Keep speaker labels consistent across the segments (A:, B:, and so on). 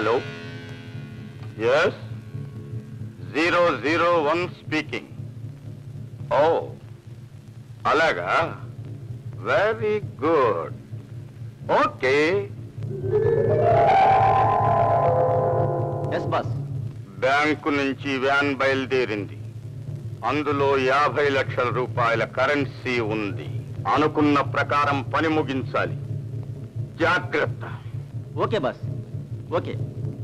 A: Hello S zero zero one speaking oh అలాగా very good okay
B: yes boss
A: bank నుంచి van బయలుదేరింది అందులో యాభై లక్షల రూపాయల కరెన్సీ ఉంది అనుకున్న ప్రకారం పని ముగించాలి జాగ్రత్త
B: ఓకే బాస్ ఓకే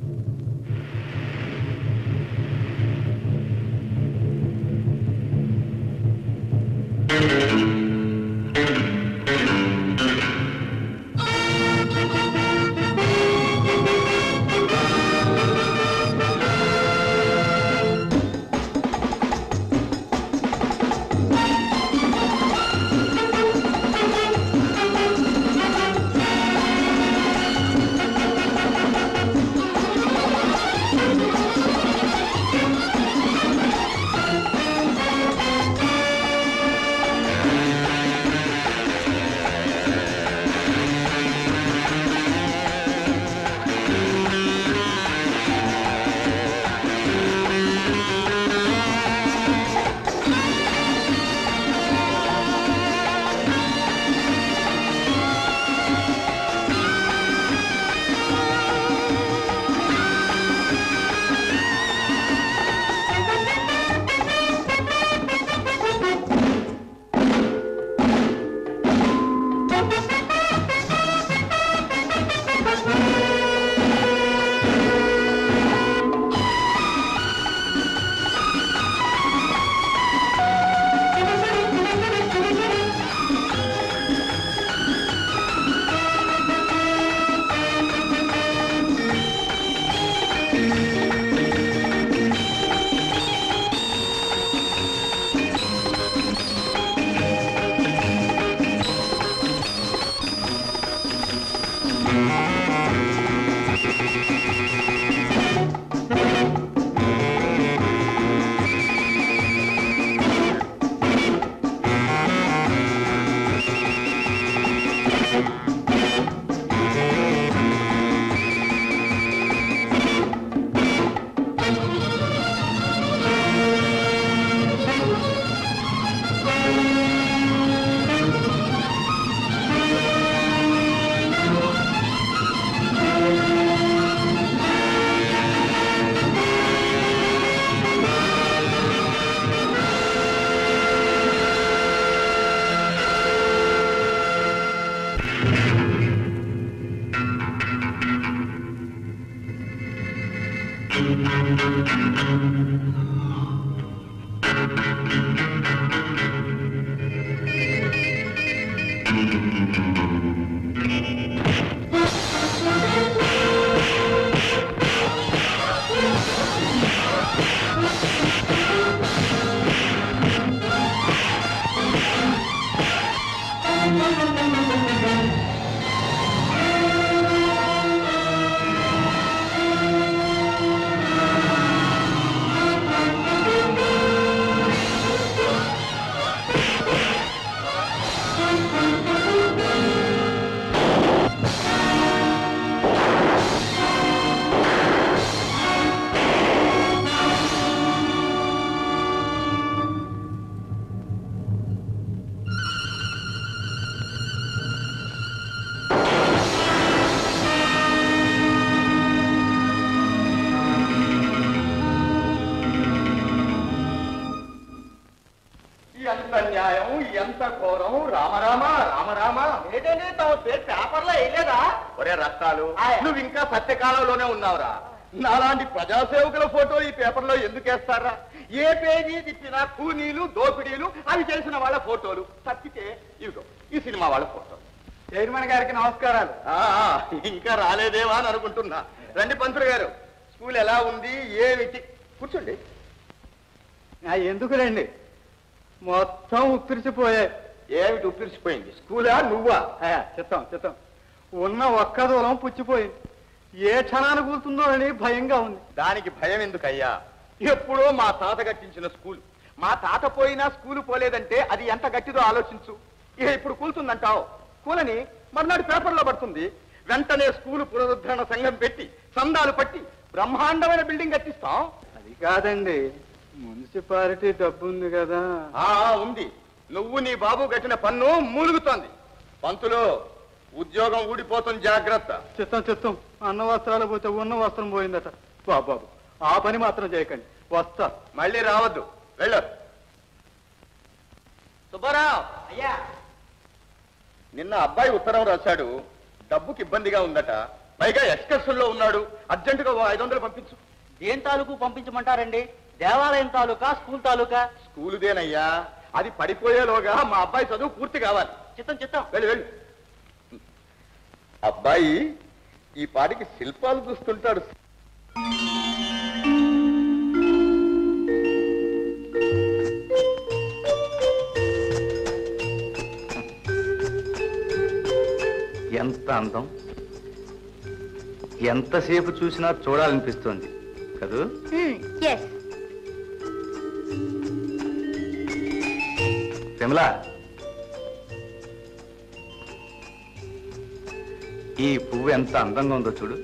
C: ఎంత న్యాయం ఎంత ఘోరం రామరామ రామరామ ఏంటంటే తమ పేరు పేపర్లో వేయలేదా ఒరే రత్తాలు
B: ఆయ్.
C: నువ్వు ఇంకా సత్యకాలంలోనే ఉన్నావురా నాలాంటి ప్రజాసేవకుల ఫోటో ఈ పేపర్లో ఎందుకు వేస్తారా ఏ పేజీ తిప్పినా కూనీలు దోపిడీలు అవి చేసిన వాళ్ళ ఫోటోలు తప్పితే ఇవిగో ఈ సినిమా వాళ్ళ ఫోటో చైర్మన్ గారికి నమస్కారాలు ఇంకా రాలేదేమా అని అనుకుంటున్నా రండి పంతులు గారు స్కూల్ ఎలా ఉంది ఏమిటి కూర్చోండి ఎందుకులేండి మొత్తం ఉప్పిరిచిపోయాయి ఏమిటి ఉప్పిరిచిపోయింది స్కూలా నువ్వా చిత్తం చిత్తం ఉన్న ఒక్క దూరం పుచ్చిపోయింది ఏ క్షణాన్ని కూలుతుందో అని భయంగా ఉంది దానికి భయం ఎందుకయ్యా ఎప్పుడో మా తాత కట్టించిన స్కూల్ మా తాత పోయినా స్కూలు పోలేదంటే అది ఎంత గట్టిదో ఆలోచించు ఇక ఇప్పుడు కూలుతుందంటావు కూలని మర్నాడు పేపర్లో పడుతుంది వెంటనే స్కూలు పునరుద్ధరణ సంఘం పెట్టి సందాలు పట్టి బ్రహ్మాండమైన బిల్డింగ్ కట్టిస్తాం
D: అది కాదండి మున్సిపాలిటీ డబ్బు ఉంది కదా
C: ఆ ఉంది నువ్వు నీ బాబు కట్టిన పన్ను మూలుగుతోంది పంతులు ఉద్యోగం ఊడిపోతుంది జాగ్రత్త
D: చిత్తం చిత్తం అన్న వస్త్రాలు పోతే ఉన్న వస్త్రం పోయిందట బాబు ఆ పని మాత్రం చేయకండి వస్తా
C: మళ్ళీ రావద్దు వెళ్ళు సుబ్బారావు అయ్యా నిన్న అబ్బాయి ఉత్తరం రాశాడు డబ్బుకి ఇబ్బందిగా ఉందట పైగా ఎక్స్కర్షన్ లో ఉన్నాడు అర్జెంటుగా ఓ ఐదు వందలు పంపించు
B: దేని తాలూకు పంపించమంటారండి దేవాలయం తాలూకా స్కూల్ తాలూకా
C: స్కూలుదేనయ్యా అది పడిపోయేలోగా మా అబ్బాయి చదువు పూర్తి కావాలి
B: చిత్తం చిత్తం
C: వెళ్ళు వెళ్ళు అబ్బాయి ఈ పాటికి శిల్పాలు చూస్తుంటాడు
E: ఎంత అందం ఎంతసేపు చూసినా చూడాలనిపిస్తోంది కదూ
F: ఎస్
E: విమల ఈ పువ్వు ఎంత అందంగా ఉందో చూడు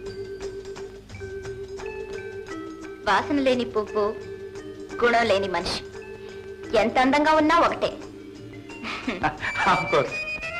F: వాసన లేని పువ్వు గుణం లేని మనిషి ఎంత అందంగా ఉన్నా ఒకటే
E: Of course.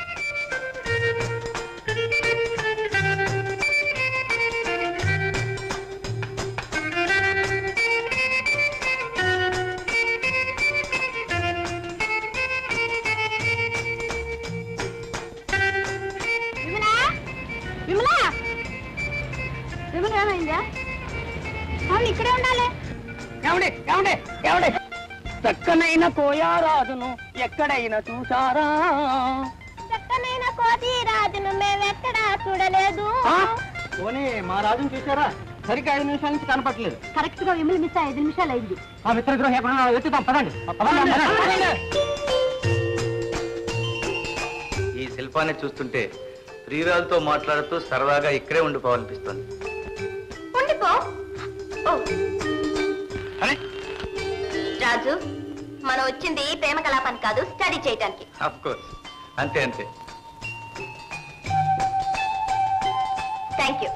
F: విమలా విమలా విమల ఏమైందా అవును ఇక్కడే ఉండాలి
B: ఏమండి ఏమండి ఏమండి చక్కనైన కోయారాజును ఎక్కడైనా చూసారా
F: చక్కనైన కోతి రాజును మేమెక్కడా చూడలేదు
B: ఆ? పోనీ మా రాజును చూసారా సరిగ్గా ఐదు నిమిషాల నుంచి కనపట్లేదు
F: కరెక్ట్ గా విమల మిస్ ఐదు నిమిషాలు అయింది
B: ఆ మిత్ర గృహం ఎక్కడ వెతుకుతాం పదండి పదండి, పదండి.
E: ఈ శిల్పాన్ని చూస్తుంటే ప్రియురాలతో మాట్లాడుతూ సరదాగా ఇక్కడే ఉండిపోవాలనిపిస్తోంది
F: ఉండిపో ఓ. రాజు మనం వచ్చింది ప్రేమ కలాపానికి కాదు స్టడీ చేయడానికి
E: అఫ్ కోర్స్ అంతే అంతే
F: థ్యాంక్ యూ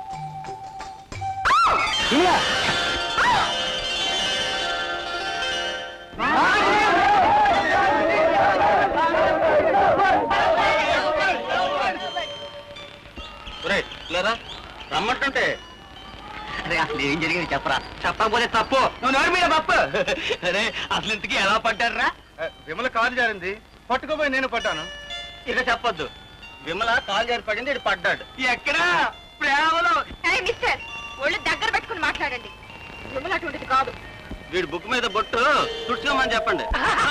E: లేరా రమ్మంటుంటే
B: అరే అసలు ఏం జరిగింది చెప్పరా చెప్పకపోతే తప్పు నువ్వు నోరు మీద తప్పు అరే అసలు ఇంతకీ ఎలా పడ్డారా
E: విమల కాలు జారింది పట్టుకోపోయి నేను పడ్డాను
B: ఇక చెప్పొద్దు
E: విమల కాలు జారి పడింది ఇటు పడ్డాడు
B: ఎక్కడా ప్రేమలో
F: మిస్టర్ ఒళ్ళు దగ్గర పెట్టుకుని మాట్లాడండి విమల అటువంటిది కాదు
E: వీడి బుక్ మీద బొట్టు తుడుచుకోమని చెప్పండి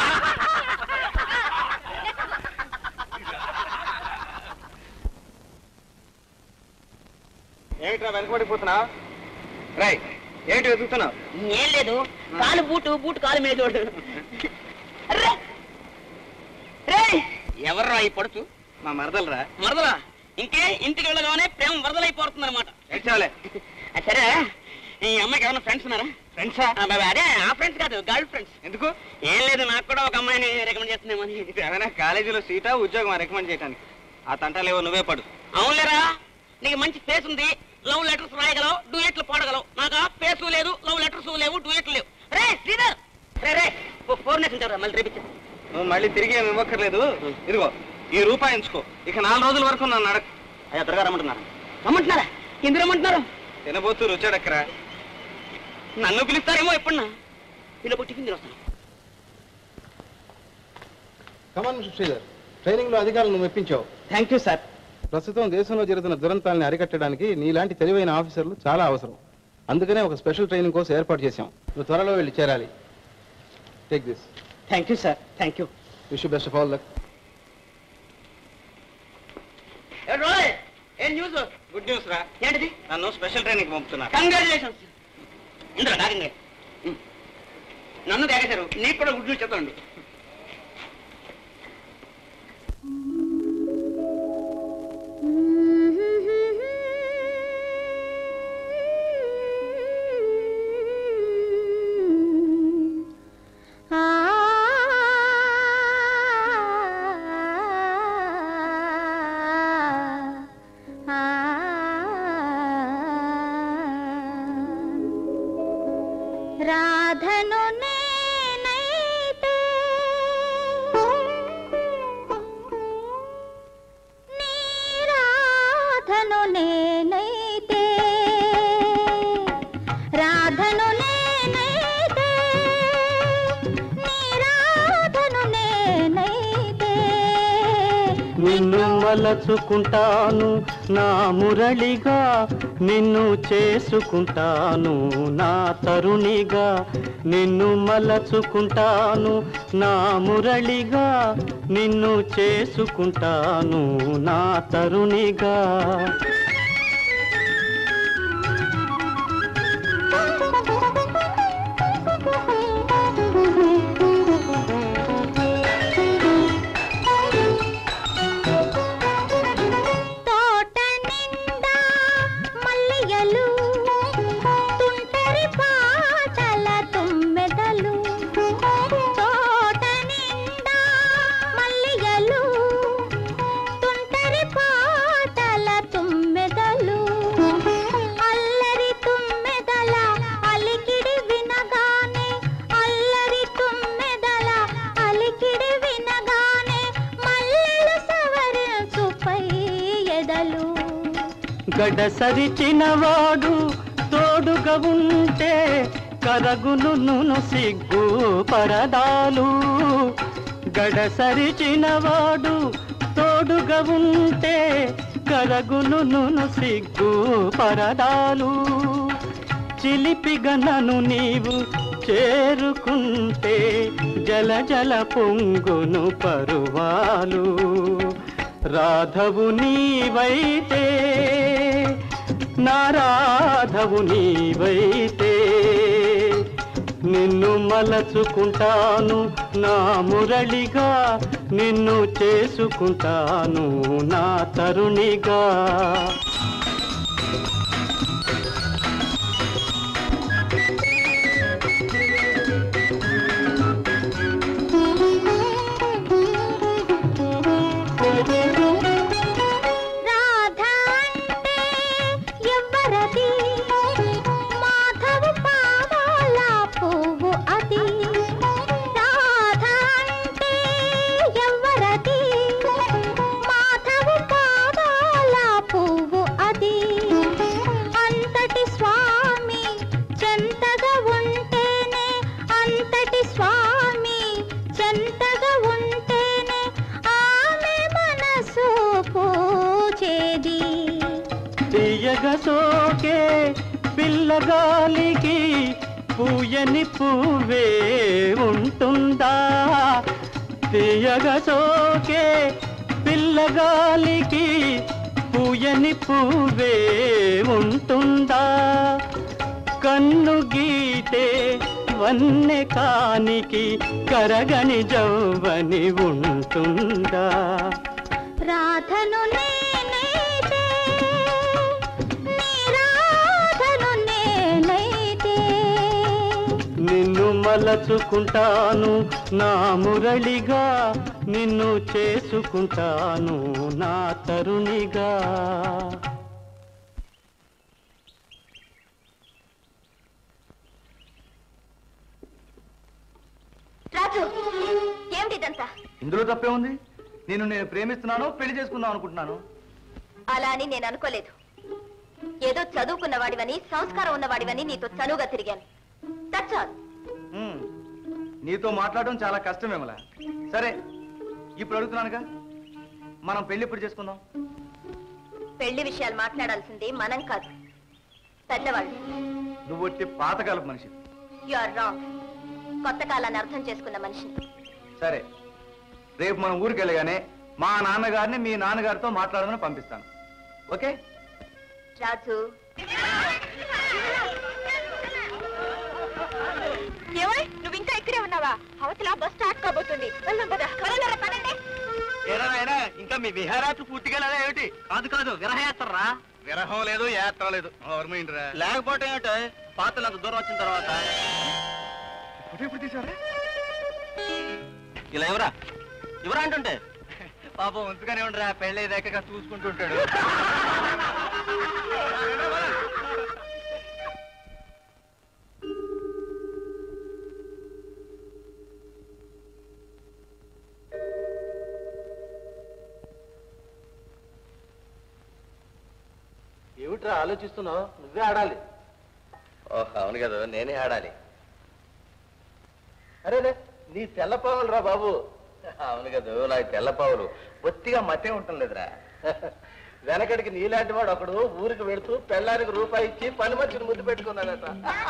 D: ఏమిట్రా వెనకబడిపోతున్నా రై ఏమిటి వెతుకుతున్నావు
G: ఏం లేదు కాలు బూటు బూటు కాలు మీద చూడు అర్రే! రేయ్! ఎవర్రా ఈ పడుచు
D: మా మరదలరా
G: మరదలా ఇంకే ఇంటికి వెళ్ళగానే ప్రేమ వరదలైపోతుంది అనమాట
D: ఏడ్చావులే
G: సరే ఈ అమ్మాయికి ఏమైనా ఫ్రెండ్స్ ఉన్నారా
D: ఫ్రెండ్సా
G: ఆ, బాబా, అదే ఆ ఫ్రెండ్స్ కాదు గర్ల్ ఫ్రెండ్స్
D: ఎందుకు
G: ఏం లేదు నాకు కూడా ఒక అమ్మాయిని రికమెండ్ చేస్తుందేమని
D: ఏమైనా కాలేజీలో సీటా ఉద్యోగం రికమెండ్ చేయడానికి ఆ తంటాలేవో నువ్వే పడు
G: అవునులేరా నీకు మంచి ఫేస్ ఉంది లవ్ లెటర్స్ రాయగలవు డూయెట్లు పాడగలవు నాకు ఆ ఫేస్ లేదు లవ్ లెటర్స్ లేవు డూయెట్లు లేవు రే శ్రీధర్ రే రే ఫోర్ నెక్స్ట్ ఉంటారా మళ్ళీ రేపు
D: నువ్వు మళ్ళీ తిరిగి ఏమి ఇవ్వక్కర్లేదు ఇదిగో ఈ రూపాయి ఎంచుకో ఇక నాలుగు రోజుల వరకు నన్ను అడగ
G: అయ్యా త్వరగా రమ్మంటున్నారా రమ్మంటున్నారా ఎందుకు రమ్మంటున్నారు
D: తినబోతూ రుచాడక్కరా
G: నన్ను పిలుస్తారేమో ఎప్పుడన్నా ఇలా టిఫిన్ తిని వస్తాను
H: కమాన్ శ్రీధర్ ట్రైనింగ్ లో అధికారులను మెప్పించావు
B: థ్యాంక్ యూ సార్
H: ప్రస్తుతం దేశంలో జరుగుతున్న దురంతాలని అరికట్టడానికి నీలాంటి తెలివైన ఆఫీసర్లు చాలా అవసరం అందుకనే ఒక స్పెషల్ ట్రైనింగ్ కోసం ఏర్పాటు చేశాం నువ్వు త్వరలో వెళ్ళి చేరాలి take this
B: thank you sir thank you
H: wish best of all luck
G: ఏం న్యూస్
D: గుడ్ న్యూస్ రా
G: ఏంటిది
D: నన్ను స్పెషల్ ట్రైనింగ్ పంపుతున్నా
G: కంగ్రాచులేషన్స్ ఇందులో నాగంగా నన్ను తేగేశారు నీకు కూడా గుడ్ న్యూస్ చెప్తాను
F: ఆ
I: నిన్ను మలచుకుంటాను నా మురళిగా నిన్ను చేసుకుంటాను నా తరుణిగా నిన్ను మలచుకుంటాను నా మురళిగా నిన్ను చేసుకుంటాను నా తరుణిగా
F: తోట నిండా మల్లెయలు తుంటరి పాటల తుమ్మెదలు తోట నిండా మల్లెయలు తుంటరి పాటల తుమ్మెదలు అల్లరి తుమ్మెదల అలికిడి వినగానే అల్లరి తుమ్మెదల అలికిడి వినగానే మల్లెలు సవరించుపై ఎదలు
I: గడసరిచినవాడు తోడుగా ఉంటే కరగును నును సిగ్గు పరదాలు గడసరిచినవాడు తోడుగా ఉంటే కరగును నును సిగ్గు పరదాలు చిలిపిగా నన్ను నీవు చేరుకుంటే జల జల పొంగును పరువాలు రాధవు నీవైతే నా రాధవు నీవైతే నిన్ను మలచుకుంటాను నా మురళిగా నిన్ను చేసుకుంటాను నా తరుణిగా
F: రాధ అంటే ఎవ్వరది మాధవ పాదాల పువ్వు అది రాధ అంటే ఎవ్వరది మాధవ పాదాల పువ్వు అది అంతటి స్వామి చెంతగా ఉంటేనే అంతటి స్వామి చెంతగా ఉంటేనే ఆమె మనసు పూచేది
I: తీయగా సోకే పిల్లగాలికి పూయని పువ్వే ఉంటుందా తీయగా సోకే పిల్లగాలికి పూయని పువ్వే ఉంటుందా కన్ను గీతే వన్నె కానికి కరగని జవ్వని ఉంటుందా
F: రాధను నేనైతే నీ రాధను నేనైతే
I: నిన్ను మలచుకుంటాను నా మురళిగా నిన్ను చేసుకుంటాను నా తరుణిగా
F: రాజు ఏమిటిదంతా
C: ఇందులో తప్పే ఉంది నేను నేను ప్రేమిస్తున్నాను పెళ్లి చేసుకుందాం అనుకుంటున్నాను
F: అలా అని నేను అనుకోలేదు ఏదో చదువుకున్నవాడివని సంస్కారం ఉన్నవాడివని నీతో చనువుగా తిరిగాను దట్స్ ఆల్
C: ఉమ్, నీతో మాట్లాడడం చాలా కష్టం ఏమలా సరే ఇప్పుడు అడుగుతున్నానుగా మనం పెళ్లి ఎప్పుడు చేసుకుందాం
F: పెళ్లి విషయాలు మాట్లాడాల్సింది మనం కాదు పెద్దవాళ్ళు
C: నువ్వు వచ్చి పాతకాలపు మనిషి
F: యు ఆర్ రాంగ్ కొత్త కాలాన్ని అర్థం చేసుకున్న మనిషిని
C: సరే రేపు మనం ఊరికి వెళ్ళగానే మా నాన్నగారిని మీ నాన్నగారితో మాట్లాడమని పంపిస్తాను ఓకే
F: రాజు ఏమై నువ్వు ఇంకా ఇక్కడే ఉన్నావా అవతల బస్ స్టార్ట్ కాబోతుంది వెళ్దాం పద త్వరగా పదండి
B: ఏరా ఇంకా మీ విహారాత్రి పూర్తిగా లేదా ఏమిటి కాదు కాదు విరహయాత్ర
C: విరహం లేదు యాత్ర లేదు రా
B: లేకపోతే ఏమిటో పాతలు అంత దూరం వచ్చిన తర్వాత
C: ఇప్పుడు తీసారా
B: ఇలా ఎవరా ఎవరా అంటుంటే
C: పాపం ఉంచుగానే ఉండరా పెళ్ళి దాకా చూసుకుంటుంటాడు
H: ఏమిట్రా ఆలోచిస్తున్నావు నువ్వే ఆడాలి
B: ఓహ్ అవును కదా నేనే ఆడాలి
H: అరేరే నీ తెల్ల పావులు రా బాబు
B: అవును కదా నాకు తెల్లపావులు బొత్తిగా మతే ఉంటుందిరా
H: వెనకడికి నీలాంటి వాడు ఒకడు ఊరికి వెళుతూ పెళ్ళానికి రూపాయి ఇచ్చి పని మనిషిని ముద్దు పెట్టుకున్నాడట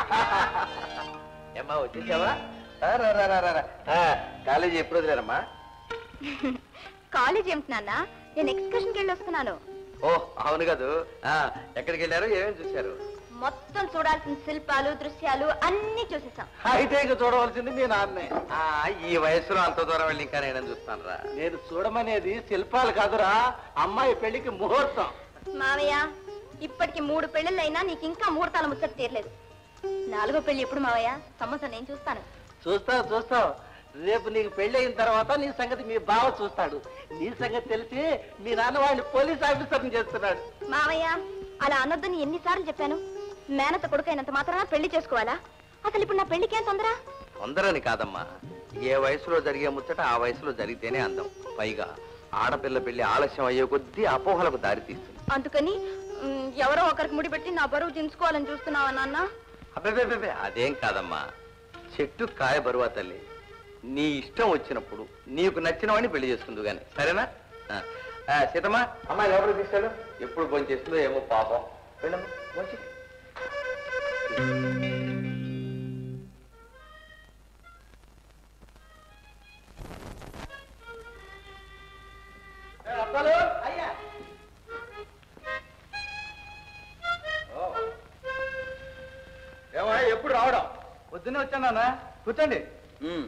B: ఏమ్మా వచ్చేసావా ఆ, రా, రా, రా, రా, రా. ఆ, కాలేజీ ఎప్పుడు వదిలేరమ్మా
F: కాలేజ్ ఏమిటి నాన్న నేను ఎక్స్కర్షన్కి వెళ్ళి వస్తున్నాను
B: ఓ అవును కదూ ఆ, ఎక్కడికి వెళ్ళారు ఏమేమి చూశారు
F: మొత్తం చూడాల్సిన శిల్పాలు దృశ్యాలు అన్ని చూసేసాం
H: అయితే ఇక చూడవలసింది మీ నాన్నే
B: ఆ, ఈ వయసులో అంత దూరం వెళ్ళి ఇంకా నేను చూస్తాను రా
H: నేను చూడమనేది శిల్పాలు కాదురా అమ్మాయి పెళ్లికి ముహూర్తం
F: మావయ్య ఇప్పటికి మూడు పెళ్ళిళ్ళైనా నీకు ఇంకా ముహూర్తాల ముచ్చట తీరలేదు నాలుగో పెళ్లి ఎప్పుడు మావయ్య సంవత్సరం నేను చూస్తాను
H: చూస్తావు చూస్తావు రేపు నీకు పెళ్లి అయిన తర్వాత నీ సంగతి మీ బావ చూస్తాడు నీ సంగతి తెలిసి మీ నాన్న వాడిని పోలీస్ ఆఫీసర్ని చేస్తున్నాడు
F: మావయ్య అలా అనొద్దని ఎన్నిసార్లు చెప్పాను మేనత కొడుకైనంత మాత్రాన పెళ్లి చేసుకోవాలా అసలు ఇప్పుడు నా పెళ్లికేం తొందర
B: తొందరని కాదమ్మా ఏ వయసులో జరిగే ముచ్చట ఆ వయసులో జరిగితేనే అందం పైగా ఆడపిల్ల పెళ్లి ఆలస్యం అయ్యే కొద్దీ అపోహలకు దారితీస్తుంది
F: అందుకని మ్, ఎవరో ఒకరికి ముడిపెట్టి నా బరువు దించుకోవాలని చూస్తున్నావా నాన్న
B: అబ్బే అదేం కాదమ్మా చెట్టు కాయ బరువా తల్లి నీ ఇష్టం వచ్చినప్పుడు నీకు నచ్చిన వాడిని పెళ్లి చేసుకుందు గాని సరేనా ఆ, ఆ, సీతమ్మా అమ్మాయి లోపలికి తీసుకెళ్ళు ఎప్పుడు భోజనం చేస్తుందో ఏమో పాపం వెళ్ళమ్మా భోంచే.
C: ఏమా ఎప్పుడు రావడం
H: పొద్దున్నే వచ్చానా కూర్చోండి
C: ఉమ్.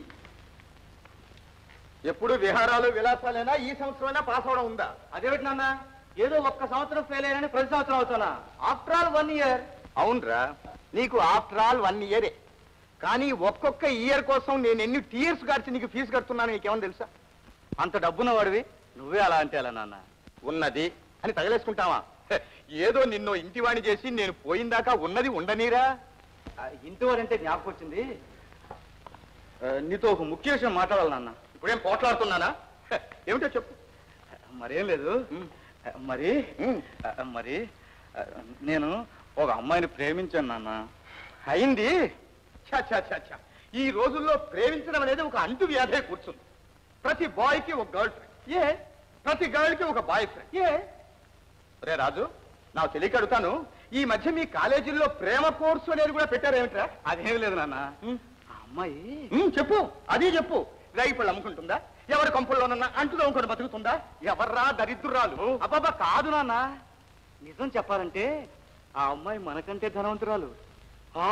C: ఎప్పుడు విహారాలు విలాసాలైనా ఈ సంవత్సరమైనా పాస్ అవడం ఉందా
H: అదేమిటి నాన్న ఏదో ఒక్క సంవత్సరం ఫెయిల్ అయ్యానని ప్రతి సంవత్సరం అవుతానా ఆఫ్టర్ ఆల్ వన్ ఇయర్
C: అవునరా నీకు ఆఫ్టర్ ఆల్ వన్ ఇయరే కానీ ఒక్కొక్క ఇయర్ కోసం నేను ఎన్ని టీయర్స్ గడిచి నీకు ఫీజు కడుతున్నాను నీకేమని తెలుసా
H: అంత డబ్బున్న వాడివి నువ్వే అలా అంటే అలా నాన్న
C: ఉన్నది అని తగలేసుకుంటావా హె, ఏదో నిన్ను ఇంటివాణి చేసి నేను పోయిందాకా ఉన్నది ఉండనీరా
H: ఆ, ఇంటి వాడంటే జ్ఞాపకం వచ్చింది ఆ, నీతో ఒక ముఖ్య విషయం మాట్లాడాలి నాన్న
C: ఇప్పుడేం పోట్లాడుతున్నానా హె, ఏమిటో చెప్పు
H: మరేం లేదు మరి ఆ, మరి ఆ, నేను ఒక అమ్మాయిని ప్రేమించాను నాన్న
C: అయింది ఛ, ఛ, ఛ, ఛ. ఈ రోజుల్లో ప్రేమించడం అనేది ఒక అంటు వ్యాధే కూర్చుంది ప్రతి బాయ్ కి ఒక గర్ల్ ఫ్రెండ్ ఏ ప్రతి గర్ల్ కి ఒక బాయ్ ఫ్రెండ్ ఏ రే రాజు నాకు తెలియక అడుగుతాను ఈ మధ్య మీ కాలేజీల్లో ప్రేమ కోర్సు అనేది కూడా పెట్టారేమిట్రా
H: అదేం లేదు నాన్న ఆ అమ్మాయి
C: ఉమ్, చెప్పు అది చెప్పు రేగి పళ్ళు అమ్ముకుంటుందా ఎవరి కొంపల్లోనన్నా అంటులో ఇంకొని బతుకుతుందా ఎవర్రా దరిద్రురాలు
H: అబ్బాబా కాదు నాన్న నిజం చెప్పాలంటే ఆ అమ్మాయి మనకంటే ధనవంతురాలు
C: ఆ?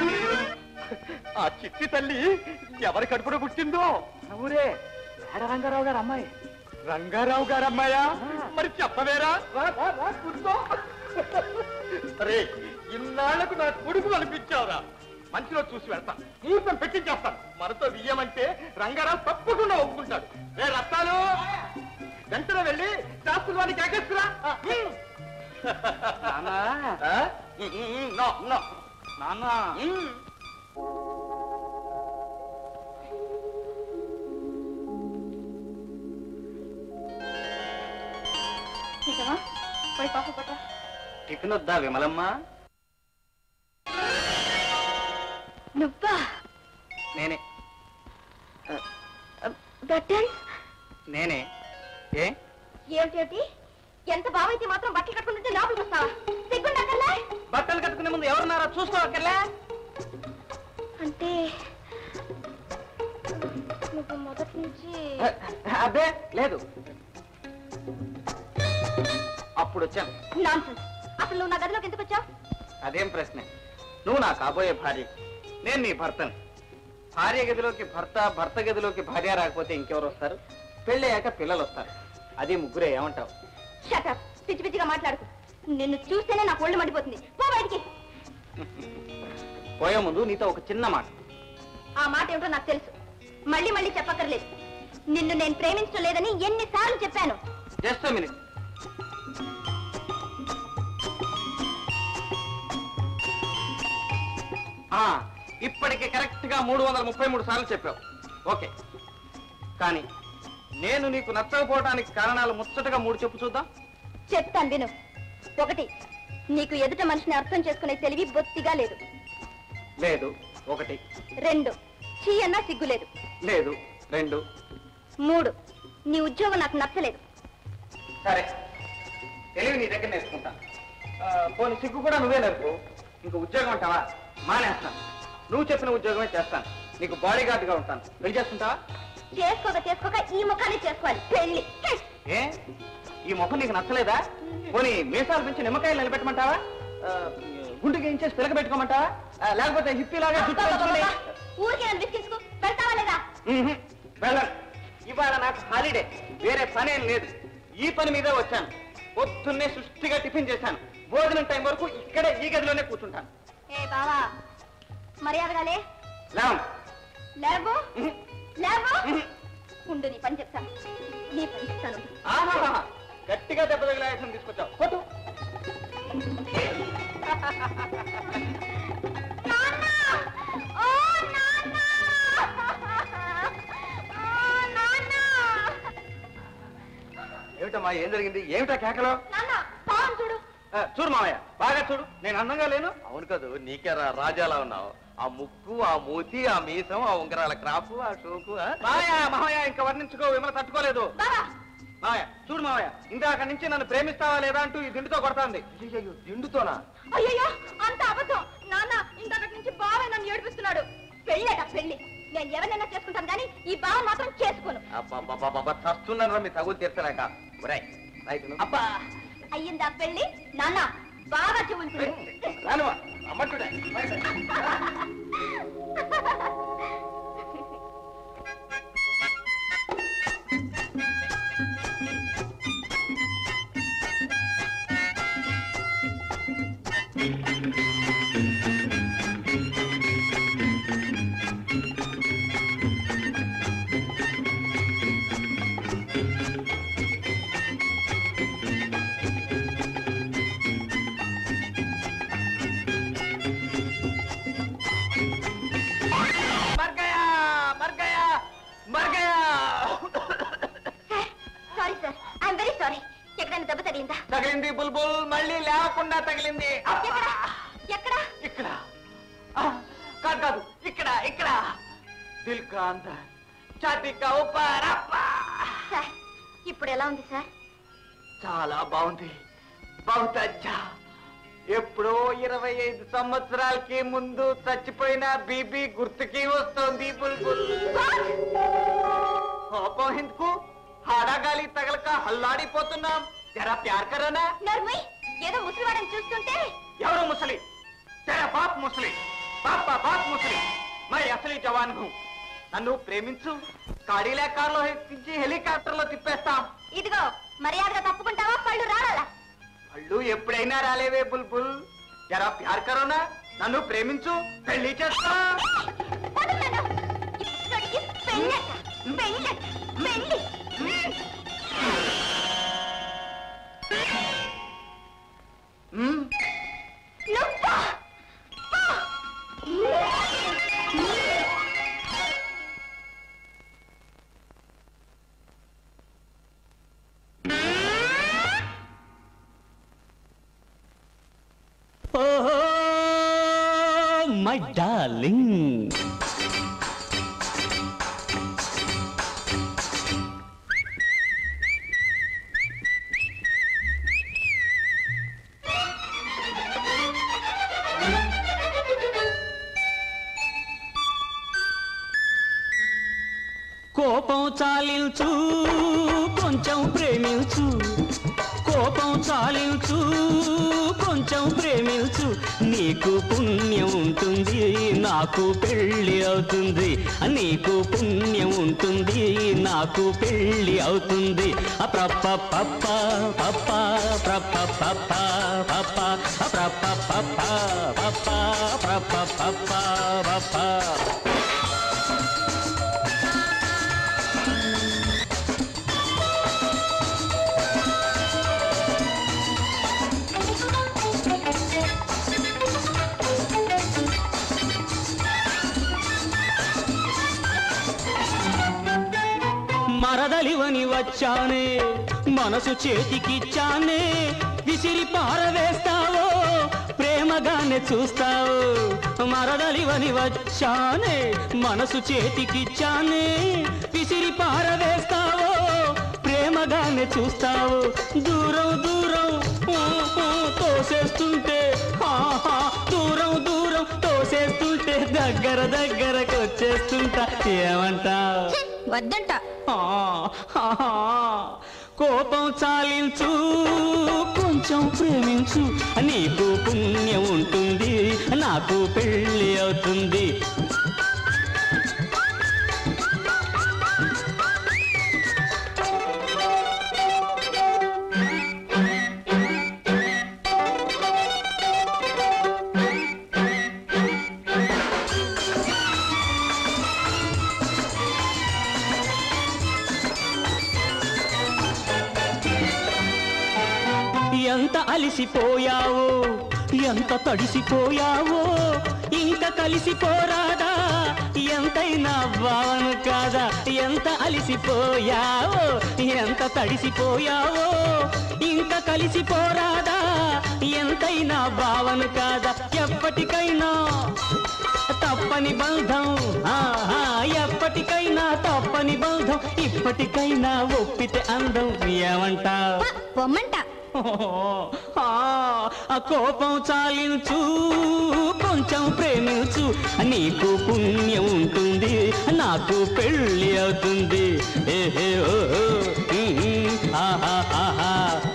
C: ఆ చిట్టి తల్లి ఎవరి కడుపున పుట్టిందో
H: ఊరే వేడ రంగారావు గారు అమ్మాయి
C: రంగారావు గారు అమ్మాయా మరి చెప్పవేరా కూర్చో అరే ఇన్నాళ్లకు నా కొడుకు అనిపించావురా మంచిలో చూసి వెళ్తా ముహూర్తం పెట్టించేస్తాను మనతో వియ్యమంటే రంగారావు తప్పకుండా ఒప్పుకుంటాడు రే రత్తాలు వెంటనే వెళ్ళి శాస్త్రుల వారికి ఎగేస్తురా
H: నాన్న
C: నో నో
H: నాన్న
F: నిజమా పోయి కాఫీ పట్ట
H: టిఫిన్ వద్దా విమలమ్మ
F: నువ్వా
H: నేనే
F: బట్టన్
H: నేనే ఏ
F: ఏమిటి ఎంత బావైతే మాత్రం బట్టలు కట్టుకుంటుంటే లోపలికి వస్తావా సిగ్గుండక్కర్లే
H: బట్టలు కట్టుకునే ముందు ఎవరున్నారా చూసుకోవక్కర్లే
F: అంటే నువ్వు మొదటి నుంచి
H: అదే లేదు అప్పుడు వచ్చాను
F: నాన్సెన్స్ అసలు నువ్వు నా గదిలోకి ఎందుకు వచ్చావు
H: అదేం ప్రశ్న నువ్వు నా కాబోయే భార్య నేను నీ భర్తను భార్య గదిలోకి భర్త భర్త గదిలోకి భార్య రాకపోతే ఇంకెవరు వస్తారు పెళ్ళయ్యాక పిల్లలు వస్తారు అది ముగ్గురే ఏమంటావు
F: షటప్ పిచ్చి పిచ్చిగా మాట్లాడుకు నిన్ను చూస్తేనే నాకు ఒళ్ళు మండిపోతుంది పో బయటికి
H: పోయే ముందు నీతో ఒక చిన్న మాట
F: ఆ మాట ఏమిటో నాకు తెలుసు మళ్ళీ మళ్ళీ చెప్పక్కర్లేదు నిన్ను నేను ప్రేమించడం లేదని ఎన్నిసార్లు చెప్పాను
H: జస్ట్ మినిట్ ఇప్పటికి కరెక్ట్ గా మూడు వందల ముప్పై మూడు సార్లు చెప్పావు ఓకే కానీ నేను నీకు నచ్చకపోవడానికి కారణాలు ముచ్చటగా మూడు చెప్పు చూద్దాం
F: చెప్తాను విను ఒకటి నీకు ఎదుట మనిషిని అర్థం చేసుకునే తెలివి బొత్తిగా లేదు
H: లేదు ఒకటి
F: రెండు చీ అన్నా సిగ్గులేదు
H: లేదు రెండు
F: మూడు నీ ఉద్యోగం నాకు నచ్చలేదు
H: సరే తెలివి నీ దగ్గర నేర్చుకుంటాను ఆ, పోనీ సిగ్గు కూడా నువ్వే నేర్పు ఇంక ఉద్యోగం అంటావా మానేస్తాను నువ్వు చెప్పిన ఉద్యోగమే చేస్తాను నీకు బాడీ గార్డ్గా ఉంటాను పెళ్లి చేసుకుంటావా
F: చేసుకోక చేసుకోక ఈ ముఖాన్ని చేసుకోవాలి పెళ్లి హ్మ్.
H: ఏ ఈ ముఖం నీకు నచ్చలేదా పోనీ మీసాల నుంచి నిమ్మకాయలు నిలబెట్టమంటావా ఆ, గుండెకి ఇంచేసి పిలక పెట్టుకోమంటావా ఆ, లేకపోతే హిప్పీలాగా జుట్టు పెంచుకుని
F: ఊరికే నన్ను విసిగించుకో పెడతావా లేదా
H: మ్మ్హ్. వెళ్ళను ఇవాళ నాకు హాలిడే వేరే పని ఏం లేదు ఈ పని మీదే వచ్చాను పొద్దున్నే సుష్టిగా టిఫిన్ చేశాను భోజనం టైం వరకు ఇక్కడే ఈ గదిలోనే కూర్చుంటాను
F: ఏ బావా మర్యాదగాలే
H: లేవం
F: లేవు లేవు ఉండు నీ పని చెప్తాను నీ పని చెప్తాను
H: ఆహాహా. గట్టిగా దెబ్బ తగిలాయసం తీసుకొచ్చావు కొట్టు
F: నాన్న! ఓ నాన్న! ఓ నాన్న!
H: ఏమిటమ్మా ఏం జరిగింది ఏమిటా కేకలో
F: నాన్న, పావం చూడు
H: ఆ, చూడు మామయ్య బాగా చూడు నేను అందంగా లేను
B: అవును కదూ నీకే రా రాజాలా ఉన్నావు ఆ ముక్కు ఆ మూతి ఆ మీసం ఆ ఉంగరాల క్రాపు ఆ షోకు ఆ?
H: మామయ్య మామయ్య ఇంకా వర్ణించుకో విమల తట్టుకోలేదు
F: బావా
H: మామయ్య చూడు మామయ్య ఇందాక నుంచి నన్ను ప్రేమిస్తావా లేదా అంటూ ఈ దిండుతో కొడతాంది
B: అయ్యయ్యో, దిండుతోనా
F: అయ్యయ్యో అంత అబద్ధం నాన్న ఇంతకటి నుంచి బావ నన్ను ఏడిపిస్తున్నాడు పెళ్ళట పెళ్లి నేను ఎవరినైనా చేసుకుంటాను కానీ ఈ బావ మాత్రం చేసుకోను
B: అబ్బబ్బబ్బబ్బ, చస్తున్నాను రా మీ తగులు తీర్చలేక ఒరేయ్, రైట్ నువ్వు.
F: అబ్బా అయ్యిందా పెళ్లి నాన్న బాగా చెవులు చూడు
H: రానువా అమ్మట్టుడే మర్ గయా మర్ గయా మర్ గయా
F: sorry sir I'm very sorry ఎక్కడైనా దెబ్బ తగిలిందా
H: తగిలింది బుల్బుల్ మళ్ళీ లేకుండా తగిలింది
F: ఎక్కడ ఎక్కడ
H: ఇక్కడ ఆ, కాదు కాదు ఇక్కడ ఇక్కడ దిల్ కా అందర్ ఛాతీ కా ఊపర్ అప్పా.
F: సార్ ఇప్పుడు ఎలా ఉంది సార్
H: చాలా బాగుంది బహుత్ అచ్చా ఎప్పుడో ఇరవై ఐదు సంవత్సరాలకి ముందు చచ్చిపోయిన బీబీ గుర్తుకి వస్తోంది బుల్బుల్ కోపం ఎందుకు హాడాగాలి తగలక హల్లాడిపోతున్నాం జరా ప్యార్ కరోనా
F: నర్మయ్ ఏదో ముసలివాడని చూస్తుంటే
H: ఎవరు ముసలి తెర బాప్ ముసలి బాప బాప్ ముసలి మై అసలు జవాన్ హూ నన్ను ప్రేమించు కాడీలే కార్లో ఎక్కించి హెలికాప్టర్ లో తిప్పేస్తాం
F: ఇదిగో మర్యాదగా తప్పుకుంటావా పళ్ళు రాడాలా
H: వాళ్ళు ఎప్పుడైనా రాలేవే బుల్బుల్ జరా ప్యార్ కరోనా నన్ను ప్రేమించు పెళ్లి చేస్తా
F: వదలను. ఇప్పటికి పెళ్ళట పెళ్ళట పెళ్ళి
H: మ్మ్.
F: నువ్వా? పో.
I: Oh, my darling. కోపం చాలించు కొంచెం ప్రేమించు కోపం చాలించు కొంచెం ప్రేమించు నీకు పుణ్యం ఉంటుంది నాకు పెళ్లి అవుతుంది నీకు పుణ్యం ఉంటుంది నాకు పెళ్లి అవుతుంది అప్రప్ప పప్ప పప్ప ప్రప్ప పప్ప పప్ప అప్రప్ప పప్ప పప్ప ప్రప్ప పప్ప పప్ప మరదలివని వచ్చానే మనసు చేతికిచ్చానే విసిరి పారవేస్తావో ప్రేమగానే చూస్తావు మరదలివని వచ్చానే మనసు చేతికిచ్చానే విసిరి పారవేస్తావో ప్రేమ ప్రేమగానే చూస్తావు దూరం దూరం ఊ, ఊ, తోసేస్తుంటే ఆహా, దూరం దూరం తోసేస్తుంటే దగ్గర దగ్గరకు వచ్చేస్తుంటా ఏమంటావు
F: వద్దంట
I: ఆ, ఆహా. కోపం చాలించు కొంచెం ప్రేమించు నీకు పుణ్యం ఉంటుంది నాకు పెళ్ళి అవుతుంది ఎంత అలిసిపోయావో ఎంత తడిసిపోయావో ఇంకా కలిసిపోరాదా ఎంతైనా భావన కాదా ఎంత అలిసిపోయావో ఎంత తడిసిపోయావో ఇంకా కలిసిపోరాదా ఎంతైనా భావన కాదా ఎప్పటికైనా తప్పని బంధం ఆహా, ఎప్పటికైనా తప్పని బంధం ఇప్పటికైనా ఒప్పితే అందం ఏమంటావు
F: పొమ్మంట
I: ఆ ఆ కోపం చాలించు కొంచెం ప్రేమించు నీకు పుణ్యం ఉంటుంది నాకు పెళ్ళి అవుతుంది ఏహే ఓ ఓ, ఉమ్, ఉమ్, ఆహా ఆహా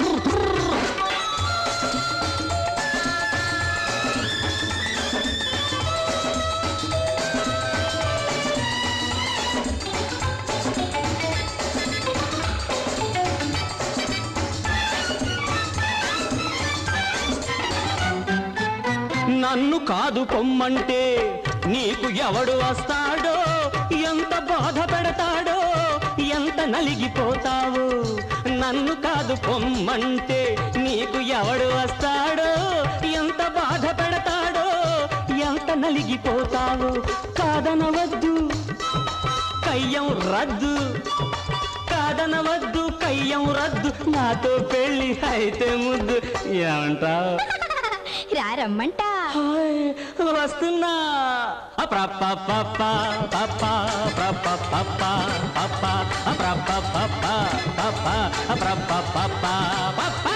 I: నన్ను కాదు పొమ్మంటే నీకు ఎవడు వస్తాడో ఎంత బాధ పెడతాడో ఎంత నలిగిపోతావు నన్ను కాదు పొమ్మంటే నీకు ఎవడు వస్తాడో ఎంత బాధ పెడతాడో ఎంత నలిగిపోతావు కాదనవద్దు కయ్యం రద్దు కాదనవద్దు కయ్యం రద్దు నాతో పెళ్ళి అయితే ముద్దు ఏమంటావు
F: రా రమ్మంట
I: హాయ్, వస్తున్నా అప్రప పప్ప పప్ప ప్రప పప్ప పప్ప అప్రప పప్ప పప్ప అప్రప పప్ప పప్ప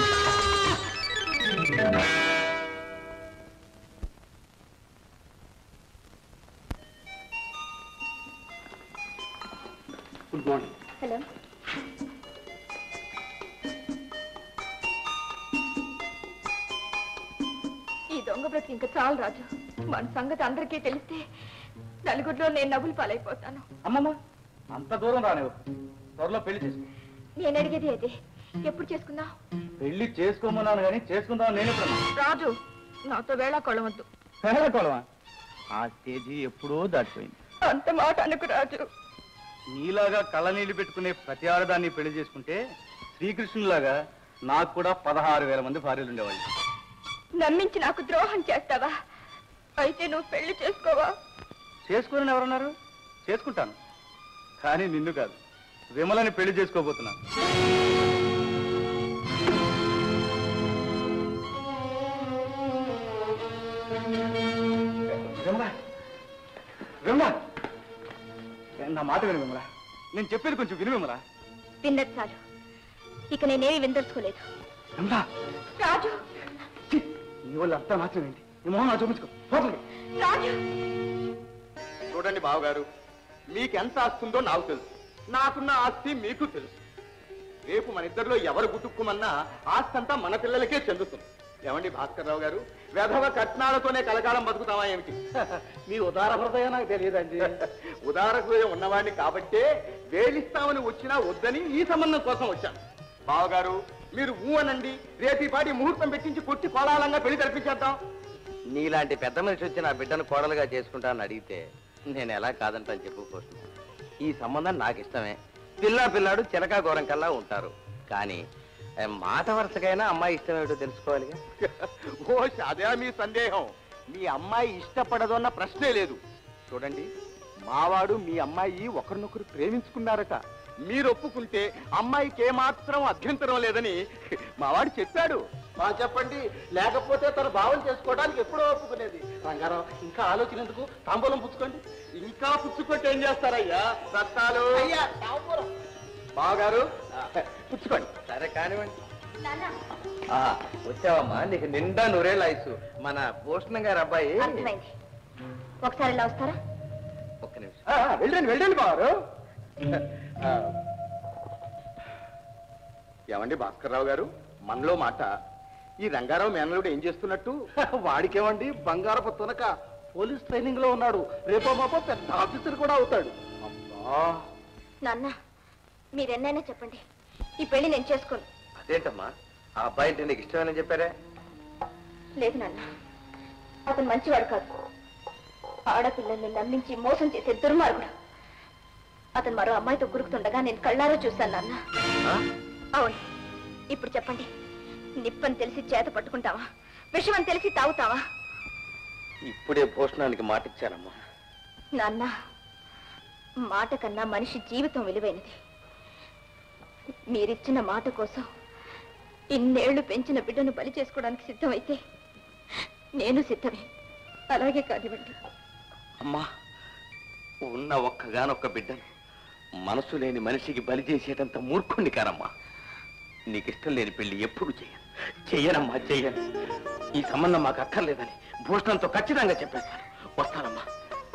D: గుడ్ మార్నింగ్
F: హలో ఈ దొంగ బ్రతి ఇంకా చాలు రాజు మన సంగతి అందరికీ తెలిస్తే నలుగురిలో నేను నవ్వులు పాలైపోతాను
D: అమ్మమ్మ అంత దూరం రానివ్వు త్వరలో పెళ్లి చేసుకో
F: నేను అడిగేది అయితే ఎప్పుడు చేసుకుందాం
D: పెళ్లి చేసుకోమన్నాను కానీ చేసుకుందాం నేను ఎప్పుడు
F: రాజు నాతో వేళ కొలవద్దు
D: పేదకోళమా ఆ స్టేజీ ఎప్పుడో దాటిపోయింది
F: అంత మాట అనుకు రాజు
D: నీలాగా కళ్ళ నీళ్లు పెట్టుకునే ప్రతి ఆడదాన్ని పెళ్లి చేసుకుంటే శ్రీకృష్ణులాగా నాకు కూడా పదహారు వేల మంది భార్యలు ఉండేవాళ్ళు
F: నమ్మించి నాకు ద్రోహం చేస్తావా అయితే నువ్వు పెళ్లి చేసుకోవా
D: చేసుకోనని ఎవరన్నారు చేసుకుంటాను కానీ నిన్ను కాదు విమలని పెళ్లి చేసుకోబోతున్నాను విమల విమల నా మాట విను విమల నేను చెప్పేది కొంచెం విను విమల
F: విన్నది చాలు ఇక నేనేమి విందల్చుకోలేదు
D: విమల
F: రాజు
D: ఛీ, నీ వాళ్ళు అంతా నాశనం ఏంటి నీ మొహం నా చూపించుకో పోతుంది
F: రాజు
C: చూడండి బావగారు మీకు ఎంత ఆస్తి ఉందో నాకు తెలుసు నాకున్న ఆస్తి మీకు తెలుసు రేపు మన ఇద్దరిలో ఎవరు గుట్టుక్కుమన్నా ఆస్తి అంతా మన పిల్లలకే చెందుతుంది ఏమండి భాస్కర్ రావు గారు వెధవ కట్నాలతోనే కలకాలం బతుకుతావా ఏమిటి
D: మీ ఉదార హృదయం నాకు తెలియదండి
C: ఉదార హృదయం ఉన్నవాడిని కాబట్టే వేలిస్తామని వచ్చినా వద్దని ఈ సంబంధం కోసం వచ్చాను బావగారు మీరు ఊ అనండి రేపు ఈ పాటి ముహూర్తం పెట్టించి కొట్టి కోలాహలంగా పెళ్లి జరిపించేద్దాం
B: నీలాంటి పెద్ద మనిషి వచ్చి నా బిడ్డను కోడలుగా చేసుకుంటానని అడిగితే నేను ఎలా కాదంటాను చెప్పుకోవచ్చు ఈ సంబంధం నాకు ఇష్టమే పిల్లా పిల్లాడు చిలకా ఘోరం కల్లా ఉంటారు కానీ ఏ, మాట వరుసకైనా అమ్మాయి ఇష్టం ఏమిటో తెలుసుకోవాలిగా
C: ఓ అదే మీ సందేహం మీ అమ్మాయి ఇష్టపడదు అన్న ప్రశ్నే లేదు చూడండి మావాడు మీ అమ్మాయి ఒకరినొకరు ప్రేమించుకున్నారట మీరు ఒప్పుకుంటే అమ్మాయికి ఏమాత్రం అభ్యంతరం లేదని మావాడు చెప్పాడు
D: మా చెప్పండి లేకపోతే తన భావం చేసుకోవడానికి ఎప్పుడో ఒప్పుకునేది రంగారావు ఇంకా ఆలోచన ఎందుకు తాంబూలం పుచ్చుకోండి
C: ఇంకా పుచ్చుకొట్టి ఏం చేస్తారయ్యా రత్నాలు బావగారు పుచ్చుకోండి
B: సరే కానివ్వండి
F: నాన్న
B: ఆ, వచ్చావమ్మా నీకు నిండా నూరేళ్ళ ఆయుసు మన భూషణం గారి అబ్బాయి
F: అర్థమైంది ఒకసారి ఇలా వస్తారా
B: ఒక్క నిమిషం
C: ఆ, వెళ్ళండి వెళ్ళండి బావారు ఆ, ఏమండి భాస్కర్రావు గారు మనలో మాట ఈ రంగారావు మేనలుడు ఏం చేస్తున్నట్టు
D: వాడికేమండి బంగారపు తునక పోలీస్ ట్రైనింగ్ లో ఉన్నాడు రేపో మాపో పెద్ద ఆఫీసర్ కూడా అవుతాడు
C: అబ్బా
F: నాన్న మీరెన్నైనా చెప్పండి ఈ పెళ్లి నేను చేసుకోను
B: అదేంటమ్మా ఆ అబ్బాయి అంటే నీకు ఇష్టమని చెప్పారే
F: లేదు నాన్న అతను మంచివాడు కాదు ఆడపిల్లల్ని నమ్మించి మోసం చేసే దుర్మార్గుడు అతను మరో అమ్మాయితో గురుకుతుండగా నేను కళ్ళారా చూశాను నాన్న
B: ఆ?
F: అవును ఇప్పుడు చెప్పండి నిప్పని తెలిసి చేత పట్టుకుంటావా విషమని తెలిసి తాగుతావా
B: ఇప్పుడే భూషణానికి మాట ఇచ్చానమ్మా
F: నాన్న మాట కన్నా మనిషి జీవితం విలువైనది మీరిచ్చిన మాట కోసం ఇన్నేళ్లు పెంచిన బిడ్డను బలి చేసుకోవడానికి సిద్ధమైతే నేను సిద్ధమే అలాగే కానివ్వండి
B: అమ్మా ఉన్న ఒక్కగానొక్క బిడ్డను మనసు లేని మనిషికి బలి చేసేటంత మూర్ఖుణ్ణి కానమ్మా నీకు ఇష్టం లేని పెళ్లి ఎప్పుడు చేయను చెయ్యనమ్మా చెయ్యను ఈ సంబంధం మాకు అక్కర్లేదని భూషణంతో ఖచ్చితంగా చెప్పేస్తాను వస్తానమ్మా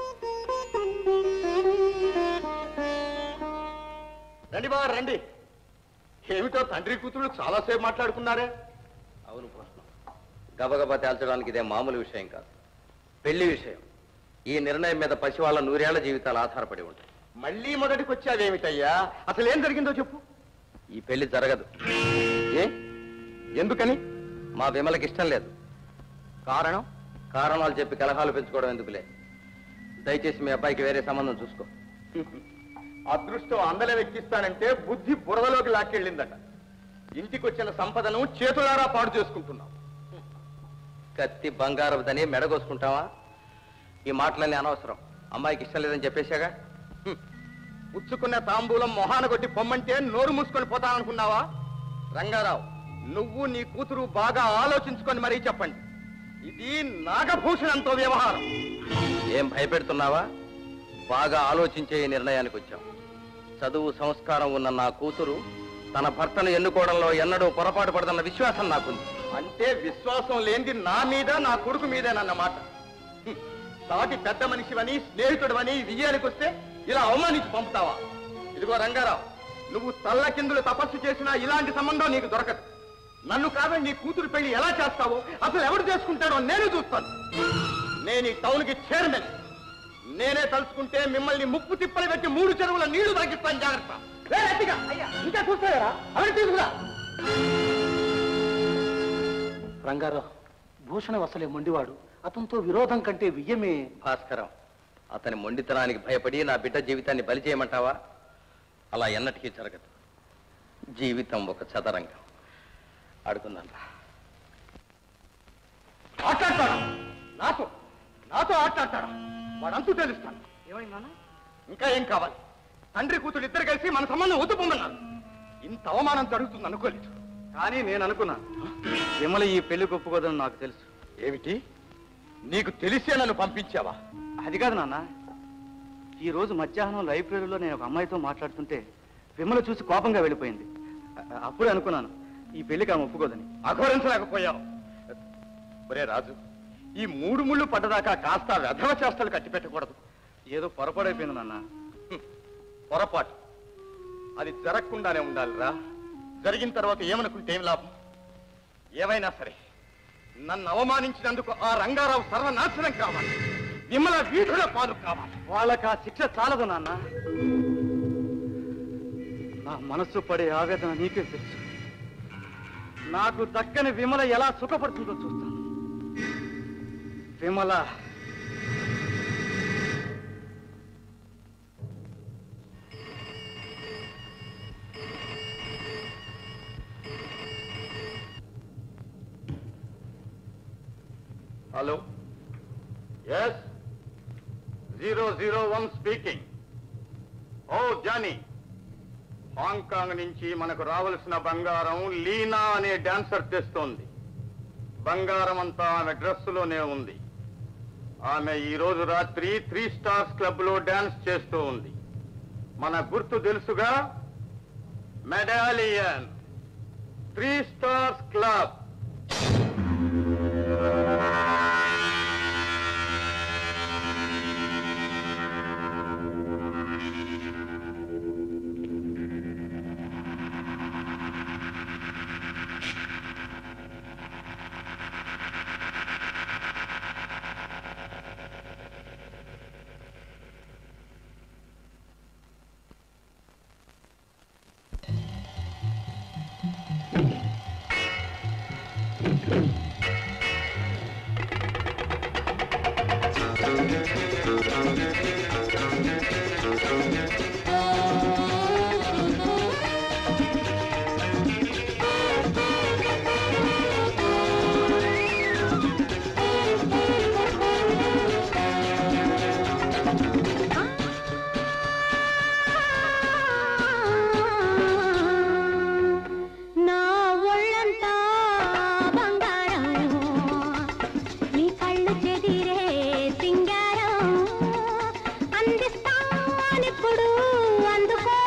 C: రండి బాగా రండి ఏమిటో తండ్రి కూతురు చాలాసేపు మాట్లాడుకున్నారే
B: అవును భూషణం గబగబా తేల్చడానికి ఇదే మామూలు విషయం కాదు పెళ్లి విషయం ఈ నిర్ణయం మీద పసివాళ్ల నూరేళ్ల జీవితాలు ఆధారపడి ఉంటాయి
C: మళ్ళీ మొదటికి వచ్చావేమిటయ్యా అసలు ఏం జరిగిందో చెప్పు
B: ఈ పెళ్లి జరగదు
C: ఏ ఎందుకని
B: మా విమలకి ఇష్టం లేదు
C: కారణం
B: కారణాలు చెప్పి కలహాలు పెంచుకోవడం ఎందుకులే దయచేసి మీ అబ్బాయికి వేరే సంబంధం చూసుకో
C: అదృష్టం అందలం ఎక్కిస్తానంటే బుద్ధి బురదలోకి లాక్కెళ్ళిందట ఇంటికి వచ్చిన సంపదను చేతులారా పాడు చేసుకుంటున్నాం
B: కత్తి బంగారపుదని మెడగోసుకుంటావా ఈ మాటలన్నీ అనవసరం అమ్మాయికి ఇష్టం లేదని చెప్పేశాగా
C: పుచ్చుకున్న తాంబూలం మొహాన కొట్టి పొమ్మంటే నోరు మూసుకొని పోతాననుకున్నావా రంగారావు నువ్వు నీ కూతురు బాగా ఆలోచించుకొని మరీ చెప్పండి ఇది నాగభూషణంతో వ్యవహారం
B: ఏం భయపెడుతున్నావా బాగా ఆలోచించే ఈ నిర్ణయానికి వచ్చాం చదువు సంస్కారం ఉన్న నా కూతురు తన భర్తను ఎన్నుకోవడంలో ఎన్నడూ పొరపాటు పడదన్న విశ్వాసం నాకుంది
C: అంటే విశ్వాసం లేనిది నా మీద నా కొడుకు మీదేనన్నమాట హ్మ్. సాటి పెద్ద మనిషివని స్నేహితుడివని విజయానికి వస్తే ఇలా అవమానించి పంపుతావా ఇదిగో రంగారావు నువ్వు తల్ల కిందులు తపస్సు చేసినా ఇలాంటి సంబంధం నీకు దొరకదు నన్ను కాదని నీ కూతురు పెళ్లి ఎలా చేస్తావో అసలు ఎవరు చేసుకుంటాడో నేను చూస్తాను నేను ఈ టౌన్కి చైర్మన్ నేనే తలుచుకుంటే మిమ్మల్ని ముప్పు తిప్పలు పెట్టి మూడు చెరువుల నీళ్లు తాగిస్తాను జాగ్రత్త లే, గట్టిగా. ఇంకా చూస్తారా అవి తీసుకురా
D: రంగారావు భూషణం అసలే మొండివాడు అతనితో విరోధం కంటే వియ్యమే
B: భాస్కరం అతని మొండితనానికి భయపడి నా బిడ్డ జీవితాన్ని బలి చేయమంటావా అలా ఎన్నటికీ జరగదు జీవితం ఒక చదరంగం అడుగున్నాను
C: ఆట్లాడతాడా నాతో నాతో ఆట్లాడతాడా వాడంతూ తెలుస్తాను
D: ఏమైందా
C: ఇంకా ఏం కావాలి తండ్రి కూతురు ఇద్దరు కలిసి మన సంబంధం వద్దుపోమన్నారు ఇంత అవమానం జరుగుతుంది అనుకోలేదు
D: కానీ నేను అనుకున్నాను విమల ఈ పెళ్లి ఒప్పుకోదని నాకు తెలుసు
C: ఏమిటి నీకు తెలిసే నన్ను పంపించావా
D: అది కాదు నాన్న ఈ రోజు మధ్యాహ్నం లైబ్రరీలో నేను ఒక అమ్మాయితో మాట్లాడుతుంటే విమల చూసి కోపంగా వెళ్ళిపోయింది అ- అప్పుడే అనుకున్నాను ఈ పెళ్లికి ఆమె ఒప్పుకోదని
C: అఘోరించలేకపోయావు ఒరే రాజు ఈ మూడు ముళ్ళు పడ్డదాకా కాస్త వెధవ చేష్టలు కట్టి పెట్టకూడదు
D: ఏదో పొరపాడైపోయింది నాన్న
C: హ్మ్. పొరపాటు అది జరగకుండానే ఉండాలిరా జరిగిన తర్వాత ఏమనుకుంటే ఏం లాభం ఏమైనా సరే నన్ను అవమానించినందుకు ఆ రంగారావు సర్వనాశనం కావాలి విమల వీధుల పాలు కావాలి
D: వాళ్ళకి ఆ శిక్ష చాలదు నాన్న నా మనస్సు పడే ఆవేదన నీకే తెలుసు నాకు దక్కని విమల ఎలా సుఖపడుతుందో చూస్తాను Vimala
C: hello S zero zero one speaking oh Johnny Hong Kong నుంచి మనకు రావలసిన బంగారం లీనా అనే డాన్సర్ తెస్తోంది బంగారం అంతా ఆమె డ్రెస్సులోనే ఉంది ఆమె ఈ రోజు రాత్రి త్రీ స్టార్స్ క్లబ్ లో డాన్స్ చేస్తూ ఉంది మన గుర్తు తెలుసుగా
A: మెడాలియన్ త్రీ స్టార్స్ క్లబ్
J: నా ఒళ్ళంతా బంగారం నీ కళ్ళు చెదిరే సింగారం అందిస్తానిప్పుడు అందుకో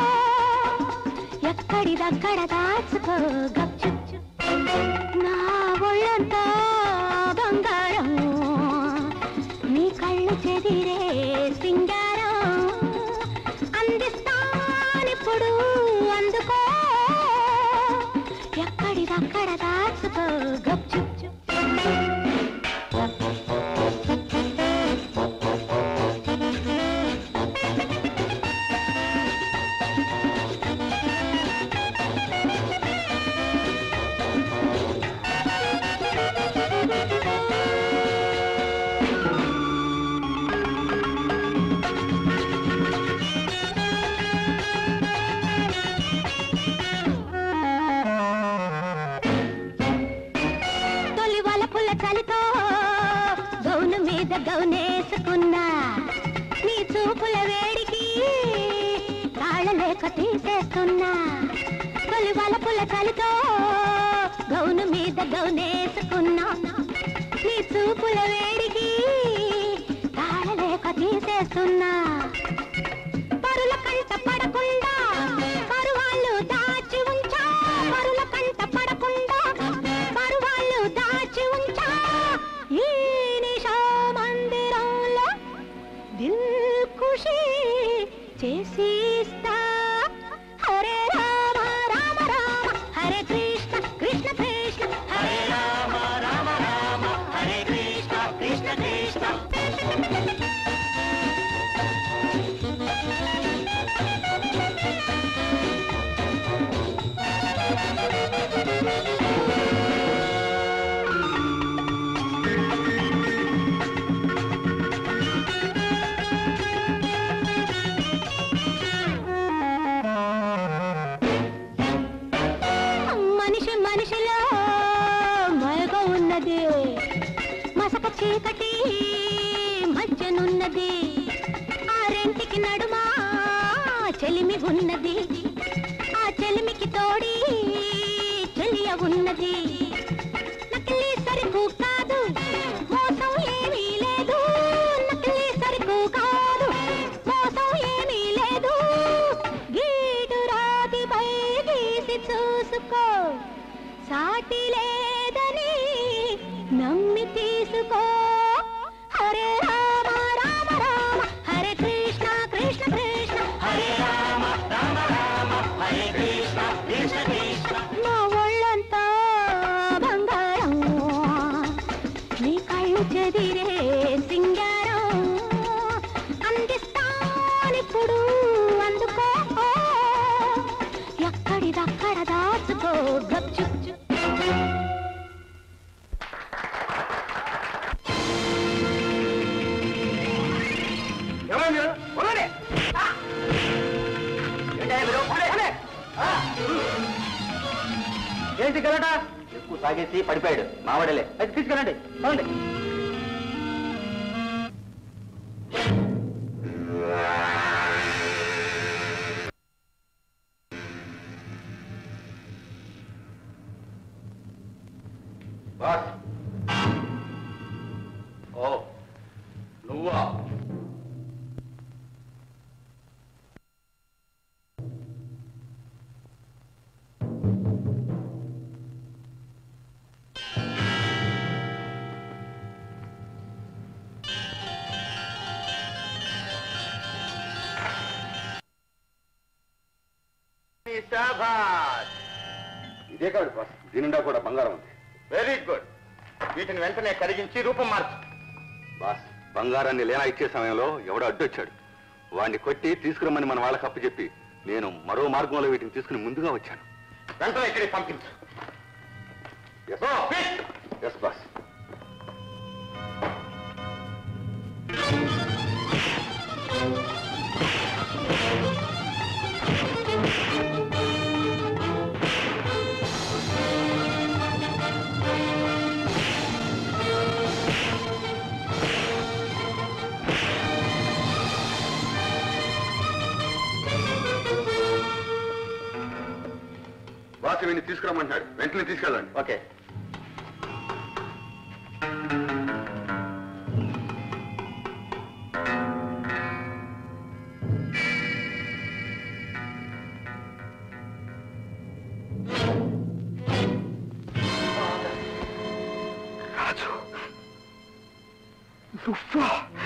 J: ఎక్కడిదక్కడ దాచుకో గప్చు నా ఒళ్ళంతా బంగారం నీ కళ్ళు చెదిరే సింగారం అందిస్తానిప్పుడు అందుకో ఎక్కడిదక్కడ దాచుకో గప్చు తొలి వలపుల చలితో గౌను మీద గౌనేసుకున్నా నీ చూపుల వేడికి తాళలేక తీసేస్తున్నా తొలి వలపుల చలితో గౌను మీద గౌనేసుకున్నా నీ చూపుల వేడికి తాళలేక తీసేస్తున్నా పరుల కంట పడకుండా పరువాళ్ళు దాచి ఉంచా పరుల కంట పడకుండా పరువాళ్ళు దాచి ఉంచా ఈ నిశా మందిరంలో దిల్ ఖుషి చేసిస్తా హరే రామ రామ రామ హరే కృష్ణ కృష్ణ కృష్ణ హరే రామ రామ రామ హరే కృష్ణ కృష్ణ కృష్ణ మనిషి మనిషిలో మయగ ఉన్నది మసక చీకటి మధ్యనున్నది ఆ రెంటికి నడుమా చెలిమి ఉన్నది ఆ చెలిమికి తోడి చెలియ ఉన్నది నకిలీ సరుకు కాదు మోసం ఏమీ లేదు నకిలీ సరుకు కాదు మోసం ఏమీ లేదు గీడు రాతిపై గీసి చూసుకో సాటి లేదని నమ్మి తీసుకో హరే రామ రామ రామ హరే కృష్ణ కృష్ణ కృష్ణ హరే రామ రామ రామ హరే కృష్ణ కృష్ణ కృష్ణ నా ఒళ్ళంతా బంగారం నీ కళ్ళు చెదిరే సింగారం అందిస్తానిప్పుడు అందుకో ఎక్కడిదక్కడ దాచుకో గప్చు
H: ఏంటి గలట ఎక్కువ సాగేసి పడిపోయాడు మావాడలే అది తీసుకెళ్ళండి పోండి
A: బాస్ ఓ నువ్వా
C: శాబాష్
A: ఇదే కాదు బాస్ దీని నిండా కూడా బంగారం ఉంది
C: వెరీ గుడ్ వీటిని వెంటనే కరిగించి రూపం మార్చు
A: బాస్ బంగారాన్ని లేనా ఇచ్చే సమయంలో ఎవడో అడ్డొచ్చాడు వాడిని కొట్టి తీసుకురమ్మని మన వాళ్ళకి అప్పు చెప్పి నేను మరో మార్గంలో వీటిని తీసుకుని ముందుగా వచ్చాను
C: వెంటనే ఇక్కడికి పంపించు
A: ఎస్ బాస్ బాస్ వీడిని తీసుకురమ్మంటున్నాడు వెంటనే తీసుకెళ్ళండి
C: ఓకే
A: రాజు నువ్వా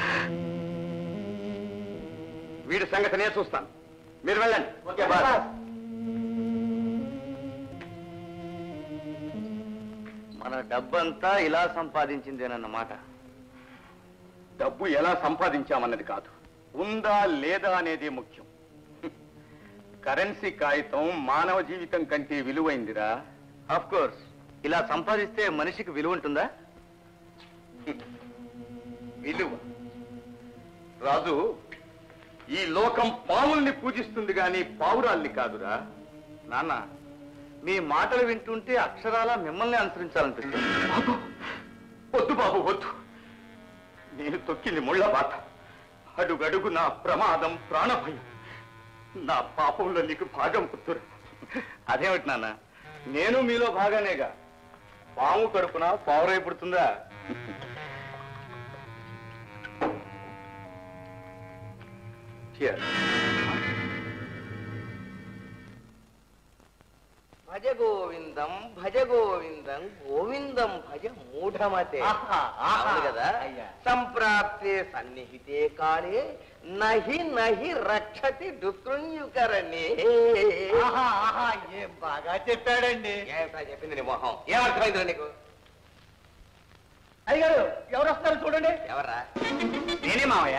C: వీడి సంగతి నేను చూస్తాను మీరు వెళ్ళండి ఓకే బాయ్
B: మన డబ్బంతా ఇలా సంపాదించిందేనన్నమాట
C: డబ్బు ఎలా సంపాదించామన్నది కాదు ఉందా లేదా అనేది ముఖ్యం కరెన్సీ కాగితం మానవ జీవితం కంటే విలువైందిరా
B: ఆఫ్ కోర్స్ ఇలా సంపాదిస్తే మనిషికి విలువ ఉంటుందా
C: విలువ రాజు ఈ లోకం పాముల్ని పూజిస్తుంది గాని పావురాల్ని కాదురా
B: నాన్న మీ మాటలు వింటుంటే అక్షరాల మిమ్మల్ని అనుసరించాలనిపిస్తుంది
C: బాబు వద్దు బాబు వద్దు నేను తొక్కింది ముళ్ళ బాట అడుగడుగు నా ప్రమాదం ప్రాణభయం నా పాపంలో నీకు భాగం పుత్తురా
B: అదేమిటి నాన్న నేను మీలో భాగానేగా పాము కడుపున పావురై పుడుతుందా Cheers. భజ గోవిందం భజ గోవిందం గోవిందం భజ మూఢమతే అవును కదా సంప్రాప్తే సన్నిహితే కాళే నహి నహి రక్షతి దుకృణ్యుకరణే
H: ఏం బాగా చెప్పాడండి
B: ఏమిటా చెప్పింది నీ మొహం ఏమర్థమైందిరా నీకు
H: అయ్యారు ఎవరు వస్తారు చూడండి
B: ఎవర్రా
H: నేనే మావయ్య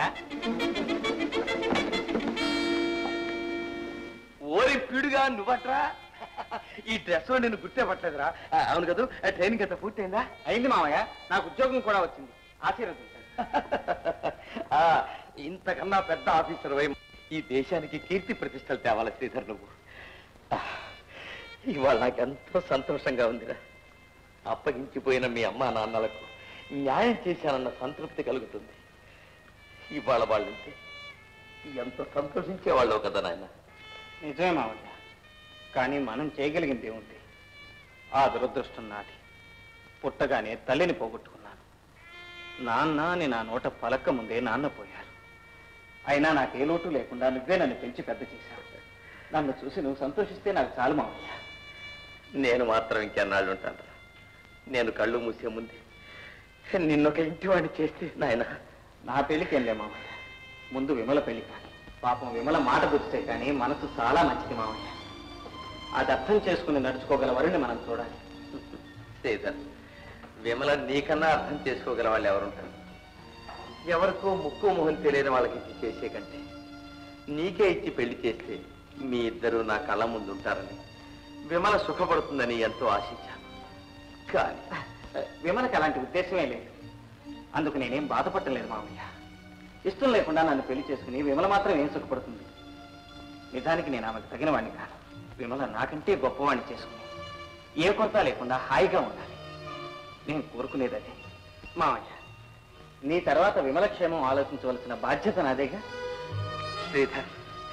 B: ఓరి పిడుగా నువ్వట్రా ఈ డ్రెస్ లో నేను గుర్తే పట్టలేదురా ఆ, అవును కదా ట్రైనింగ్ అంతా పూర్తయిందా
H: అయింది మావయ్య నాకు ఉద్యోగం కూడా వచ్చింది ఆశీర్వదించండి
B: ఆ, ఇంతకన్నా పెద్ద ఆఫీసర్ వై ఈ దేశానికి కీర్తి ప్రతిష్టలు తేవాలి శ్రీధర్ నువ్వు ఆ, ఇవాళ నాకు ఎంతో సంతోషంగా ఉందిరా అప్పగించిపోయిన మీ అమ్మా నాన్నలకు న్యాయం చేశానన్న సంతృప్తి కలుగుతుంది ఇవాళ వాళ్ళంటే ఎంత సంతోషించేవాళ్ళవు కదా నాయన
H: నిజమే మావయ్య కానీ మనం చేయగలిగింది ఏముంది ఆ దురదృష్టం నాది పుట్టగానే తల్లిని పోగొట్టుకున్నాను నాన్న అని నా నోట పలక్క ముందే నాన్న పోయారు అయినా నాకు ఏ లోటు లేకుండా నువ్వే నన్ను పెంచి పెద్ద చేశావు నన్ను చూసి నువ్వు సంతోషిస్తే నాకు చాలు మావయ్య
B: నేను మాత్రం ఇంకెన్నాళ్ళు ఉంటాను నేను కళ్ళు మూసే ముందే నిన్నొక ఇంటి వాడిని చేస్తే నాయన
H: నా పెళ్లికి వెళ్ళే మావయ్య ముందు విమల పెళ్లి కానీ పాపం విమల మాట గుర్తే కానీ మనసు చాలా మంచిది మావయ్య అది అర్థం చేసుకుని నడుచుకోగల వరుణ్ణి మనం చూడాలి
B: శ్రీధర్ విమల నీకన్నా అర్థం చేసుకోగల వాళ్ళు ఎవరుంటారు ఎవరికో ముక్కు మొహం తెలియని వాళ్ళకి ఇచ్చి చేసే కంటే నీకే ఇచ్చి పెళ్లి చేస్తే మీ ఇద్దరు నా కళ్ళ ముందు ఉంటారని విమల సుఖపడుతుందని ఎంతో ఆశించాను కానీ
H: విమలకి అలాంటి ఉద్దేశమే లేదు అందుకు నేనేం బాధపడలేదు మావయ్య ఇష్టం లేకుండా నన్ను పెళ్లి చేసుకుని విమల మాత్రం ఏం సుఖపడుతుంది నిజానికి నేను ఆమెకు తగిన వాడిని కాను విమల నాకంటే గొప్పవాణ్ణి చేసుకుని ఏ కొరత లేకుండా హాయిగా ఉండాలి నేను కోరుకునేది అదే మావయ్య నీ తర్వాత విమల క్షేమం ఆలోచించవలసిన బాధ్యత నాదేగా
B: శ్రీధర్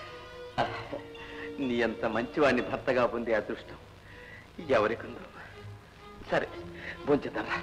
B: నీ అంత మంచివాడిని భర్తగా పొందే అదృష్టం ఎవరికుందో సరే బొంచుతారా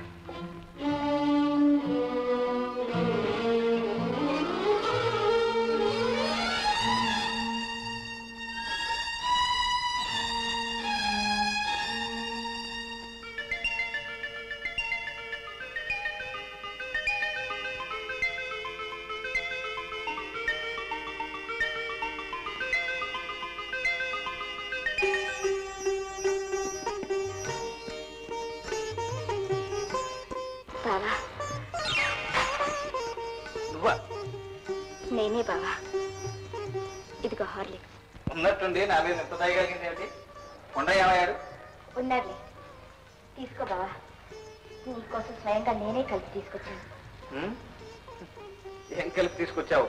H: ఉన్నట్టుండి నా మీద ఎంత దయగలిగింది ఏమిటి కొండ ఏమయ్యాడు
F: ఉన్నారులే తీసుకో బావా నీకోసం స్వయంగా నేనే కలిసి తీసుకొచ్చాను
H: ఉమ్? ఏం కలిపి తీసుకొచ్చావు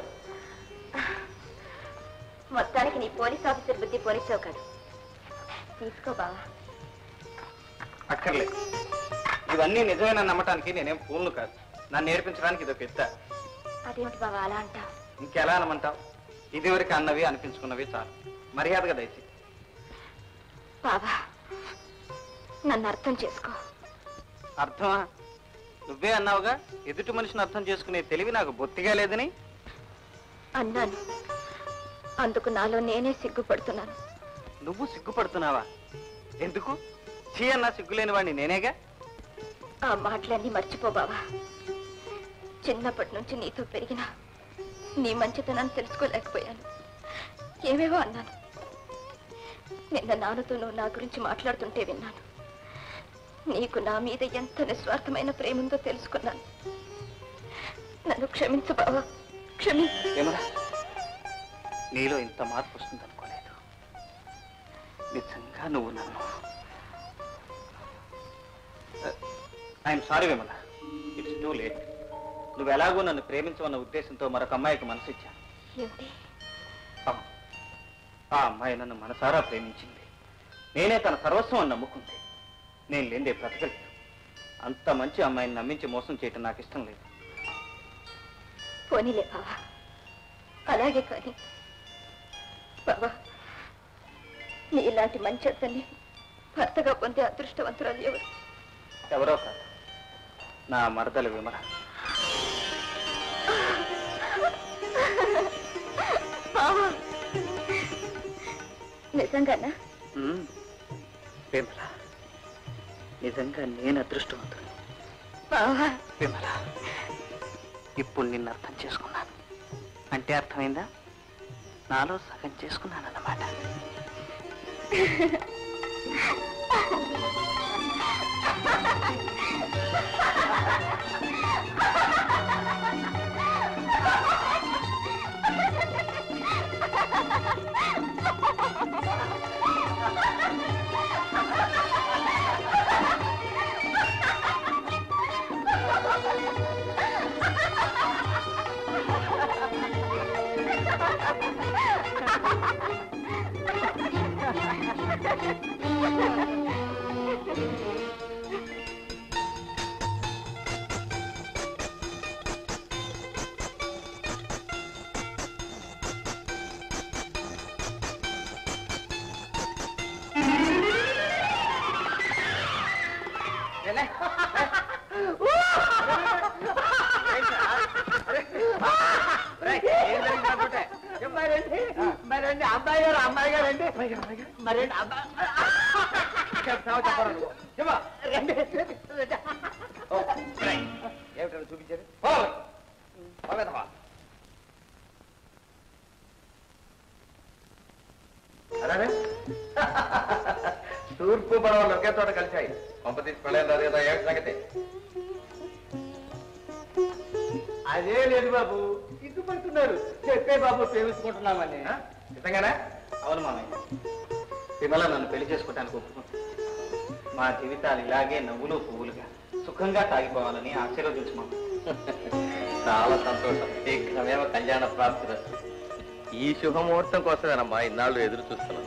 F: మొత్తానికి నీ పోలీస్ ఆఫీసర్ బుద్ధి పోలీసావు కాదు తీసుకో బావా
H: అక్కర్లేదు ఇవన్నీ నిజమైన నమ్మటానికి నేనేం పూలను కాదు నన్ను నేర్పించడానికి ఇదొక ఎత్త
F: అదేమిటి బావా అలా అంటావు
H: ఇంకెలా అనమంటావు ఇదివరకు అన్నవి అనిపించుకున్నవి చాలు మర్యాదగా దయచి
F: బావా నన్ను అర్థం చేసుకో
H: అర్థమా నువ్వే అన్నావుగా ఎదుటి మనిషిని అర్థం చేసుకునే తెలివి నాకు బొత్తిగా లేదని
F: అన్నాను అందుకు నాలో నేనే సిగ్గుపడుతున్నాను
H: నువ్వు సిగ్గుపడుతున్నావా ఎందుకు చీ అన్నా సిగ్గులేని వాడిని నేనేగా
F: ఆ మాటలన్నీ మర్చిపో బావా చిన్నప్పటి నుంచి నీతో పెరిగిన నీ మంచితనాన్ని తెలుసుకోలేకపోయాను ఏవేవో అన్నాను నిన్న నాన్నతో నువ్వు నా గురించి మాట్లాడుతుంటే విన్నాను నీకు నా మీద ఎంత నిస్వార్థమైన ప్రేమ ఉందో తెలుసుకున్నాను నన్ను క్షమించు బావా క్షమించు
H: ఏమరా నీలో ఇంత మార్పు వస్తుందనుకోలేదు నిజంగా నువ్వు నన్ను I'm sorry Vimala it's too late నువ్వు ఎలాగో నన్ను ప్రేమించమన్న ఉద్దేశంతో మరొక అమ్మాయికి మనసు ఇచ్చాను
F: ఏమిటి
H: అవును. ఆ అమ్మాయి నన్ను మనసారా ప్రేమించింది నేనే తన సర్వస్వం అని నమ్ముకుంది నేను లేదే బ్రతకలేదు అంత మంచి అమ్మాయిని నమ్మించి మోసం చేయటం నాకు ఇష్టం లేదు
F: పోనీలే బావా అలాగే కానీ బావా నీ ఇలాంటి మంచి అతన్ని భర్తగా పొందే అదృష్టవంతురాలు ఎవరు
H: ఎవరో కాదు నా మరదలు విమల
F: బావా నిజంగానా
H: ఉమ్, విమల నిజంగా నేను అదృష్టవంతుడు
F: బావా
H: విమల ఇప్పుడు నిన్ను అర్థం చేసుకున్నాను అంటే అర్థమైందా నాలో సగం చేసుకున్నాను అన్నమాట
C: మరండి అబ్బాయి గారు అమ్మాయి గారు అండి మరండి అబ్బాయి చెప్తావా చెప్పరా నువ్వు? చెప్పు. రండి. ఓ, రేయ్, ఏమిటో చూపించారు ఓ, పోగదవా. అలానే? తూర్పు పడవలు ఒకే చోట కలిశాయి పంప తీసుకెళ్ళలేదు అదేదో ఏమిటి సంగతి అదే లేదు బాబు సిగ్గుపడుతున్నారు చెప్పే బాబు ప్రేమించుకుంటున్నామని నిజంగానే
H: అవును మామయ్య విమల నన్ను పెళ్లి చేసుకోవడానికి ఒప్పుకుంది మా జీవితాలు ఇలాగే నవ్వులు పువ్వులుగా సుఖంగా సాగిపోవాలని ఆశీర్వదించు మామ
B: చాలా సంతోషం శీఘ్రమేమో కళ్యాణ ప్రాప్తి ఈ శుభముహూర్తం కోసమేనమ్మా ఇన్నాళ్ళు ఎదురు చూస్తున్నాను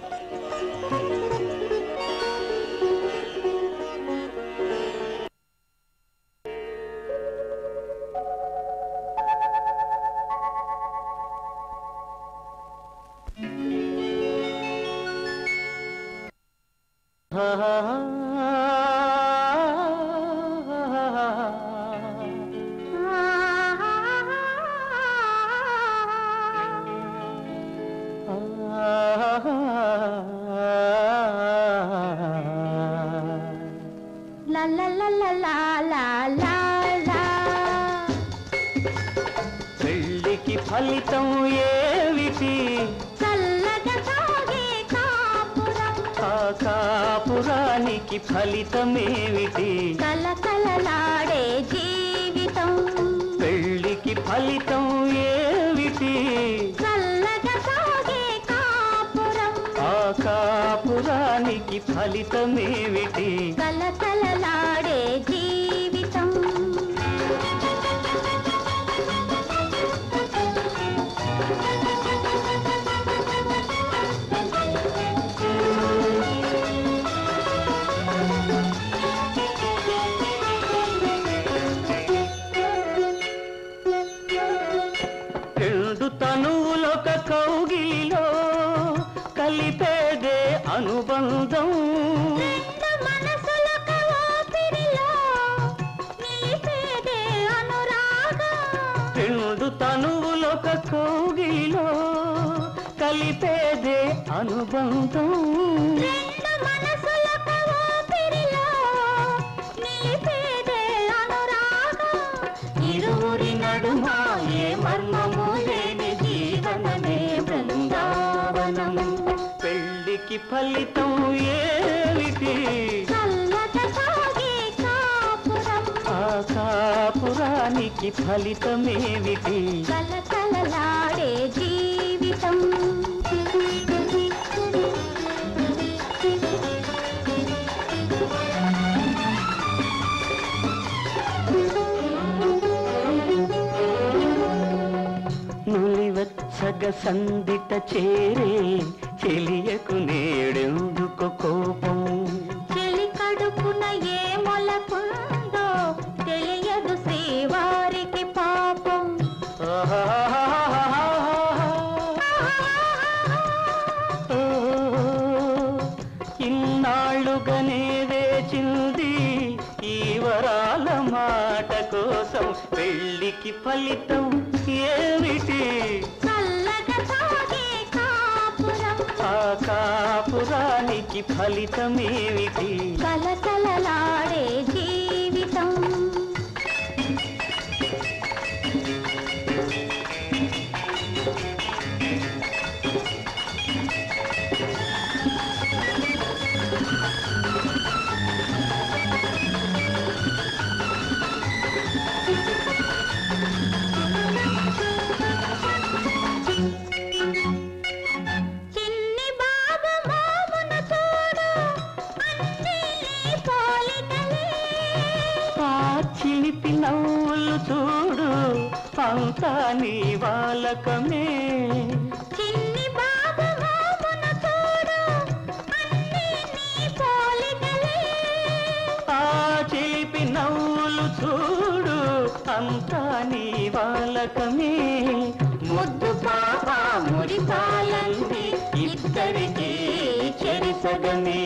J: లా లా లా లా లా లా లా లా
I: పెళ్ళికి ఫలితం ఏమిటి
J: చల్లగా సాగే కాపురం
I: ఆ కాపురానికి ఫలితమేమిటి
J: కలకలలాడే జీవితం
I: పెళ్ళికి ఫలితం ఏమిటి
J: చల్లగా సాగే కాపురం
I: ఆ కాపురానికి ఫలితమేమిటి
J: కలకలలాడే జీవితం
I: రెండు తనువులొక కౌగిలిలో కలిపేదే అనుబంధం
J: రెండు మనసులొక ఊపిరిలో నిలిపేదే అనురాగం
I: రెండు తనువులొక కౌగిలిలో కలిపేదే అనుబంధం
J: రెండు మనసులొక ఊపిరిలో నిలిపేదే అనురాగం
I: ఇరువురి నడుమ ఏ మర్మము లేని జీవనమే బృందావనం పెళ్లికి ఫలితం ఏమిటి
J: చల్లగా సాగే కాపురం
I: ఆ కాపురానికి ఫలితమేమిటి
J: కలకలలాడే జీవితం
I: నులివచ్చగ సందిట చేరే చెలియకు నేడెందుకు కోపం
J: చెలి కడుపున ఏ మొలకుందో తెలియదు శ్రీవారికి పాపం
I: ఓ, ఇన్నాళ్ళుగానే వేచింది ఈ వరాల మాట కోసం పెళ్లికి ఫలితం ఏమిటి
J: చల్లగా సాగే కాపురం
I: ఆ కాపురానికి ఫలితమేమిటి
J: కలకలలాడే జీవితం చిన్ని బాబు మోమున చూడు అన్నీ నీ పోలికలే
I: ఆ చిలిపి నవ్వులు చూడు అంతా నీ వాలకమే
J: చిన్ని బాబు మోమున చూడు అన్నీ నీ పోలికలే
I: ఆ చిలిపి నవ్వులు చూడు అంతా నీ వాలకమే ముద్దు పాప మురిపాలంది ఇద్దరికి చెరిసగమే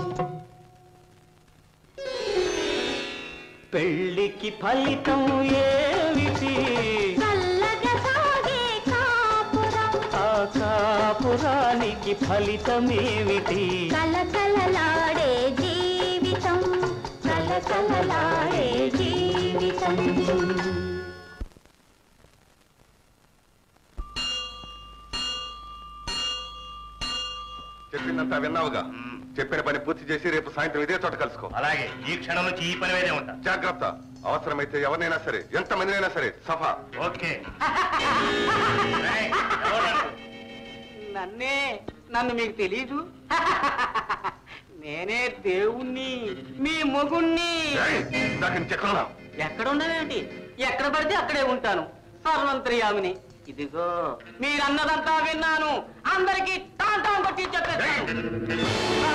I: పెళ్ళికి ఫలితం ఏమిటి
J: చల్లగా సాగే కాపురం
I: ఆ కాపురానికి ఫలితమేమిటి
J: కలకలలాడే జీవితం కలకలలాడే జీవితం
A: చెప్పిందంతా విన్నావుగా చెప్పిన పని పూర్తి చేసి రేపు సాయంత్రం ఇదే చోట కలుసుకో
E: అలాగే ఈ క్షణం నుంచి ఈ పని మీదే ఉంటా
A: జాగ్రత్త అవసరమైతే ఎవరినైనా సరే ఎంత మందినైనా సరే సఫా
E: ఓకే
H: నన్నే నన్ను మీకు తెలీదు నేనే దేవుణ్ణి మీ మొగుణ్ణి
A: నాకు చెక్కన్నా
H: ఎక్కడ ఉండనేంటి ఎక్కడ పడితే అక్కడే ఉంటాను సర్వంతర్యామిని ఇదిగో మీరన్నదంతా విన్నాను అందరికి టాన్ టాన్ కొట్టి చెప్పేస్తాను ఆ!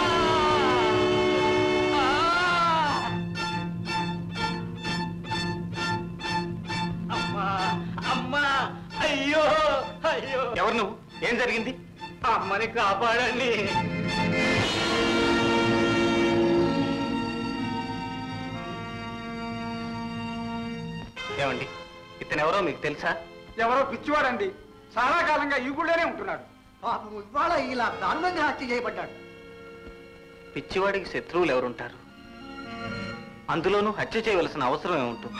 H: ఆ! అమ్మా అమ్మా అయ్యో అయ్యో
E: ఎవరు నువ్వు ఏం జరిగింది
H: అమ్మని కాపాడండి
E: ఏమండి ఇతను ఎవరో మీకు తెలుసా
C: ఎవరో పిచ్చివాడండి చాలా కాలంగా ఈ గుళ్ళోనే ఉంటున్నాడు
H: పాపం ఇవాళ ఇలా దారుణంగా హత్య చేయబడ్డాడు
E: పిచ్చివాడికి శత్రువులు ఎవరుంటారు అందులోనూ హత్య చేయవలసిన అవసరం ఏముంటుంది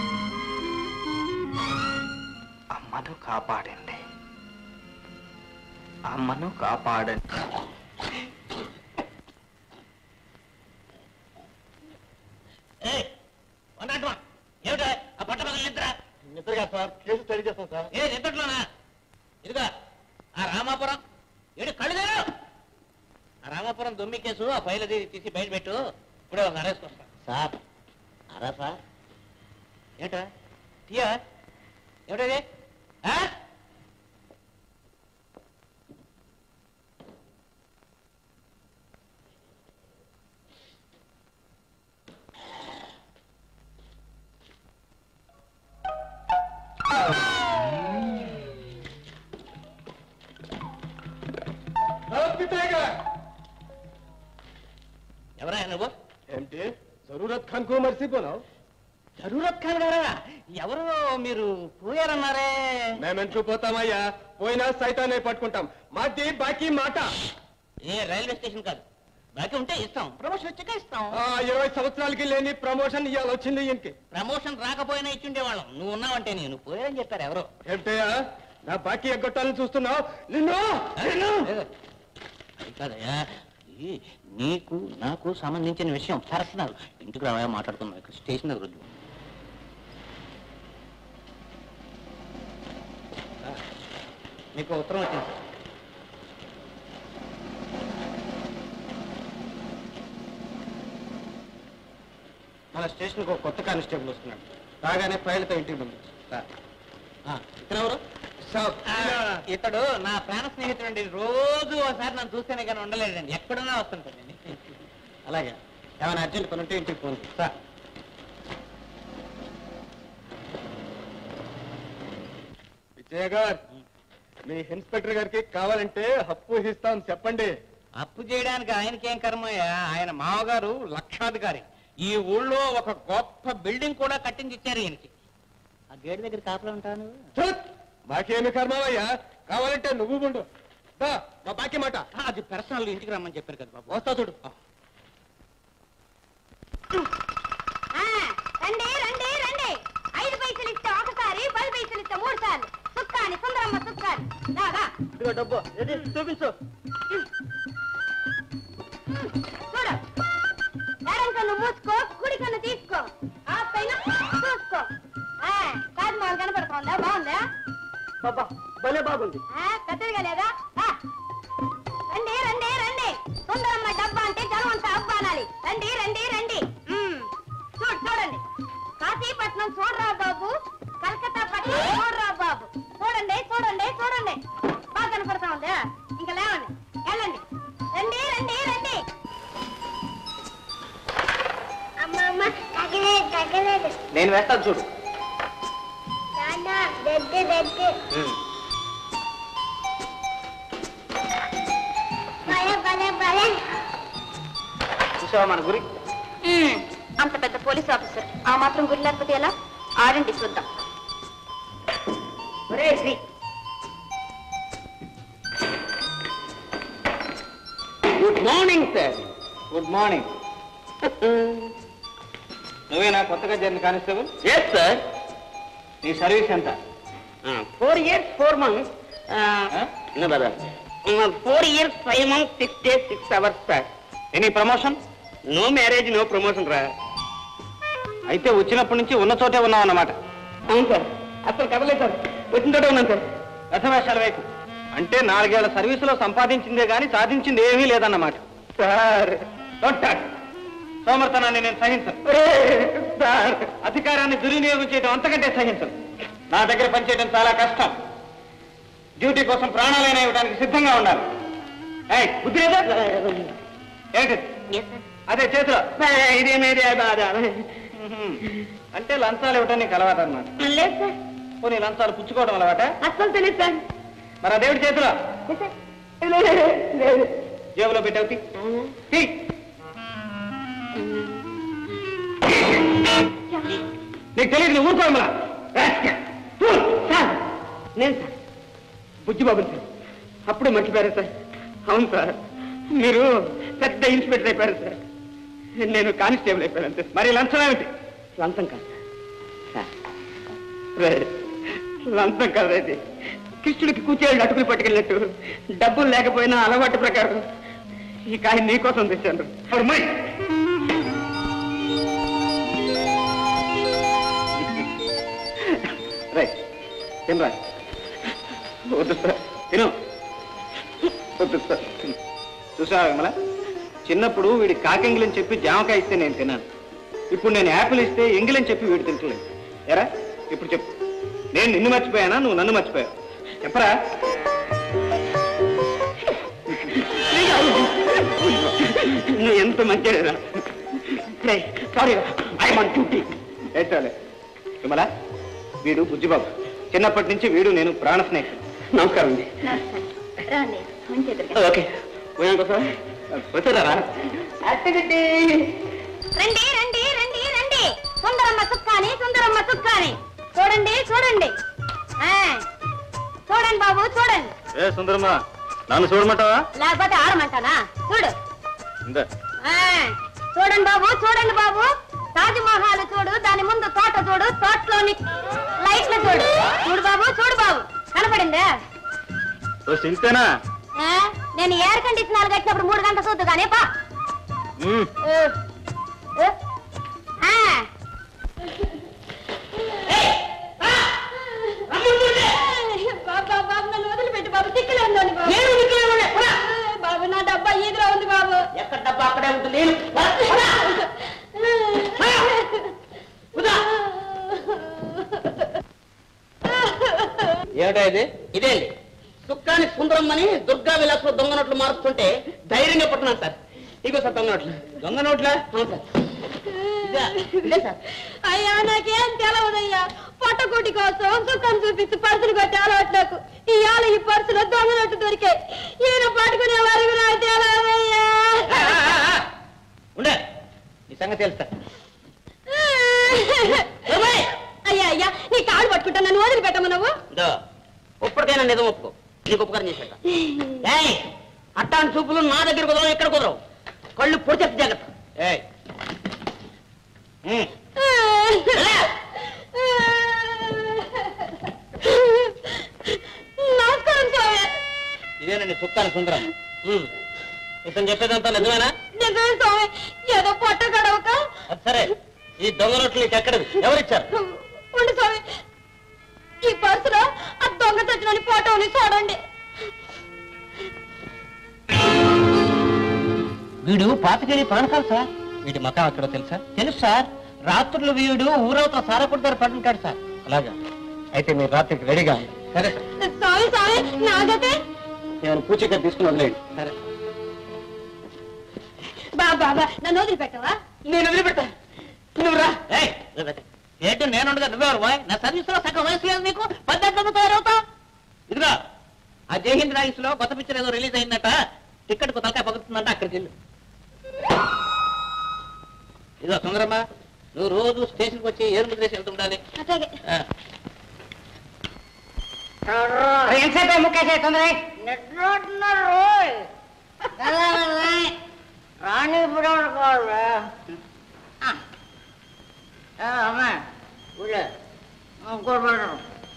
E: అమ్మను కాపాడండి అమ్మను కాపాడండి
G: ఏమిటా ఆ పట్ట పగల నిద్ర
C: నిద్రగా సార్ కేసు స్టడీ చేస్తాం సార్
G: ఏ నిద్రలోనా ఇదిగా ఆ రామాపురం ఏడు కళ్ళు తెరు ఆ రామాపురం దొమ్మి కేసు ఆ ఫైల్ అది తీసి బయట పెట్టు ఇప్పుడే ఒక అరెస్ట్ వస్తా సార్ అరా సార్ ఏంటా తీయా ఏమిటది ఆ? ఎవరా నువ్వు
C: ఏంటి జరూరత్ ఖాన్ కు మర్చిపోనావు
G: జరూరత్ ఖాన్ గారా ఎవరు మీరు పోయారన్నారే
C: మేమెంటూ పోతామయ్యా పోయినా సైతాన్ని పట్టుకుంటాం మాది బాకీ మాట
G: ఏ రైల్వే స్టేషన్ కాదు బాకీ ఉంటే ఇస్తాం ప్రమోషన్ వచ్చాక ఇస్తాం
C: ఆ ఇరవై సంవత్సరాలకి లేని ప్రమోషన్ ఇవాళ వచ్చింది ఈయనకి
G: ప్రమోషన్ రాకపోయినా ఇచ్చుండేవాళ్ళం నువ్వు ఉన్నావంటే నేను పోయారని చెప్పారు ఎవరో
C: ఏంటయ్యా నా బాకీ ఎగ్గొట్టాలని చూస్తున్నావు నిన్ను నిన్ను
G: అది కాదయ్యా ఇది నీకు నాకు సంబంధించిన విషయం పర్సనల్ ఇంటికి రావా మాట్లాడుతున్నాం ఇక్కడ స్టేషన్ దగ్గర వద్దు. ఆ, మీకు ఉత్తరం వచ్చింది సార్.
H: మన స్టేషన్కి ఒక కొత్త కానిస్టేబుల్ వస్తున్నాడు రాగానే ఫైల్తో ఇంటికి పంపించు
G: సార్. ఆ, ఇతను ఎవరు
C: సాబ్,
G: ఆ, ఇతడు నా ప్రాణ స్నేహితుడు అండి రోజు ఒకసారి నన్ను చూస్తేనే కానీ ఉండలేదండి ఎక్కడున్నా వస్తుంటాడండి
H: అలాగే ఏమైనా అర్జెంట్ పని ఉంటే ఇంటికి ఫోన్ చేయి.
G: సార్
C: విజయ గారు మీ ఇన్స్పెక్టర్ గారికి కావాలంటే అప్పు ఇస్తాం చెప్పండి
G: అప్పు చేయడానికి ఆయనకేం కర్మయ్యా ఆయన మామగారు లక్షాధికారి ఈ ఊళ్ళో ఒక గొప్ప బిల్డింగ్ కూడా కట్టించి ఇచ్చారు ఈయనకి ఆ గేట్ దగ్గర కాపలా ఉంటాను
C: ఛత్! బాకీ ఏమి కర్మావయ్యా కావాలంటే నువ్వు ఉండు దా, మా బాకీ మాట
G: అది పర్సనల్ ఇంటికి రమ్మని చెప్పారు కదా బాబు
C: వస్తా చూడు
F: ఆ, రండి రండి రండి ఐదు పైసలు ఇస్తే ఒకసారి పది పైసలు ఇస్తే మూడు సార్లు సుక్కాని సుందరమ్మ సుక్కాని రాగా
H: ఇదిగో డబ్బు ఏది చూపించు
F: చూడు ఎడం కన్ను మూసుకో కుడి కన్ను తీసుకో ఆ పైన చూసుకో ఆ, కాదు మాకు కనపడుతోందా బాగుందా
H: బాబా భలే బాగుంది
F: ఆ, పెద్దదిగా లేదా ఆ. రండి రండి రండి సుందరమ్మ డబ్బా అంటే జనం అంతా అబ్బా అనాలి రండి రండి రండి మ్మ్. చూడు చూడండి కాశీపట్నం చూడరా బాబు కలకత్తా పట్నం చూడరా బాబు చూడండి చూడండి చూడండి బాగా కనపడతా ఉందా ఇంకా లేవండి వెళ్ళండి రండి రండి రండి అమ్మ అమ్మ తగ్గలేదు తగ్గలేదు
H: నేను వేస్తాను చూడు
F: నాన్న దగ్గర దగ్గర భలే భలే భలే
H: చూసావా మన గురి
F: అంత పెద్ద పోలీస్ ఆఫీసర్ ఆ మాత్రం గురి లేకపోతే ఎలా ఆడండి చూద్దాం ఒరే Sri
H: good morning sir good morning నువ్వేనా కొత్తగా చేరిన కానిస్టేబుల్
G: ఎస్ సార్
H: నీ సర్వీస్ ఎంత
G: four years four months four years five months six days six hours sir
H: any promotion
G: no marriage no promotion రా
H: అయితే వచ్చినప్పటి నుంచి ఉన్న చోటే ఉన్నావు అన్నమాట
G: అవును సార్ అసలు కదలేదు సార్ వచ్చిన చోట ఉన్నాను సార్
H: రథవేషాల వైపు అంటే నాలుగేళ్ల సర్వీసులో సంపాదించిందే గాని సాధించింది ఏమీ లేదన్నమాట
G: సార్
H: Don't talk. సోమర్తనాన్ని నేను సహించను
G: సార్
H: అధికారాన్ని దుర్వినియోగం చేయడం అంతకంటే సహించను నా దగ్గర పనిచేయడం చాలా కష్టం డ్యూటీ కోసం ప్రాణాలైనా ఇవ్వడానికి సిద్ధంగా ఉండాలి ఏయ్, బుద్ధి లేదా ఏంటి అదే చేతిలో
G: ఇదేమేది బాధ
H: ఉహుం. అంటే లంచాలు ఇవ్వటం నీకు అలవాటు అన్నమాట
G: లేదు సార్
H: పోనీ లంచాలు పుచ్చుకోవడం అలవాట
G: అస్సలు తెలియదు సార్
H: మరి ఆ దేవుడి చేతిలో
G: లేదు
H: జేబులో పెట్టావు తీ. తీ. నీకు తెలియదు నువ్వు ఊరుకోమలా
G: సార్ నేను సార్ బుజ్జిబాబు సార్ అప్పుడు మర్చిపోయారు సార్ అవును సార్ మీరు పెద్ద ఇన్స్పెక్టర్ అయిపోయారు సార్ నేను కానిస్టేబుల్ అయిపోయాను అంతే
H: మరి లంచం ఏమిటి
G: లంచం కాదు సార్ రే, లంచం కాదు కృష్ణుడికి కూర్చోళ్ళు అటుకులు పట్టుకెళ్ళినట్టు డబ్బులు లేకపోయినా అలవాటు ప్రకారం ఈ కాయ నీకోసం తెచ్చాను
H: అమ్మయ్
G: రైట్ తినరా వద్దు సార్ తిను వద్దు సార్
H: చూసా విమల చిన్నప్పుడు వీడి కాకెంగిలని చెప్పి జామకాయ ఇస్తే నేను తిన్నాను ఇప్పుడు నేను యాపిల్ ఇస్తే ఎంగిలని చెప్పి వీడు తింటలేదు ఎరా ఇప్పుడు చెప్పు నేను నిన్ను మర్చిపోయానా నువ్వు నన్ను మర్చిపోయావు చెప్పరా
G: నువ్వు ఎంత మంచిగా సారీ ఐ వాంట్ డ్యూటీ
H: ఏడ్చాలే విమల వీడు బుజ్జిబాబు చిన్నప్పటి నుంచి వీడు నేను ప్రాణ స్నేహితుడు
G: నమస్కారం అండి
F: రాని మంచి
G: ఓకే పోయాం సార్
H: వచ్చారా
F: రండి రండి రండి రండి సుందరమ్మ చుక్కాని సుందరమ్మ చుక్కాని చూడండి చూడండి ఆ, చూడండి బాబు చూడండి
H: ఏ సుందరమ్మా నన్ను చూడమంటావా
F: లేకపోతే ఆడమంటానా చూడు
H: ఇందా
F: ఆ, చూడండి బాబు చూడండి బాబు తాజ్ మహల్ చూడు దాని ముందు తోట చూడు తోటలోని లైట్లు చూడు చూడు బాబు చూడు బాబు కనపడిందా
H: ఓ సింతేనా
F: ఆ, నేను ఎయిర్ కండిషనర్ కట్టినప్పుడు మూడు గంటల చూద్దు కానీ పా
H: ఉమ్.
F: ఏ, ఏ, ఆ. బాబా బాబు నన్ను వదిలిపెట్టి బాబు దిక్కులే ఉందని బాబు బాబు నా డబ్బా ఈదులో ఉంది బాబు
G: ఎక్కడ డబ్బా అక్కడే ఉంటుంది
H: ఏమిటా ఇది
G: ఇదే అండి సుక్కాని సుందరమ్మని దుర్గా విలాస్లో దొంగ నోట్లు మారుస్తుంటే ధైర్యంగా పట్టున్నాను సార్ ఇగో సార్ దొంగ నోట్లు
H: దొంగ నోట్లా
G: అవును సార్ ఇదే ఇదే సార్
F: అయ్యా నాకేం తెలవదయ్యా పొట్టకూటి కోసం సుఖం చూపిస్తూ పర్సులు కొట్టి అలవాటు నాకు ఇవాళ ఈ పర్సులో దొంగనట్టు దొరికాయి ఈయన పట్టుకునే వరకు నాకు తెలవదయ్యా
H: ఉండే నీ సంగతి తెలుస్తా
F: అయ్యా అయ్యా నీ కాళ్ళు పట్టుకుంటా నన్ను వదిలిపెట్టము నువ్వు
G: ఇదో ఇప్పటికైనా నిజం ఒప్పుకో నీకు ఉపకారం చేసేట ఏయ్ అట్టాంటి చూపులు నా దగ్గర కుదరవు ఎక్కడ కుదరవు కళ్ళు పొడి చెప్తే జాగ్రత్త
H: ఏయ్ ఉమ్.
F: నమస్కారం స్వామి
H: ఇదేనండి సుక్కాని సుందరం
G: ఉమ్. ఇతను చెప్పేదంతా నిజమేనా
F: నిజమే స్వామి ఏదో పొట్ట గడవక
G: అది సరే ఈ దొంగ నోట్లు నీకు ఎక్కడవి ఎవరిచ్చారు
F: ఉండు స్వామి ఈ పర్సులో ఆ దొంగ తెచ్చిన ఫోటోని చూడండి
G: వీడు పాతికేడి పానకాలు సార్ వీడి మకాం ఎక్కడో తెలుసా తెలుసు సార్ రాత్రులు వీడు ఊరవతల సారపుడి దగ్గర పడుకుంటాడు సార్ అలాగా అయితే మీరు రాత్రికి రెడీగా ఉంది సరే సార్
F: స్వామి స్వామి నాగతే
G: నేను పూచిక తీసుకుని వదిలేయండి సరే
F: బాబా బాబా నన్ను వదిలిపెట్టవా
G: నేను వదిలిపెట్టా నువ్వు రా ఏంటి నేను ఉండగా నువ్వెవరు బాయ్ నా సర్వీస్ లో సగం వయసు లేదు నీకు పద్ధతిలో తయారవుతావు ఇదిగో ఆ జయహింద్ రాయిస్ లో కొత్త పిక్చర్ ఏదో రిలీజ్ అయిందట టికెట్ కు తలకాయ పగుతుందంట అక్కడికి వెళ్ళు ఇదిగో సుందరమ్మ నువ్వు రోజు స్టేషన్కి వచ్చి ఏరుముద్ర వేసి వెళ్తుండాలి
F: అట్లాగే
G: ఆ.
J: ఎంతసేపు ముక్కేసే తొందర రాణి ఇప్పుడు కావాలి అమ్మా ఊళ్ళో ఇంకోటి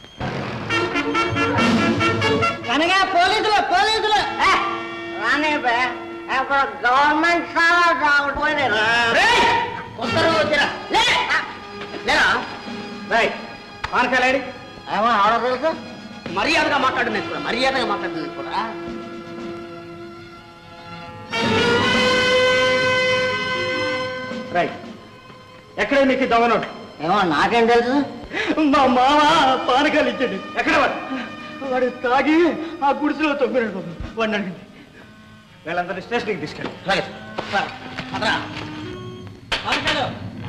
J: కనుక పోలీసులు పోలీసులు ఏ, రాని బే అక్కడ గవర్నమెంట్ చాలా రావట్లేదు
G: కొత్త రోజు వచ్చిరా లే లేరా
H: రేయ్, పానకాయలేడి
J: ఏమో ఆడ తెలుసు
G: మర్యాదగా మాట్లాడు నేను కూడా మర్యాదగా మాట్లాడు నేను కూడా
H: రైట్ ఎక్కడ నీకు ఈ దొంగ నోట్
J: ఏమో నాకేం తెలుసు
H: మా మామ పానకాయలు ఇచ్చాడు ఎక్కడ వాడు వాడు తాగి ఆ గుడిసెలో తొమ్మినాడు బాబు వాడిని అడగండి వీళ్ళందరినీ స్టేషన్కి తీసుకెళ్ళి
G: సరే సరే అదరా మాట్లాడు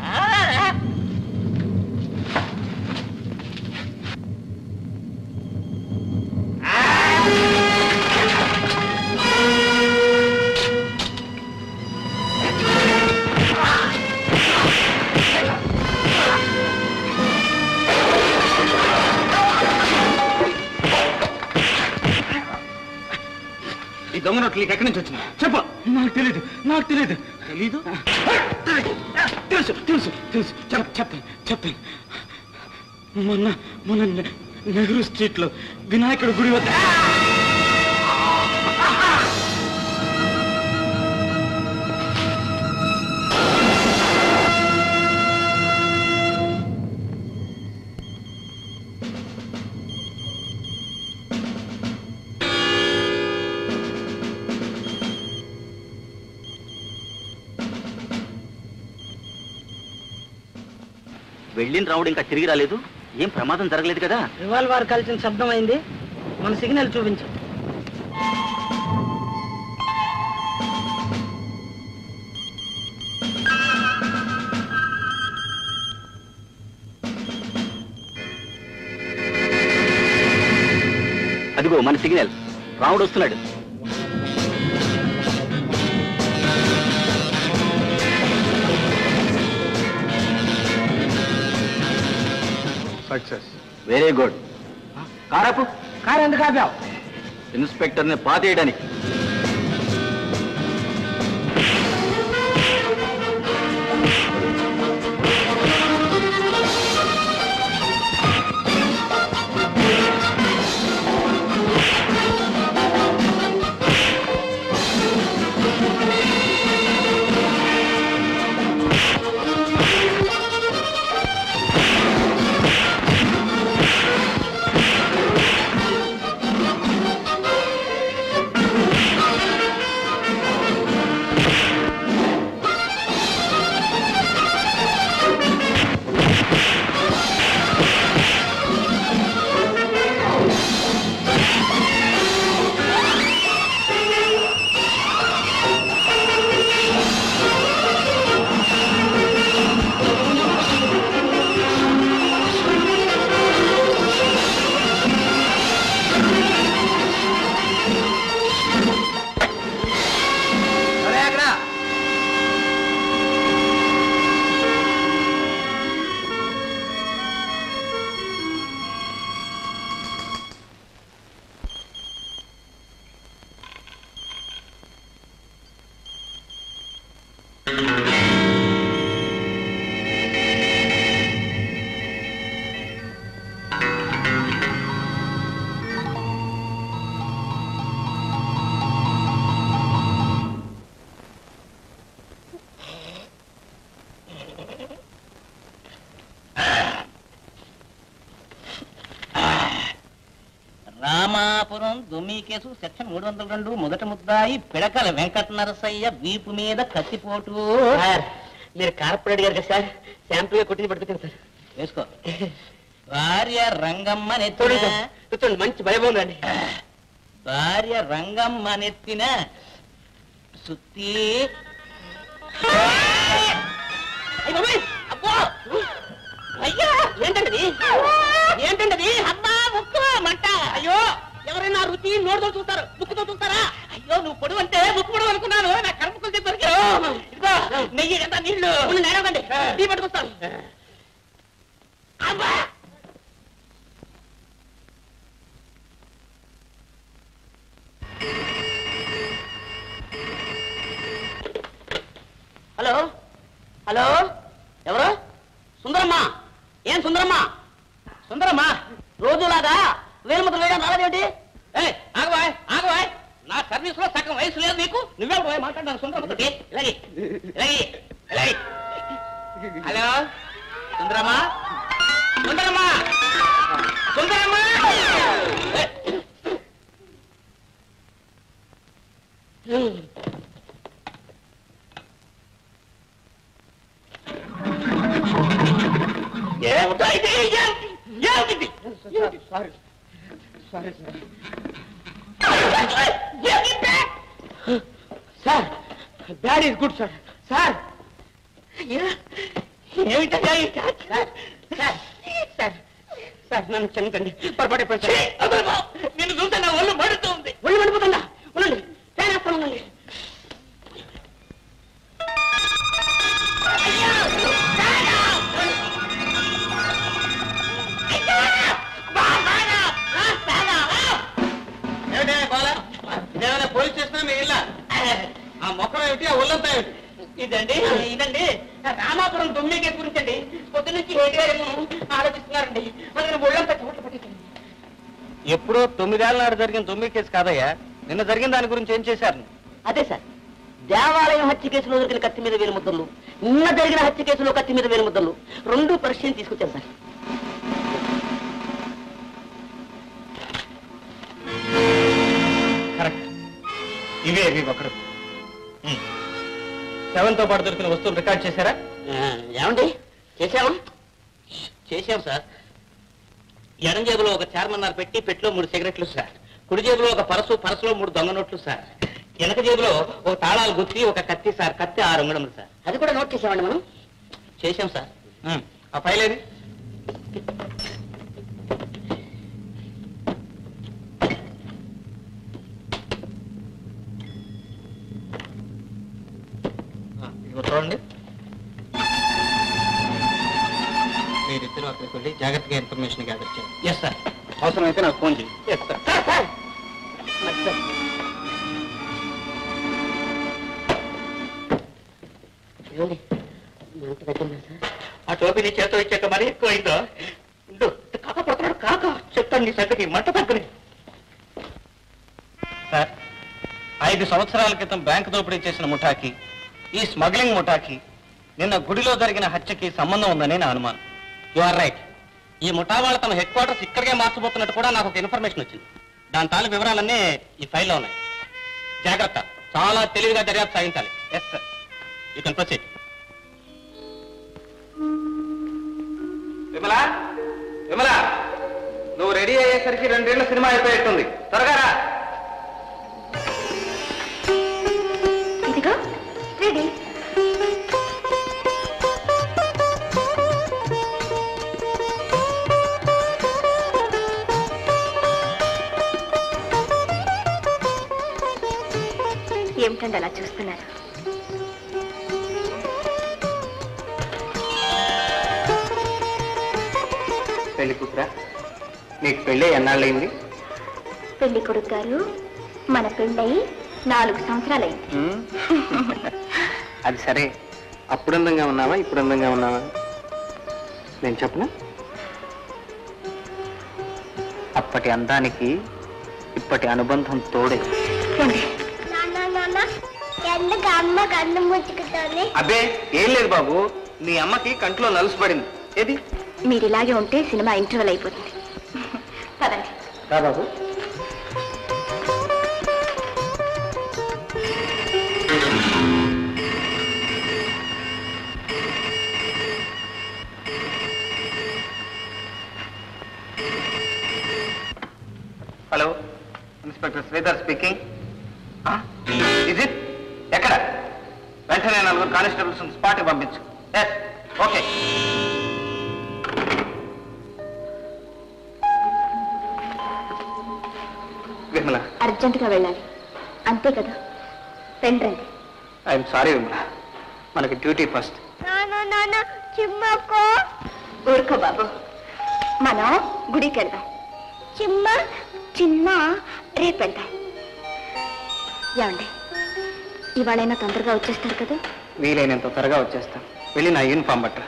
H: ఈ దొంగ నోట్లు నీకు ఎక్కడి నుంచి వచ్చింది చెప్పు నాకు తెలియదు నాకు తెలియదు తెలీదు తెలుసు తెలుసు తెలుసు చెప్ చెప్తాను చెప్తాను మొన్న మొన్న నె- నెహ్రూ స్ట్రీట్ లో వినాయకుడు గుడి వద్ద
D: వెళ్ళిన రావుడు ఇంకా తిరిగి రాలేదు ఏం ప్రమాదం జరగలేదు కదా
G: రివాల్వర్ కలిసిన శబ్దం అయింది మన సిగ్నల్ చూపించు
D: అదిగో మన సిగ్నల్ రావుడు వస్తున్నాడు
A: సక్సెస్
D: వెరీ గుడ్ కారాపు
G: కారు ఎందుకు ఆపావు
D: ఇన్స్పెక్టర్ని పాతేయడానికి
I: రామాపురం దుమ్మి కేసు సెక్షన్ మూడు వందల రెండు మొదటి ముద్దాయి పిడకల వెంకట నరసయ్య వీపు మీద కత్తిపోటు
G: సార్ మీరు కారప్పుడు అడిగారు కదా సార్ శాంపుల్ కొట్టించి పట్టుకొచ్చాను సార్
I: వేసుకో భార్య రంగమ్మ
G: చూడండి
I: నెత్తిన
G: సార్ కూర్చోండి మంచి భయం ఉందండి
I: భార్య రంగమ్మ నెత్తిన సుత్తి
G: అయ్య బాబోయ్! అబ్బో! అయ్యా ఏంటండి ఏంటండి అబ్బా ముక్కు మంట అయ్యో ఎవరైనా రుచి నోడుతో చూస్తారు ముక్కుతో చూస్తారా అయ్యో నువ్వు పొడవు అంటే ముక్కు పొడవు అనుకున్నాను నా కర్మకులు దొరికావు ఇదిగో నెయ్యి ఎంత నీళ్లు నేనకండి టీ పట్టుకొస్తాను అబ్బా హలో హలో ఎవరు సుందరమ్మ ఏం సుందరమ్మ సుందరమ్మ రోజులాగా వేలుముద్ర వేయడం రాలేదేంటి
I: ఏయ్, ఆగవాయ్ ఆగవాయ్ నా సర్వీస్ లో సగం వయసు లేదు నీకు నువ్వెవరు పోయి మాట్లాడాను సుందరమ్మతోటి ఇలాగే ఇలాగే ఇలాగే హలో సుందరమ్మా సుందరమ్మా సుందరమ్మా ఏయ్,
G: ఏమిటో ఇది? ఏమిటి? ఏమిటిది? Sorry sorry sir bad is good sir sir ఏమిటయ్యా ఈ torch? Sir sir sir sir నన్ను క్షమించండి పొరపాటు అయిపోయింది సార్.
I: నిన్ను చూస్తే నా ఒళ్ళు మండుతుంది
G: ఒళ్ళు మండిపోతుందా ఉండండి ఫ్యాన్ వేస్తాను ఉండండి
I: ఏమిటి బాల ఇదేమైనా పోలీస్ స్టేషన్ మీ ఇల్లా ఆ మొక్కలు ఏమిటి ఆ ఒళ్ళంతా ఏమిటి
G: ఇదండి ఇదండి రామాపురం దొమ్మికే గురించండి పొద్దు నుంచి ఏమో ఆలోచిస్తున్నారండి అందుకని ఒళ్ళంతా చెమట పట్టించండి
H: ఎప్పుడో తొమ్మిదేళ్ల నాడు జరిగిన తొమ్మిది కేసు కాదయ్యా నిన్న జరిగిన దాని గురించి ఏం చేశారు
G: అదే సార్ దేవాలయం హత్య కేసులో దొరికిన కత్తి మీద వేలు ముద్దలు నిన్న జరిగిన హత్య కేసులో కత్తి మీద వేలు ముద్దలు రెండు పరిశీలన తీసుకొచ్చాను సార్
H: కరెక్ట్ ఇవే ఇవి ఒకరు సెవెన్ తో పాటు దొరికిన వస్తువులు రికార్డ్ చేశారా
G: ఏమండి చేసాము
I: చేశాం సార్ ఎడం జేబులో ఒక చార్మన్నారు పెట్టి పెట్టిలో మూడు సిగరెట్లు సార్ కుడి జేబులో ఒక పరసు పరసులో మూడు దొంగ నోట్లు సార్ వెనక జేబులో ఒక తాళాలు గుత్తి ఒక కత్తి సార్ కత్తి ఆరు అంగడములు సార్
K: అది కూడా నోట్ చేసామండి మనం
I: చేశాం సార్
H: ఉమ్, ఆ ఫైల్ ఏది ఆ, ఇదిగో చూడండి మీరిద్దరు అక్కడికి వెళ్ళి జాగ్రత్తగా ఇన్ఫర్మేషన్ గ్యాదర్ చేయండి
I: ఎస్ సార్
H: అవసరమైతే నాకు ఫోన్ చేయండి
I: ఎస్ సార్
K: ఏమండి ఎంత తగ్గిందా సార్
I: ఆ టోపీ నీ చేతితో ఇచ్చాక మరీ ఎక్కువ అయిందో ఉండు కాక పడుతున్నాడు కాక చెప్తాను నీ సంగతి మంట తగ్గని
H: సార్ ఐదు సంవత్సరాల క్రితం బ్యాంకు దోపిడీ చేసిన ముఠాకి ఈ స్మగ్లింగ్ ముఠాకి నిన్న గుడిలో జరిగిన హత్యకి సంబంధం ఉందని నా అనుమానం
I: యు ఆర్ రైట్ ఈ ముఠా వాళ్ళు తమ హెడ్ క్వార్టర్స్ ఇక్కడికే మార్చబోతున్నట్టు కూడా నాకు ఒక ఇన్ఫర్మేషన్ వచ్చింది దాని తాలూ వివరాలన్నీ ఈ ఫైల్లో ఉన్నాయి జాగ్రత్త చాలా తెలివిగా దర్యాప్తు సాగించాలి yes sir you can proceed
H: Vimala Vimala నువ్వు రెడీ అయ్యేసరికి రెండేళ్ల సినిమా అయిపోయేట్టుంది త్వరగా రా
F: ఇదిగో రెడీ ఏమిటండి అలా చూస్తున్నారు
H: పెళ్లి కూతురా నీకు పెళ్ళి ఎన్నాళ్ళైంది
F: పెళ్లి కొడుకు గారు మన పెళ్ళయి నాలుగు సంవత్సరాలైంది
H: అది సరే అప్పుడు అందంగా ఉన్నావా ఇప్పుడు అందంగా ఉన్నావా నేను చెప్పనా అప్పటి అందానికి ఇప్పటి అనుబంధం తోడే
F: రండి.
J: ఎందుకు అమ్మ కన్ను ముచ్చుకుతోంది
H: అబ్బే ఏం లేదు బాబు నీ అమ్మకి కంట్లో నలుసు పడింది ఏది
F: మీరు ఇలాగే ఉంటే సినిమా ఇంటర్వెల్ అయిపోతుంది పదండి
H: రా బాబు hello inspector Sridhar speaking is it ఎక్కడ వెంటనే నలుగురు కానిస్టేబుల్స్ స్పాట్కి పంపించు ఎస్ ఓకే విమల
F: అర్జెంటుగా వెళ్ళాలి అంతే కదా రండి రండి
H: ఐఎమ్ సారీ విమల మనకి డ్యూటీ ఫస్ట్
J: నాన్న నాన్న చిమ్మకో
F: ఊరుకో బాబు మనం గుడికి వెళ్దాం
J: చిమ్మ
F: చిన్న రేపు వెళ్దాం ఏమండి ఇవాళైనా తొందరగా వచ్చేస్తారు కదా
H: వీలైనంత త్వరగా వచ్చేస్తాం వెళ్ళి నా యూనిఫామ్ బట్ట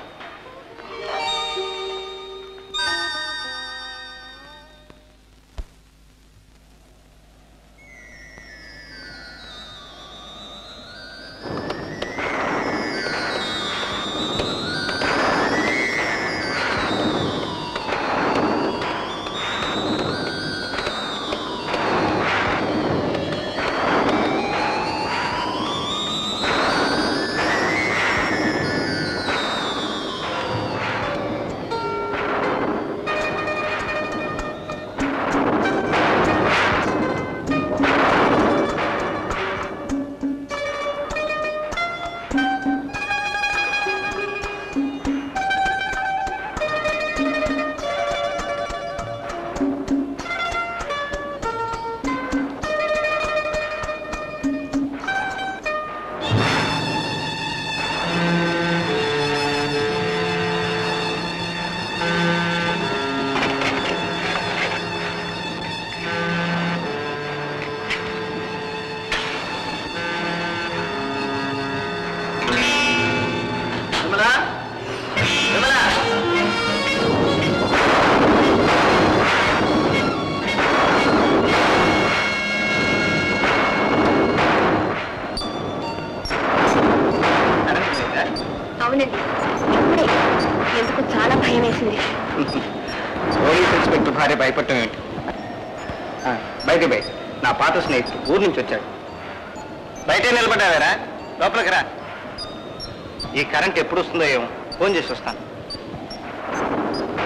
H: విమలా విమలా
F: అవునండి ఇప్పుడే ఎందుకు చాలా భయం వేసింది
H: పోలీస్ ఇన్స్పెక్టర్ భార్య భయపడటం ఏంటి బయట బయట నా పాత స్నేహితుడు ఊరు నుంచి వచ్చాడు బయటే నిలబడ్డావేరా లోపలికి రా ఈ కరెంట్ ఎప్పుడు వస్తుందో ఏమో ఫోన్ చేసి వస్తాను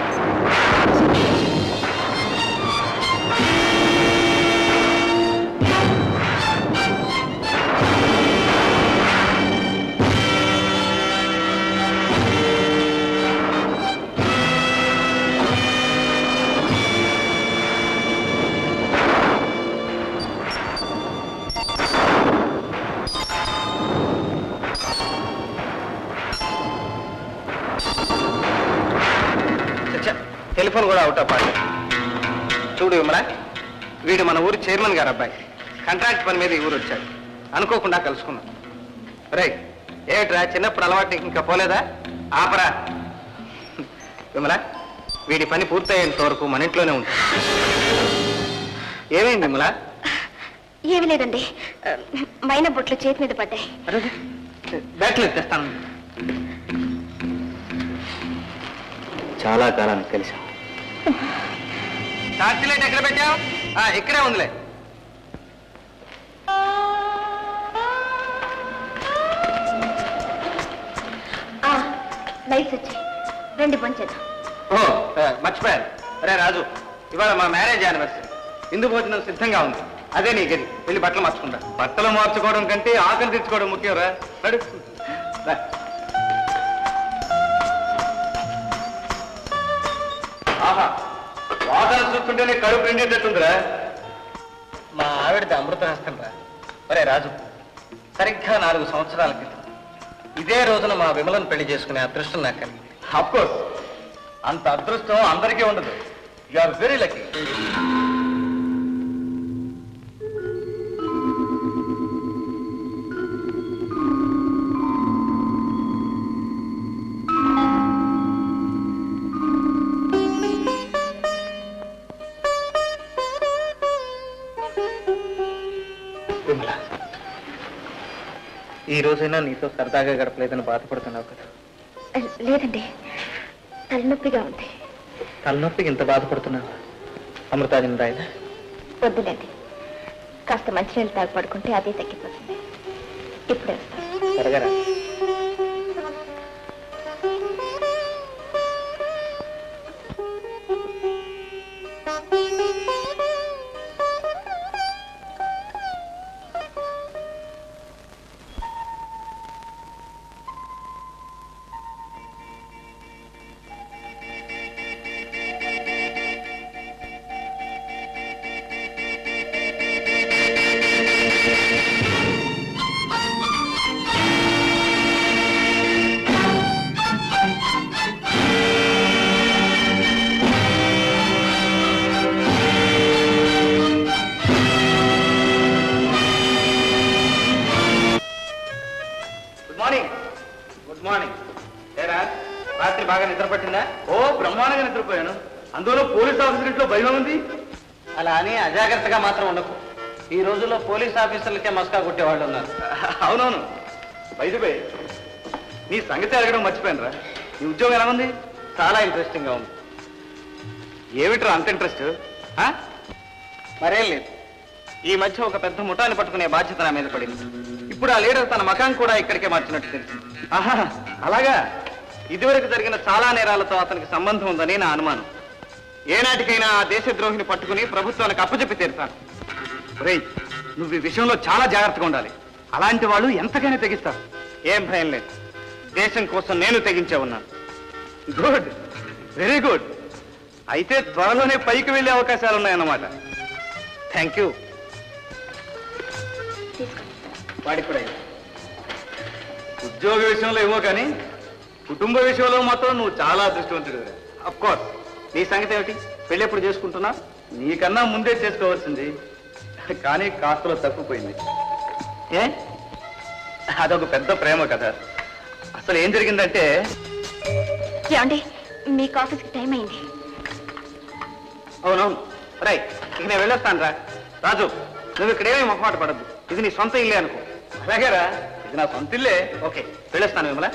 H: టెలిఫోన్ కూడా అవుట్ ఆఫ్ ఆర్డర్ చూడు విమల వీడు మన ఊరి చైర్మన్ గారు అబ్బాయి కాంట్రాక్ట్ పని మీద ఈ ఊరు వచ్చాడు అనుకోకుండా కలుసుకున్నాం రైట్ ఏమిట్రా చిన్నప్పుడు అలవాటు నీకు ఇంకా పోలేదా ఆపరా విమల వీడి పని పూర్తయ్యేంత వరకు మన ఇంట్లోనే ఉంటుంది ఏమైంది విమల
F: ఏమి లేదండి ఆ, మైన బొట్లు చేతి మీద పడ్డాయి
H: బ్యాట్లు తెస్తాను
D: చాలా కాలానికి కలిసాం
H: టార్చ్ లైట్ ఎక్కడ పెట్టావు ఆ, ఇక్కడే ఉందిలే
F: ఆ, లైట్స్ వచ్చాయి రండి పంచేద్దాం
H: ఓ ఆ, మర్చిపోయాను రే రాజు ఇవాళ మా మ్యారేజ్ యానివర్సరీ ఇందు భోజనం సిద్ధంగా ఉంది అదే నీ గది వెళ్ళి బట్టలు మార్చుకుంటా బట్టలు మార్చుకోవడం కంటే ఆకలి తెచ్చుకోవడం ముఖ్యం రా నడు. రా. ఆహా వాసన చూస్తుంటేనే కడుపు నిండేటట్టుందిరా మా ఆవిడది అమృత హస్తం రా ఒరే రాజు సరిగ్గా నాలుగు సంవత్సరాల క్రితం ఇదే రోజున మా విమలను పెళ్లి చేసుకునే అదృష్టం నాకు కలిగింది కోర్స్ అంత అదృష్టం అందరికీ ఉండదు you are very lucky Vimala ఈ రోజైనా నీతో సరదాగా గడపలేదని బాధపడుతున్నావు కదా
F: ఆ, లేదండి తలనొప్పిగా ఉంది
H: తలనొప్పికి ఇంత బాధపడుతున్నావు అమృతాజన్ రాయదా
F: వద్దులేండి కాస్త మంచినీళ్ళు తాగి పడుకుంటే అదే తగ్గిపోతుంది ఇప్పుడే వస్తాను
H: త్వరగా రా. గుడ్ మార్నింగ్ గుడ్ మార్నింగ్ ఏరా రాత్రి బాగా నిద్ర పట్టిందా
D: ఓ బ్రహ్మాండంగా నిద్రపోయాను అందులో పోలీస్ ఆఫీసర్ ఇంట్లో భయం ఉంది
H: అలా అని అజాగ్రత్తగా మాత్రం ఉండకు ఈ రోజుల్లో పోలీస్ ఆఫీసర్లకే మస్కా కొట్టేవాళ్ళు ఉన్నారు
D: అవునవును బయటపై నీ సంగతి అడగడం మర్చిపోయాను రా నీ ఉద్యోగం ఎలా ఉంది
H: చాలా ఇంట్రెస్టింగ్ గా ఉంది
D: ఏమిట్రా అంత ఇంట్రెస్ట్
H: మరేం లేదు ఈ మధ్య ఒక పెద్ద ముఠాన్ని పట్టుకునే బాధ్యత నా మీద పడింది ఇప్పుడు ఆ లీడర్ తన మకాం కూడా ఇక్కడికే మార్చినట్టు తెలిసింది
D: ఆహా అలాగా
H: ఇదివరకు జరిగిన చాలా నేరాలతో అతనికి సంబంధం ఉందని నా అనుమానం ఏనాటికైనా ఆ దేశద్రోహిని పట్టుకుని ప్రభుత్వానికి అప్పచెప్పి తీరుతాను
D: రేయ్ నువ్వు ఈ విషయంలో చాలా జాగ్రత్తగా ఉండాలి అలాంటి వాళ్ళు ఎంతకైనా తెగిస్తారు
H: ఏం భయం లేదు దేశం కోసం నేను తెగించే ఉన్నాను
D: గుడ్ వెరీ గుడ్ అయితే త్వరలోనే పైకి వెళ్ళే అవకాశాలు ఉన్నాయన్నమాట
H: థ్యాంక్ యూ
F: తీసుకోండి
H: వాడికి కూడా ఇవ్వు.
D: ఉద్యోగ విషయంలో ఏమో కానీ కుటుంబ విషయంలో మాత్రం నువ్వు చాలా అదృష్టవంతుడు
H: అఫ్ కోర్స్ నీ సంగతి ఏమిటి పెళ్ళి ఎప్పుడు చేసుకుంటున్నా
D: నీకన్నా ముందే చేసుకోవాల్సింది కానీ కాస్తలో తప్పిపోయింది
H: ఏ
D: అదొక పెద్ద ప్రేమ కథ అసలు ఏం జరిగిందంటే
F: ఏమండి మీకు ఆఫీస్కి టైం అయింది
H: అవునవును రైట్ ఇక నేను వెళ్ళొస్తాను రా రాజు నువ్వు ఇక్కడేమీ మొహమాట పడద్దు ఇది నీ సొంత ఇల్లే అనుకో
D: అలాగేరా ఇది నా సొంత ఇల్లే
H: ఓకే వెళ్ళొస్తాను విమల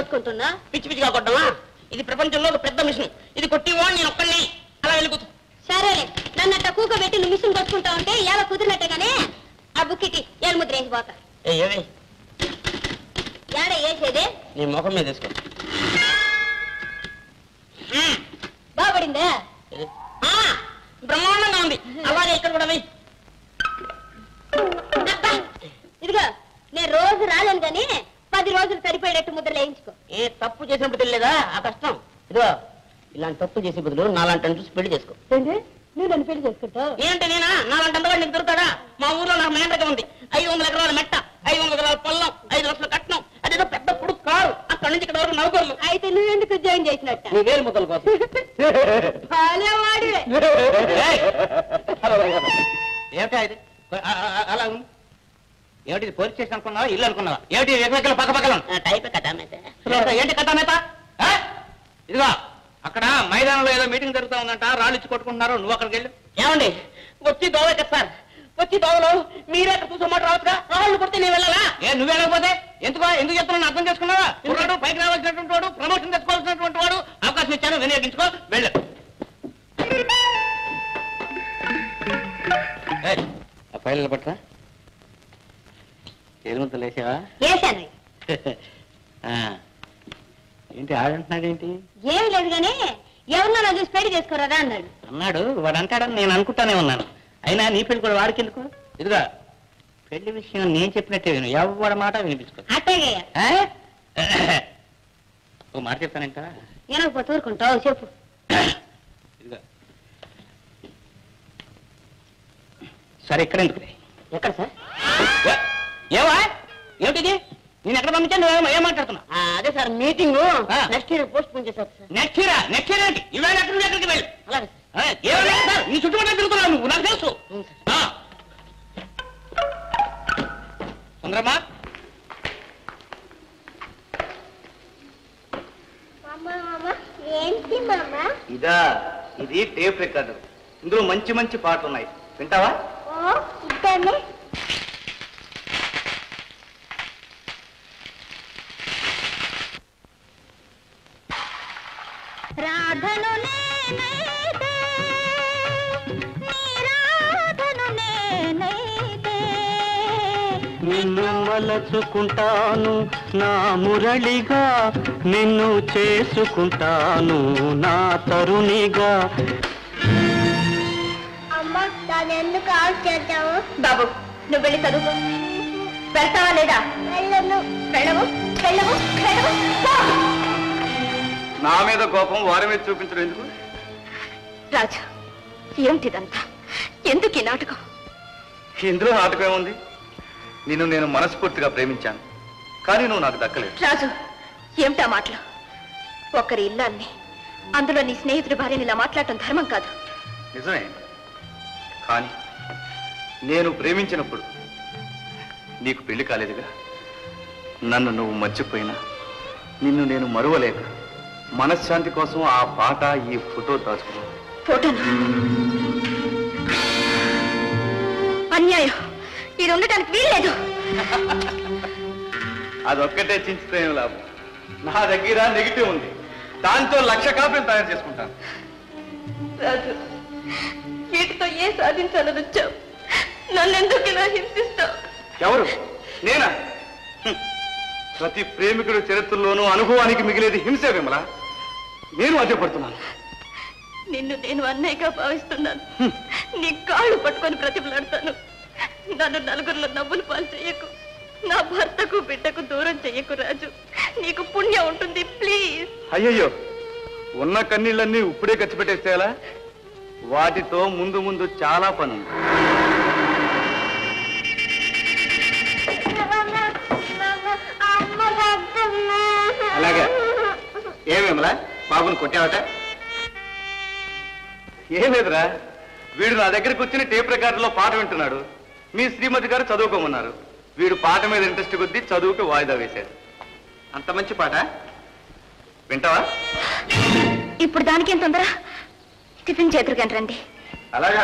K: కొట్టుకుంటున్నా
I: పిచ్చి పిచ్చిగా కొట్టమా ఇది ప్రపంచంలో ఒక పెద్ద మిషన్ ఇది కొట్టివో నేను ఒక్కడిని అలా వెళ్ళిపోతు
K: సరేలే నన్ను అట్ట కూక పెట్టి నువ్వు మిషన్ కొట్టుకుంటా ఉంటే ఎలా కుదిరినట్టే గానీ ఆ బుక్కిటి ఏడు ముద్ర వేసి పోతా
I: ఏమి
K: ఏడ వేసేది
I: నీ ముఖం మీద తీసుకో మ్మ్.
K: బాగుపడిందా
I: ఆ, బ్రహ్మాండంగా ఉంది అలాగే ఇక్కడ కూడా వెయ్యి
K: అబ్బా, ఇదిగో నేను రోజు రాలేను గాని పది రోజులు సరిపోయేటట్టు ముద్రలు వేయించుకో
I: ఏ తప్పు చేసినప్పుడు తెలియదా ఆ కష్టం ఇదిగో ఇలాంటి తప్పు చేసే బదులు నాలాంటి చూసి పెళ్లి చేసుకో
K: నువ్వు నన్ను పెళ్లి చేసుకుంటావు
I: ఏంటి నేనా నాలాంటి అందగాడు నీకు దొరుకుతాడా మా ఊర్లో నాకు మేండగా ఉంది ఐదు వందల ఎకరాల మెట్ట ఐదు వందల ఎకరాల పొల్లం ఐదు లక్షల కట్నం అదేదో పెద్ద పొడుగు కారు అక్కడి నుంచి ఇక్కడ వరకు నౌకర్లు
K: అయితే నువ్వెందుకు జాయిన్ చేసినట్ట
I: నీ వేలు ముద్దల కోసం
K: భలే వాడివే.
I: ఏయ్! ఏమిటా ఇది ఆ, ఆ, ఆ, అలా ఉంది ఏమిటి ఇది పోలీస్ స్టేషన్ అనుకున్నావా ఇల్లు అనుకున్నావా ఏమిటి ఎకరెక్కలు పక్క పక్కన టైప్ కథ ఏంటి కథ నేత ఆ? ఇదిగో అక్కడ మైదానంలో ఏదో మీటింగ్ జరుగుతా ఉందంట రాళ్ళు ఇచ్చి కొట్టుకుంటున్నారు నువ్వు అక్కడికి వెళ్ళి ఏమండి వచ్చి దోవ సార్ వచ్చి దోవలో మీరే అక్కడ కూర్చోమాట రావచ్చుగా రాళ్ళు కొడితే నేను వెళ్ళాలా ఏ నువ్వు వెళ్ళకపోతే ఎందుకో ఎందుకు చెప్తున్నా అర్థం చేసుకున్నావా కుర్రాడు పైకి రావాల్సినటువంటి వాడు ప్రమోషన్ తెచ్చుకోవాల్సినటువంటి వాడు అవకాశం ఇచ్చాను వినియోగించుకో వెళ్ళు ఏయ్, ఆ ఫైల్ పట్టరా ఎలుముతలు వేసావా
K: వేశాను
I: ఆ. ఏంటి ఆడంటున్నాడేంటి
K: ఏమి లేదు గాని ఎవరినో నా చూసి పెళ్లి చేసుకోరాదా అన్నాడు
I: అన్నాడు వాడు అంటాడని నేను అనుకుంటానే ఉన్నాను అయినా నీ పెళ్లి కూడా వాడికి ఎందుకు ఇదిగా పెళ్లి విషయం నేను చెప్పినట్టే విను ఎవరి మాట వినిపించుకో
K: అట్టగే
I: ఆ? ఓ మాట చెప్తానంట
K: వినకపోతే ఊరుకుంటావు చెప్పు
I: ఇదిగా సరే ఇక్కడ ఎందుకు
K: ఎక్కడ సార్
I: ఏవా ఏమిటిది నేను ఎక్కడ పంపించాను నువ్వేమో ఏం మాట్లాడుతున్నావు
K: అదే సార్ మీటింగ్
I: ఆ.
K: నెక్స్ట్ ఇయర్ పోస్ట్ పోన్ చేశారు sir
I: next year next year ఏంటి ఇవాళ ఎక్కడి నుంచి ఎక్కడికి వెళ్ళి
K: అలాగే
I: ఆ, ఏమన్నా సార్ నీ చుట్టుపక్కల తిరుగుతున్నావు నువ్వు నాకు తెలుసు
K: అవును సార్.
I: ఆ. సుందరమ్మా
K: ఏంటి మామ
D: ఇదా ఇది టేప్ రికార్డు ఇందులో మంచి మంచి పాటలు ఉన్నాయి వింటావా
K: ఓ ఇద్దరిని రాధను నేనైతే నీ రాధను నేనైతే
E: నిన్ను మలచుకుంటాను నా మురళిగా నిన్ను చేసుకుంటాను నా తరుణిగా
K: అమ్మ దాన్ని ఎందుకు ఆఫ్ చేద్దాము బాబు నువ్వు వెళ్ళి చదువుకో వెళ్తావా లేదా వెళ్ళను వెళ్ళవు వెళ్ళవు వెళ్ళవు పో!
A: నా మీద కోపం వారి మీద చూపించడం ఎందుకు
F: రాజు ఏమిటిదంతా ఎందుకు ఈ నాటకం
A: ఇందులో నాటకం ఏముంది నిన్ను నేను మనస్ఫూర్తిగా ప్రేమించాను కానీ నువ్వు నాకు దక్కలేదు
F: రాజు ఏమిటా మాటలు ఒకరి ఇల్లాన్ని అందులో నీ స్నేహితుడి భార్యని ఇలా మాట్లాడటం ధర్మం కాదు
A: నిజమే కానీ నేను ప్రేమించినప్పుడు నీకు పెళ్లి కాలేదుగా నన్ను నువ్వు మర్చిపోయినా నిన్ను నేను మరువలేక మనశ్శాంతి కోసం ఆ పాట ఈ ఫోటో దాచుకున్నాను
F: ఫోటోను అన్యాయం ఇది ఉండటానికి వీల్లేదు
A: అదొక్కటే చించితే ఏం లాభం నా దగ్గర నెగిటివ్ ఉంది దాంతో లక్ష కాపీలు తయారు చేసుకుంటాను
F: రాజు వీటితో ఏ సాధించాలని వచ్చావు నన్నెందుకు ఇలా హింసిస్తావు
A: ఎవరు నేనా హ్మ్. ప్రతి ప్రేమికుడు చరిత్రలోనూ అనుభవానికి మిగిలేది హింసే విమల నేను అదే పడుతున్నాను
F: నిన్ను నేను అన్నయ్యగా భావిస్తున్నాను నీ కాళ్ళు పట్టుకొని ప్రతిమలాడతాను నన్ను నలుగురిలో నవ్వులు పాలు చెయ్యకు నా భర్తకు బిడ్డకు దూరం చెయ్యకు రాజు నీకు పుణ్యం ఉంటుంది ప్లీజ్
A: అయ్యయ్యో ఉన్న కన్నీళ్ళన్నీ ఇప్పుడే ఖర్చు పెట్టేసేలా వాటితో ముందు ముందు చాలా పని ఉంది అలాగే ఏమేమలా బాబుని కొట్టావట ఏం లేదురా వీడు నా దగ్గరికి వచ్చిన టేప్ రికార్డులో పాట వింటున్నాడు మీ శ్రీమతి గారు చదువుకోమన్నారు వీడు పాట మీద ఇంట్రెస్ట్ కొద్దీ చదువుకి వాయిదా వేశాడు అంత మంచి పాట వింటావా
F: ఇప్పుడు దానికేం తొందర టిఫిన్ చేతురుగాని రండి
A: అలాగా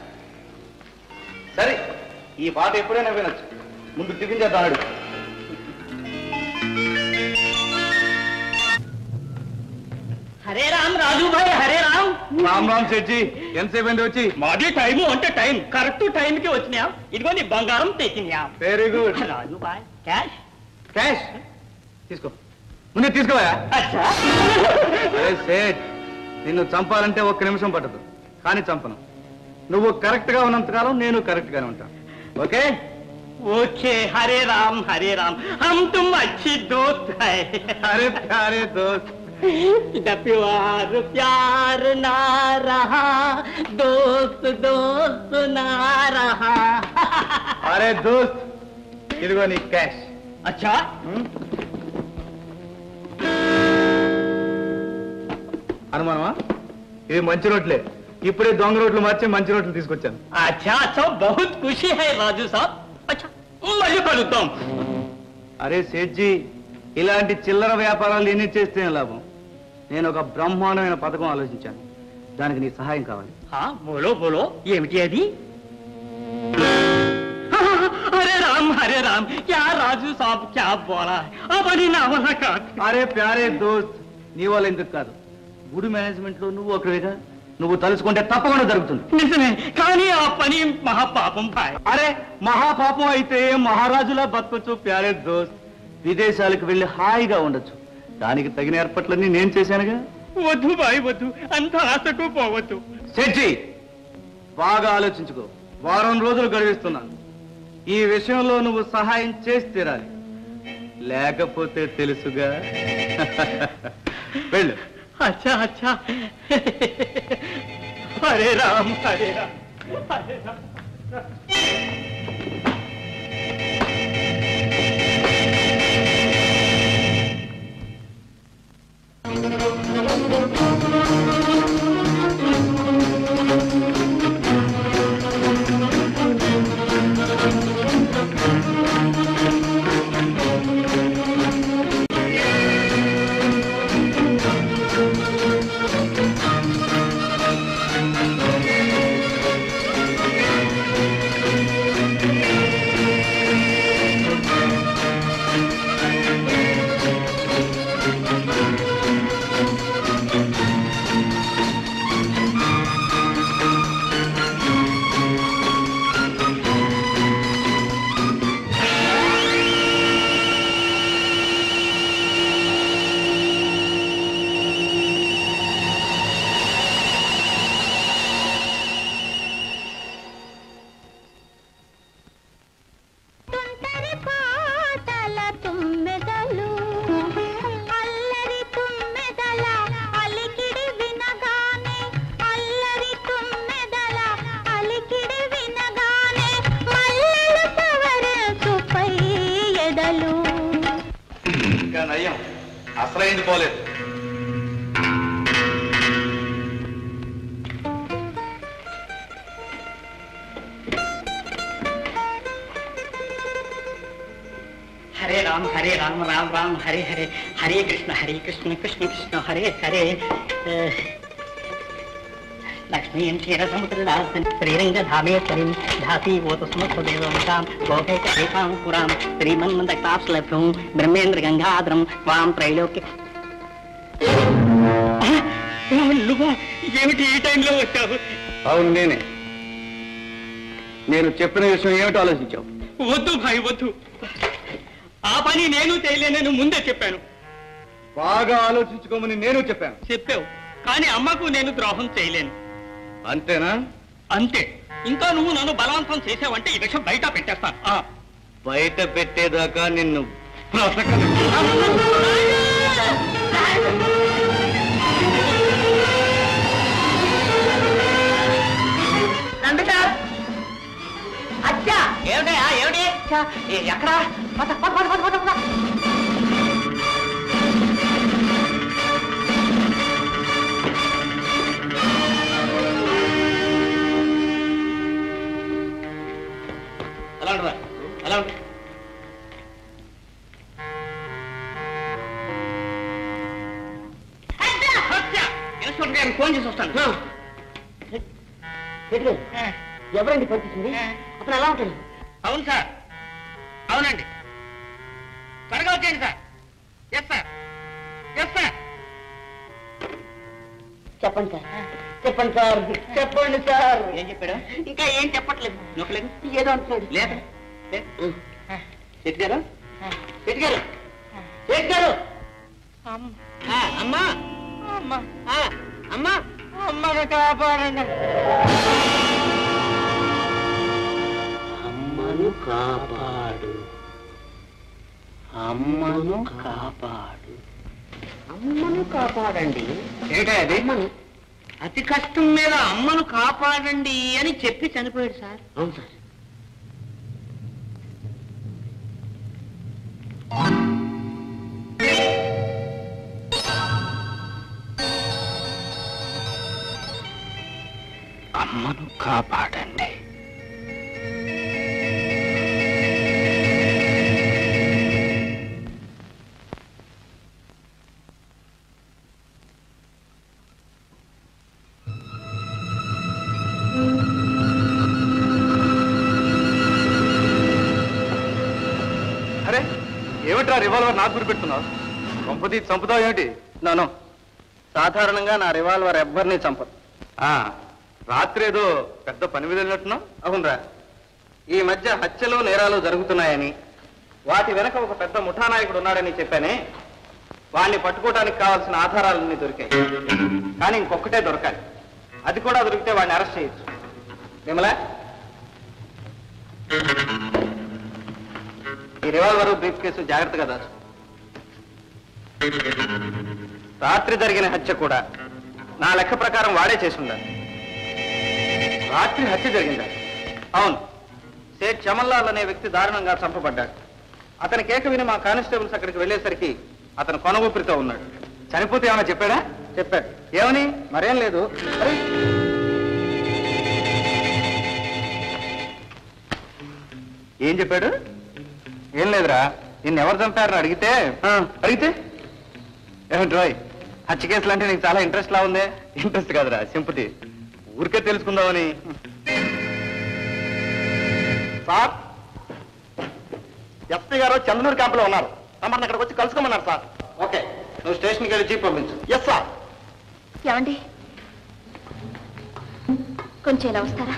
A: సరే ఈ పాట ఎప్పుడైనా వినొచ్చు ముందు టిఫిన్ చేద్దాం అడుగు
E: హరే రామ్ రాజు భాయ్ హరే రామ్
D: రామ్ రామ్ సెట్జీ ఎంతసేపు అయింది వచ్చి
E: మాది టైము అంటే టైం కరెక్ట్ టైంకి వచ్చినాయా ఇదిగో నీ బంగారం తెచ్చినాయా
D: వెరీ గుడ్
E: రాజు భాయ్ క్యాష్
D: క్యాష్ తీసుకో ముందే తీసుకోవా
E: అచ్చా
D: అరే సేట్ నిన్ను చంపాలంటే ఒక్క నిమిషం పట్టదు కానీ చంపను నువ్వు కరెక్ట్ గా ఉన్నంతకాలం నేను కరెక్ట్ గానే ఉంటాను ఓకే
E: ఓకే హరే రామ్ హరే రామ్ హమ్ తుమ్ అచ్చి దోస్త్ హై
D: అరే ప్యారే దోస్త్
E: इधर प्यार प्यार ना रहा दोस्त दोस्त ना रहा
D: అరే దోస్త్ ఇదిగో నీ క్యాష్
E: अच्छा
D: అనుమానమా ఇది మంచి రోడ్లే ఇప్పుడే దొంగ రోడ్లు మార్చి మంచి రోడ్లు తీసుకొచ్చాను
E: अच्छा अच्छा बहुत खुशी है राजू साहब अच्छा మళ్ళీ కలుద్దాం
D: అరే సేట్జీ ఇలాంటి చిల్లర వ్యాపారాలు ఎన్ని చేస్తే లాభం నేను ఒక బ్రహ్మాండమైన పథకం ఆలోచించాను దానికి నీ సహాయం కావాలి
E: हाँ बोलो बोलो ఏమిటి అది अरे राम हरे राम क्या राजू साहब क्या बोला अपनी नावల కాదు
D: అరే ప్యారే దోస్త్ నీ వల్ల ఎందుకు కాదు గుడి మేనేజ్మెంట్ లో నువ్వు ఒకరిగా నువ్వు తలుచుకుంటే తప్పకుండా జరుగుతుంది
E: నిజమే కానీ ఆ పని మహాపాపం భాయ్
D: అరే మహాపాపం అయితే మహారాజులా బతకొచ్చు ప్యారే దోస్త్ విదేశాలకు వెళ్ళి హాయిగా ఉండొచ్చు దానికి తగిన ఏర్పాట్లన్నీ నేను చేశానుగా
E: వద్దు బాయ్ వద్దు అంత ఆశకు పోవద్దు
D: సెడ్జి బాగా ఆలోచించుకో వారం రోజులు గడివిస్తున్నాను ఈ విషయంలో నువ్వు సహాయం చేసి తీరాలి లేకపోతే తెలుసుగా వెళ్ళు
E: अच्छा अच्छा हरे राम हरे राम हरे राम
J: తుంటరి పాటల తుమ్మెదలు అల్లరి తుమ్మెదల అలికిడి వినగానే అల్లరి తుమ్మెదల అలికిడి వినగానే మల్లెలు సవరచుపై ఎదలు
D: ఇంకా నయ్యం అసలైంది పోలేదు
E: हरे राम हरे राम राम राम हरे हरे हरे कृष्ण हरे कृष्ण कृष्ण कृष्ण हरे हरे లక్ష్మీం క్షీరసముద్రదాసన్ శ్రీరంగధామేశ్వరిం ధాసి ఓత సమస్తదేవముఖాం గోకైక ఏకాం పురాం శ్రీమన్మందక్తాప్స్లభ్యం బ్రహ్మేంద్ర గంగాధరం వాం త్రైలోక్య నువ్వా ఏమిటి ఈ టైంలో వచ్చావు
D: అవును నేనే నేను చెప్పిన విషయం ఏమిటో ఆలోచించావు
E: వద్దు భాయ్ వద్దు ఆ పని నేను చేయలేనని ముందే చెప్పాను
D: బాగా ఆలోచించుకోమని నేను చెప్పాను
E: చెప్పావు కానీ అమ్మకు నేను ద్రోహం చేయలేను
D: అంతేనా
E: అంతే ఇంకా నువ్వు నన్ను బలవంతం చేసావంటే ఈ విషయం బయట పెట్టేస్తాను ఆ.
D: బయట పెట్టేదాకా నిన్ను బ్రతకను.
I: అచ్చా ఏమిటయా ఏమిటి ఎక్కడ పద పద పద పద పద పద
E: అలా ఉండరా అలా ఉండు హత్య! ఇన్స్పెక్టర్ గారికి ఫోన్ చేసి వస్తాను
I: ఎవరండి పంపించింది అతను ఎలా ఉంటాడు
E: అవును సార్ అవునండి త్వరగా వచ్చేయండి sir yes sir yes sir
G: చెప్పండి సార్ చెప్పండి సార్ చెప్పండి సార్
E: ఏం చెప్పాడు
G: ఇంకా ఏం చెప్పట్లేదు
E: నొక్కలేదు
G: ఏదో అంటున్నాడు
E: లేదు
G: శెట్టి గారు శెట్టి గారు శెట్టి గారు ఆ, అమ్మా అమ్మా ఆ, అమ్మా అమ్మను కాపాడండి అమ్మను కాపాడు అమ్మను కాపాడు అమ్మను కాపాడండి
E: ఏమిటా అది
G: అమ్మను అతి కష్టం మీద అమ్మను కాపాడండి అని చెప్పి చనిపోయాడు సార్ అవును సార్
E: అమ్మను కాపాడండి
A: అరే ఏమిట్రా రివాల్వర్ నాకు గురిపెడుతున్నావు కొంపతి చంపుతావు ఏమిటి
H: నో సాధారణంగా నా రివాల్వర్ ఎవ్వరిని చంపదు
A: ఆ, రాత్రి ఏదో పెద్ద పని మీద వెళ్ళినట్టున్నావు
H: అవునరా ఈ మధ్య హత్యలు నేరాలు జరుగుతున్నాయని వాటి వెనక ఒక పెద్ద ముఠా నాయకుడు ఉన్నాడని చెప్పానే వాణ్ణి పట్టుకోవడానికి కావాల్సిన ఆధారాలన్నీ దొరికాయి కానీ ఇంకొకటే దొరకాలి అది కూడా దొరికితే వాడిని అరెస్ట్ చేయొచ్చు విమలా ఈ రివాల్వర్ బ్రీఫ్ కేసు జాగ్రత్తగా దాచు రాత్రి జరిగిన హత్య కూడా నా లెక్క ప్రకారం వాడే చేసి ఉండాలి రాత్రి హత్య జరిగిందా అవును సేట్ చమన్లాల్ అనే వ్యక్తి దారుణంగా చంపబడ్డాడు అతని కేక విని మా కానిస్టేబుల్స్ అక్కడికి వెళ్ళేసరికి అతను కొన ఊపిరితో ఉన్నాడు
A: చనిపోతే ఏమైనా చెప్పాడా
H: చెప్పాడు ఏమని మరేం లేదు అరే,
A: ఏం చెప్పాడు
H: ఏం లేదురా నిన్ను ఎవరు చంపారని అడిగితే
A: ఆ, అడిగితే
H: ఏమిటి రాయ్ హత్య కేసులు అంటే నీకు చాలా ఇంట్రెస్ట్ లా ఉందే
A: ఇంట్రెస్ట్ కాదురా సింపతి ఊరికే తెలుసుకుందామని
C: సార్ ఎస్పీ గారు చంద్రనూరు క్యాంపులో ఉన్నారు తమరిని అక్కడికి వచ్చి కలుసుకోమన్నారు సార్
H: ఓకే నువ్వు స్టేషన్కి వెళ్ళి జీప్ పంపించు
C: ఎస్ సార్
F: ఏమండి కొంచెం ఇలా వస్తారా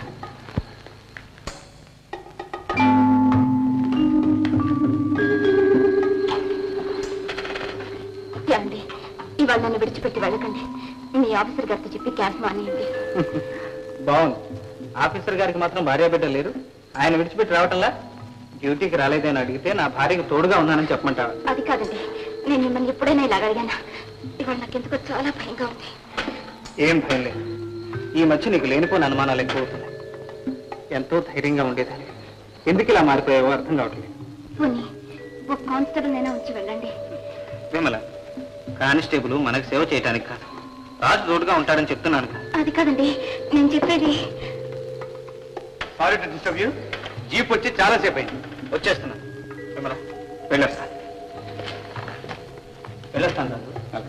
F: ఏమండి ఇవాళ నన్ను విడిచిపెట్టి వెళ్ళకండి మీ ఆఫీసర్ గారితో చెప్పి క్యాంప్ మానేయండి
H: బాగుంది ఆఫీసర్ గారికి మాత్రం భార్య బిడ్డ లేరు ఆయన విడిచిపెట్టి రావటంలా డ్యూటీకి రాలేదని అడిగితే నా భార్యకు తోడుగా ఉన్నానని చెప్పమంటావా
F: అది కాదండి నేను మిమ్మల్ని ఎప్పుడైనా ఇలా అడిగానా ఇవాళ నాకెందుకో చాలా భయంగా ఉంది
H: ఏం భయం లేదు ఈ మధ్య నీకు లేనిపోయిన అనుమానాలు ఎక్కువ అవుతున్నాయి ఎంతో ధైర్యంగా ఉండేదాన్ని ఎందుకు ఇలా మారిపోయావో అర్థం కావట్లేదు
F: పోనీ ఒక కానిస్టేబుల్ నైనా ఉంచి వెళ్ళండి
H: విమల కానిస్టేబుల్ మనకు సేవ చేయటానికి కాదు రాజు తోడుగా ఉంటాడని చెప్తున్నాను కదా.
F: అది కాదండి నేను చెప్పేది
A: sorry to disturb you jeep వచ్చి చాలా సేపు అయింది
H: వచ్చేస్తున్నాను విమల వెళ్ళొస్తాను వెళ్ళొస్తాను రాజు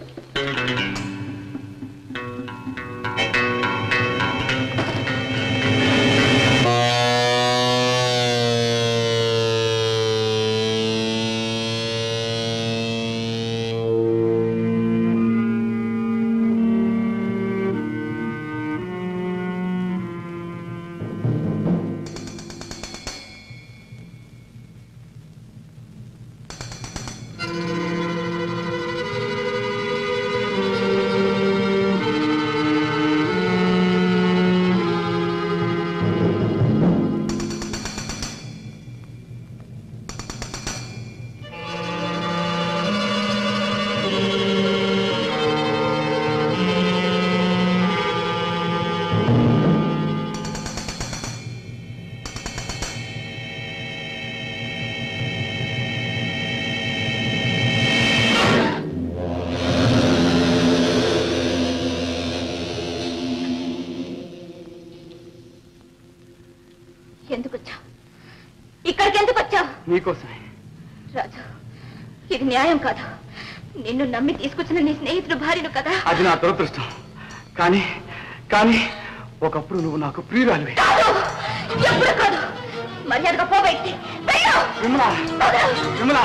F: ఎందుకు వచ్చావు ఇక్కడికి ఎందుకు వచ్చావు
A: నీకోసమే
F: రాజు ఇది న్యాయం కాదు నిన్ను నమ్మి తీసుకొచ్చిన నీ స్నేహితుడు భార్యను కదా
A: అది నా దురదృష్టం కానీ కానీ ఒకప్పుడు నువ్వు నాకు ప్రియురాలివి
F: కాదు ఎప్పుడు కాదు మర్యాదగా పో బయటికి బయటికి లేరు
D: విమలా విమలా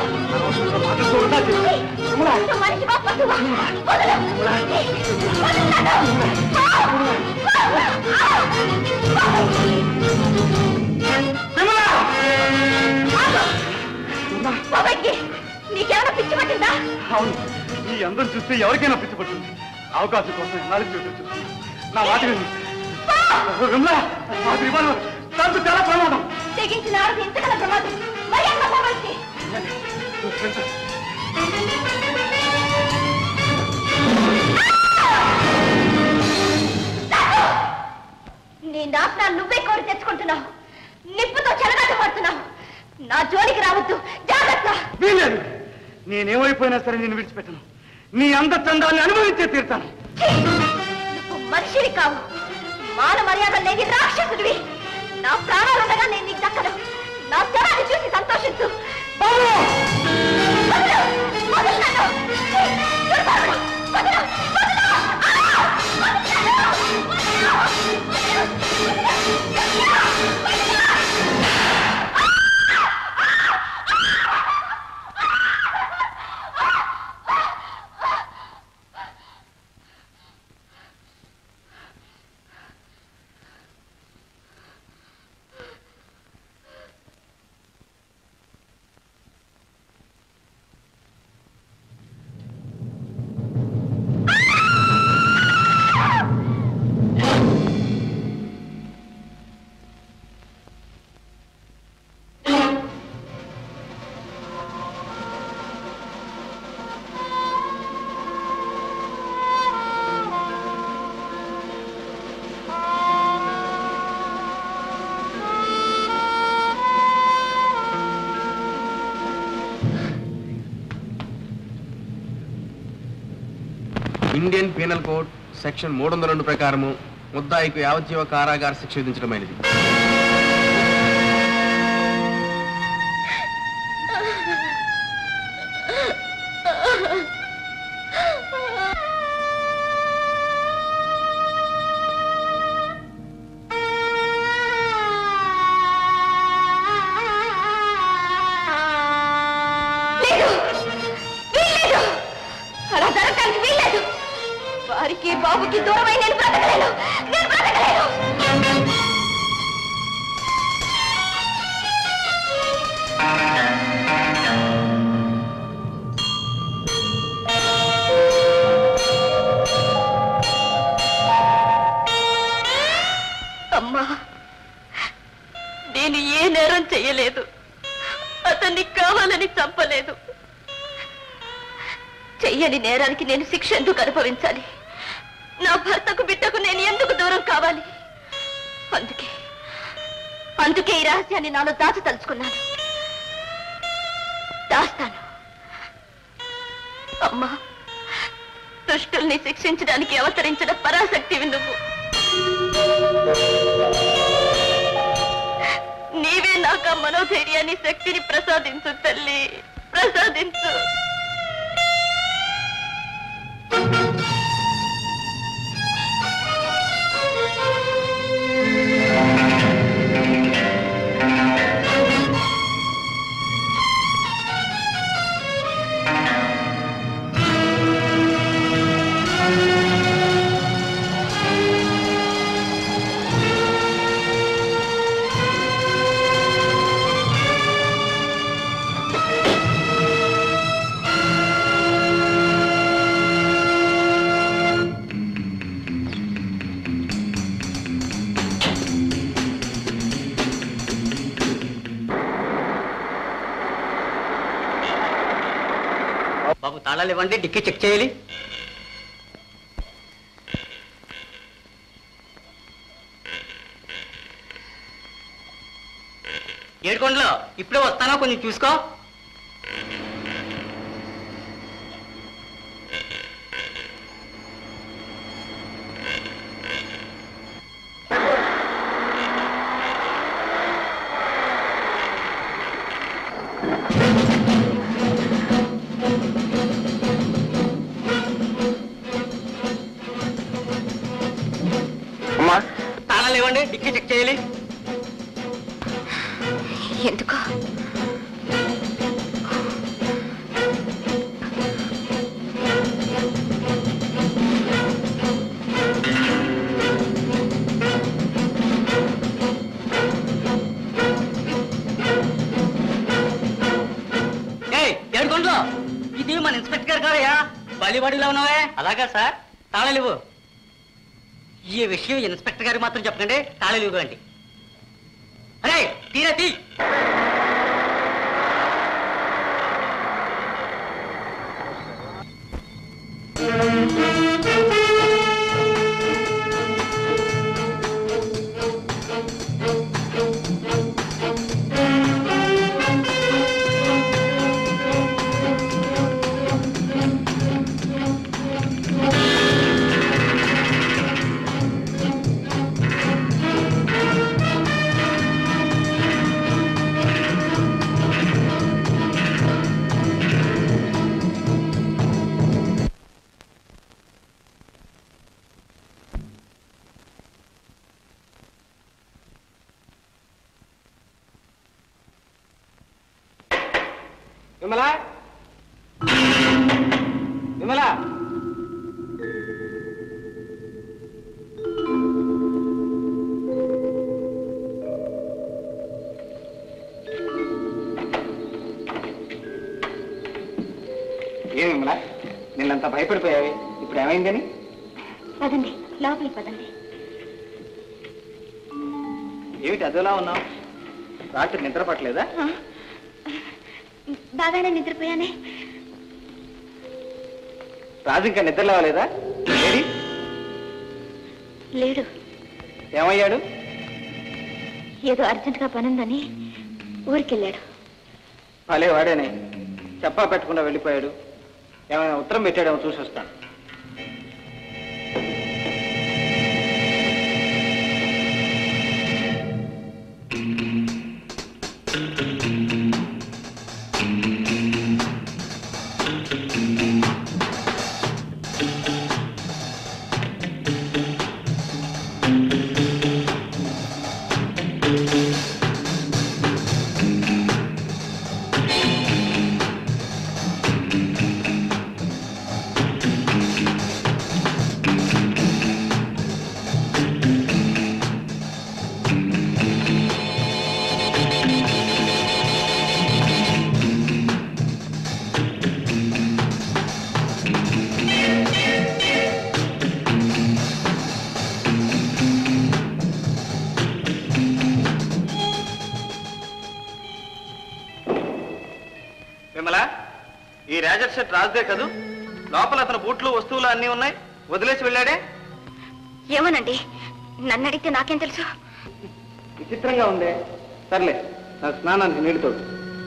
D: విమలా
F: మనిషివా పశువా వదలు బాబాయ్కి నీకేమైనా పిచ్చి పట్టిందా
D: అవును ఈ అందరం చూస్తే ఎవరికైనా పిచ్చిపడుతుంది అవకాశం కోసం ఎన్నాళ్ళు ఎదురు చూస్తున్నా నా మాట విను. విమలా మా త్రివాణం తనకు చాలా ప్రమాదం
F: తెగించిన ఆడది ఇంతకన్నా ప్రమాదం మరి అన్న బాబాయ్కి నీ నాశనాన్ని నువ్వే కోరి తెచ్చుకుంటున్నావు నిప్పుతో చెలగాట పడుతున్నావు నా జోలికి రావద్దు జాగ్రత్త
D: వీలేదు నేనేమైపోయినా సరే నేను విడిచిపెట్టను నీ అంద చందాన్ని అనుభవించే తీరుతాను
F: నువ్వు మనిషివి కావు మాన మర్యాద లేని రాక్షసుడివి నా ప్రాణాలు ఉండగా నేను నీకు దక్కను నా శవాన్ని చూసి సంతోషించు వదలు! వదలు నన్ను! దుర్మార్గుడు! వదలు! వదలు! ఆ! వదలు!
L: ఇండియన్ పీనల్ కోడ్ సెక్షన్ మూడు వందల రెండు ప్రకారము ముద్దాయికు యావజ్జీవ కారాగార శిక్ష విధించడమైనది
F: లేదు వీల్లేదు అలా జరగటానికి వీల్లేదు వారికి బాబుకి దూరమై నేను బ్రతకలేను నేను బ్రతకలేను అమ్మా నేను ఏ నేరం చెయ్యలేదు అతన్ని కావాలని చంపలేదు చెయ్యని నేరానికి నేను శిక్ష ఎందుకు అనుభవించాలి నా భర్తకు బిడ్డకు నేను ఎందుకు దూరం కావాలి అందుకే అందుకే ఈ రహస్యాన్ని నాలో దాచి తలుచుకున్నాను దాస్తాను అమ్మా దుష్టుల్ని శిక్షించడానికి అవతరించిన పరాశక్తివి నువ్వు నీవే నాకు ఆ మనోధైర్యాన్ని శక్తిని ప్రసాదించు తల్లి ప్రసాదించు
E: బాబు తాళాలు ఇవ్వండి డిక్కీ చెక్ చేయాలి ఏడుకొండలో ఇప్పుడే వస్తానో కొంచెం చూసుకో
L: అమ్మా
E: తాళాలు ఇవ్వండి డిక్కీ చెక్ చేయాలి
F: ఎందుకు
E: ఏయ్ ఏడుకొండలో ఇది మన ఇన్స్పెక్టర్ గారు కాదయ్యా బలిబడిలో ఉన్నావే అలాగా సార్ తాళలేవు ఈ విషయం ఇన్స్పెక్టర్ గారికి మాత్రం చెప్పకండి తాళలేవు అండి అరే తీరా తీ
H: విమలా విమలా ఏం విమలా నిన్నంతా భయపడిపోయావి ఇప్పుడు ఏమైందని
F: పదండి లోపలికి పదండి
H: ఏమిటి అదోలా ఉన్నావు రాత్రి నిద్ర పట్టలేదా
F: ఆ, బాగానే నిద్రపోయానే
H: రాజు ఇంకా నిద్ర లేవలేదా ఏడి
F: లేడు
H: ఏమయ్యాడు
F: ఏదో అర్జెంటుగా పనుందని ఊరికెళ్ళాడు
H: భలే వాడేనే చెప్పా పెట్టకుండా వెళ్ళిపోయాడు ఏమైనా ఉత్తరం పెట్టాడేమో చూసి వస్తాను
A: విమల ఈ రేజర్ షర్ట్ రాజుదే కదూ లోపల అతని బూట్లు వస్తువులు అన్నీ ఉన్నాయి వదిలేసి వెళ్ళాడే
F: ఏమోనండి నన్ను అడిగితే నాకేం తెలుసు
H: విచిత్రంగా ఉందే సర్లే నా స్నానానికి నీళ్ళు తోడు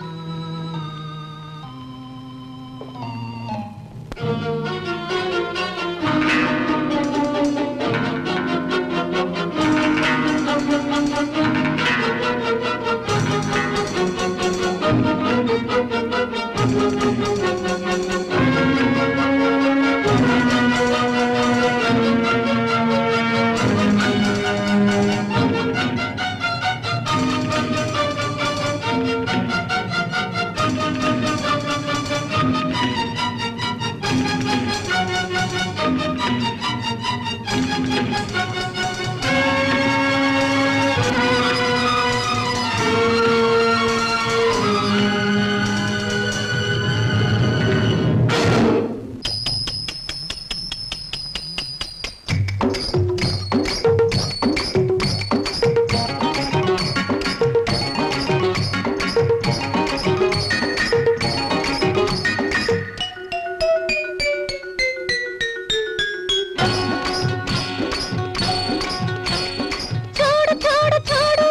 J: చూడు చూడు చూడు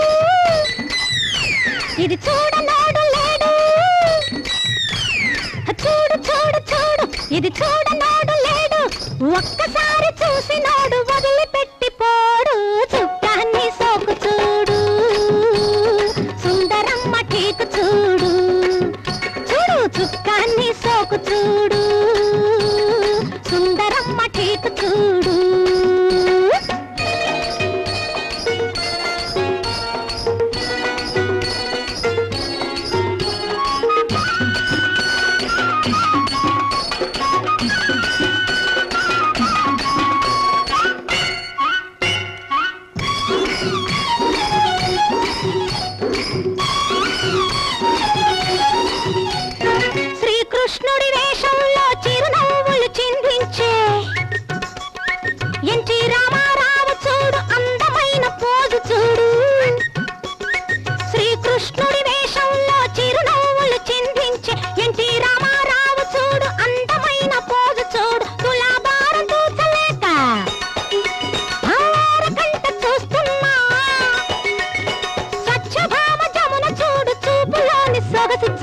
J: ఇది చూడనోడు లేడు చూడు చూడు చూడు ఇది చూడనోడు లేడు ఒక్కసారి చూసినోడు వదిలిపెట్టి పోడు చుక్కాన్ని సోకు చూడు సుందరమ్మ టీకు చూడు చూడు చుక్కాన్ని సోకు చూడు సుందరమ్మ టీకు చూడు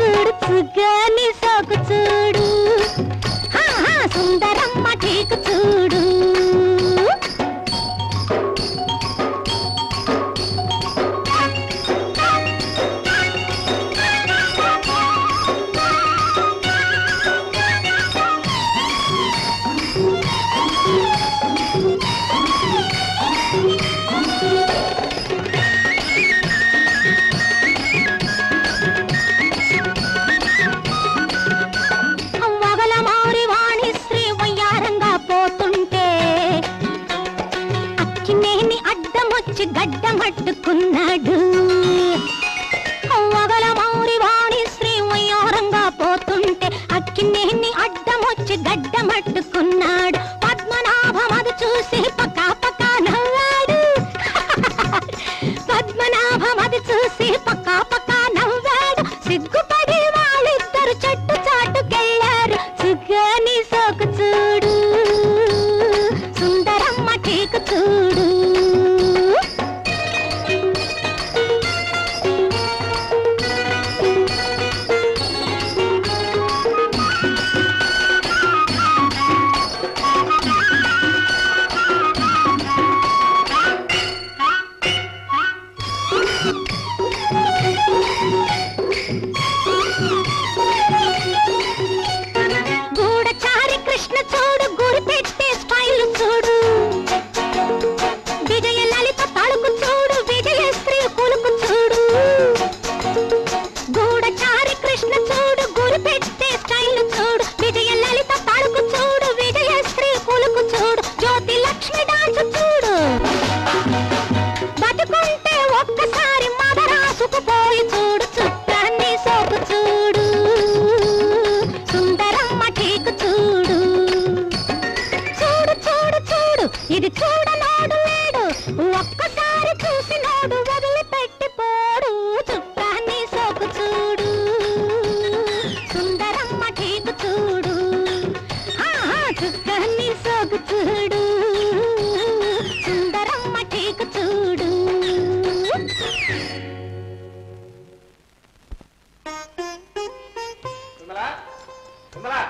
J: చూడు చుగ్గాని సోకు చూడు హా, హా, సుందరమ్మ టీకు చూడు వగల మారి వాణి శ్రీ వయ్యారంగా పోతుంటే అక్కినేని అడ్డమొచ్చి గడ్డమట్టుకున్నాడు వగల మౌరి వాణి శ్రీ వయ్యారంగా పోతుంటే అక్కినేని అడ్డమొచ్చి గడ్డమట్టుకున్నాడు పద్మనాభం అది చూసి పక్కా పక్కా నవ్వాడు పద్మనాభం అది చూసి పక్కా పక్కా నవ్వాడు సిగ్గుపడి వాళ్ళిద్దరు చెట్టు చాటుకెళ్ళారు సుగ్గాని సోకు చూడు సుందరమ్మ టీకు చూడు గూఢచారి కృష్ణ చూడు గురి పెట్టే స్టైల్ చూడు విజయ లలిత తలుకు చూడు విజయశ్రీ కులుకు చూడు గూఢచారి కృష్ణ చూడు గురి పెట్టే స్టైల్ చూడు విజయ లలిత తలుకు చూడు విజయశ్రీ కులుకు చూడు జ్యోతి లక్ష్మి డాన్స్ చూడు బతుకుంటే ఒక్కసారి మదరాసుకు పోయి చూడు చుట్టాన్ని సోకు చూడు సుందరమ్మ టీకు చూడు చూడు చూడు చూడు ఇది చూడనోడు లేడు ఒక్కసారి చూసినోడు వదిలిపెట్టి పోడు చుట్టాన్ని సోకు చూడు సుందరమ్మ టీకు చూడు ఆహా చుట్టాన్ని సోకు చూడు సుందరమ్మ టీకు చూడు
H: విమలా విమలా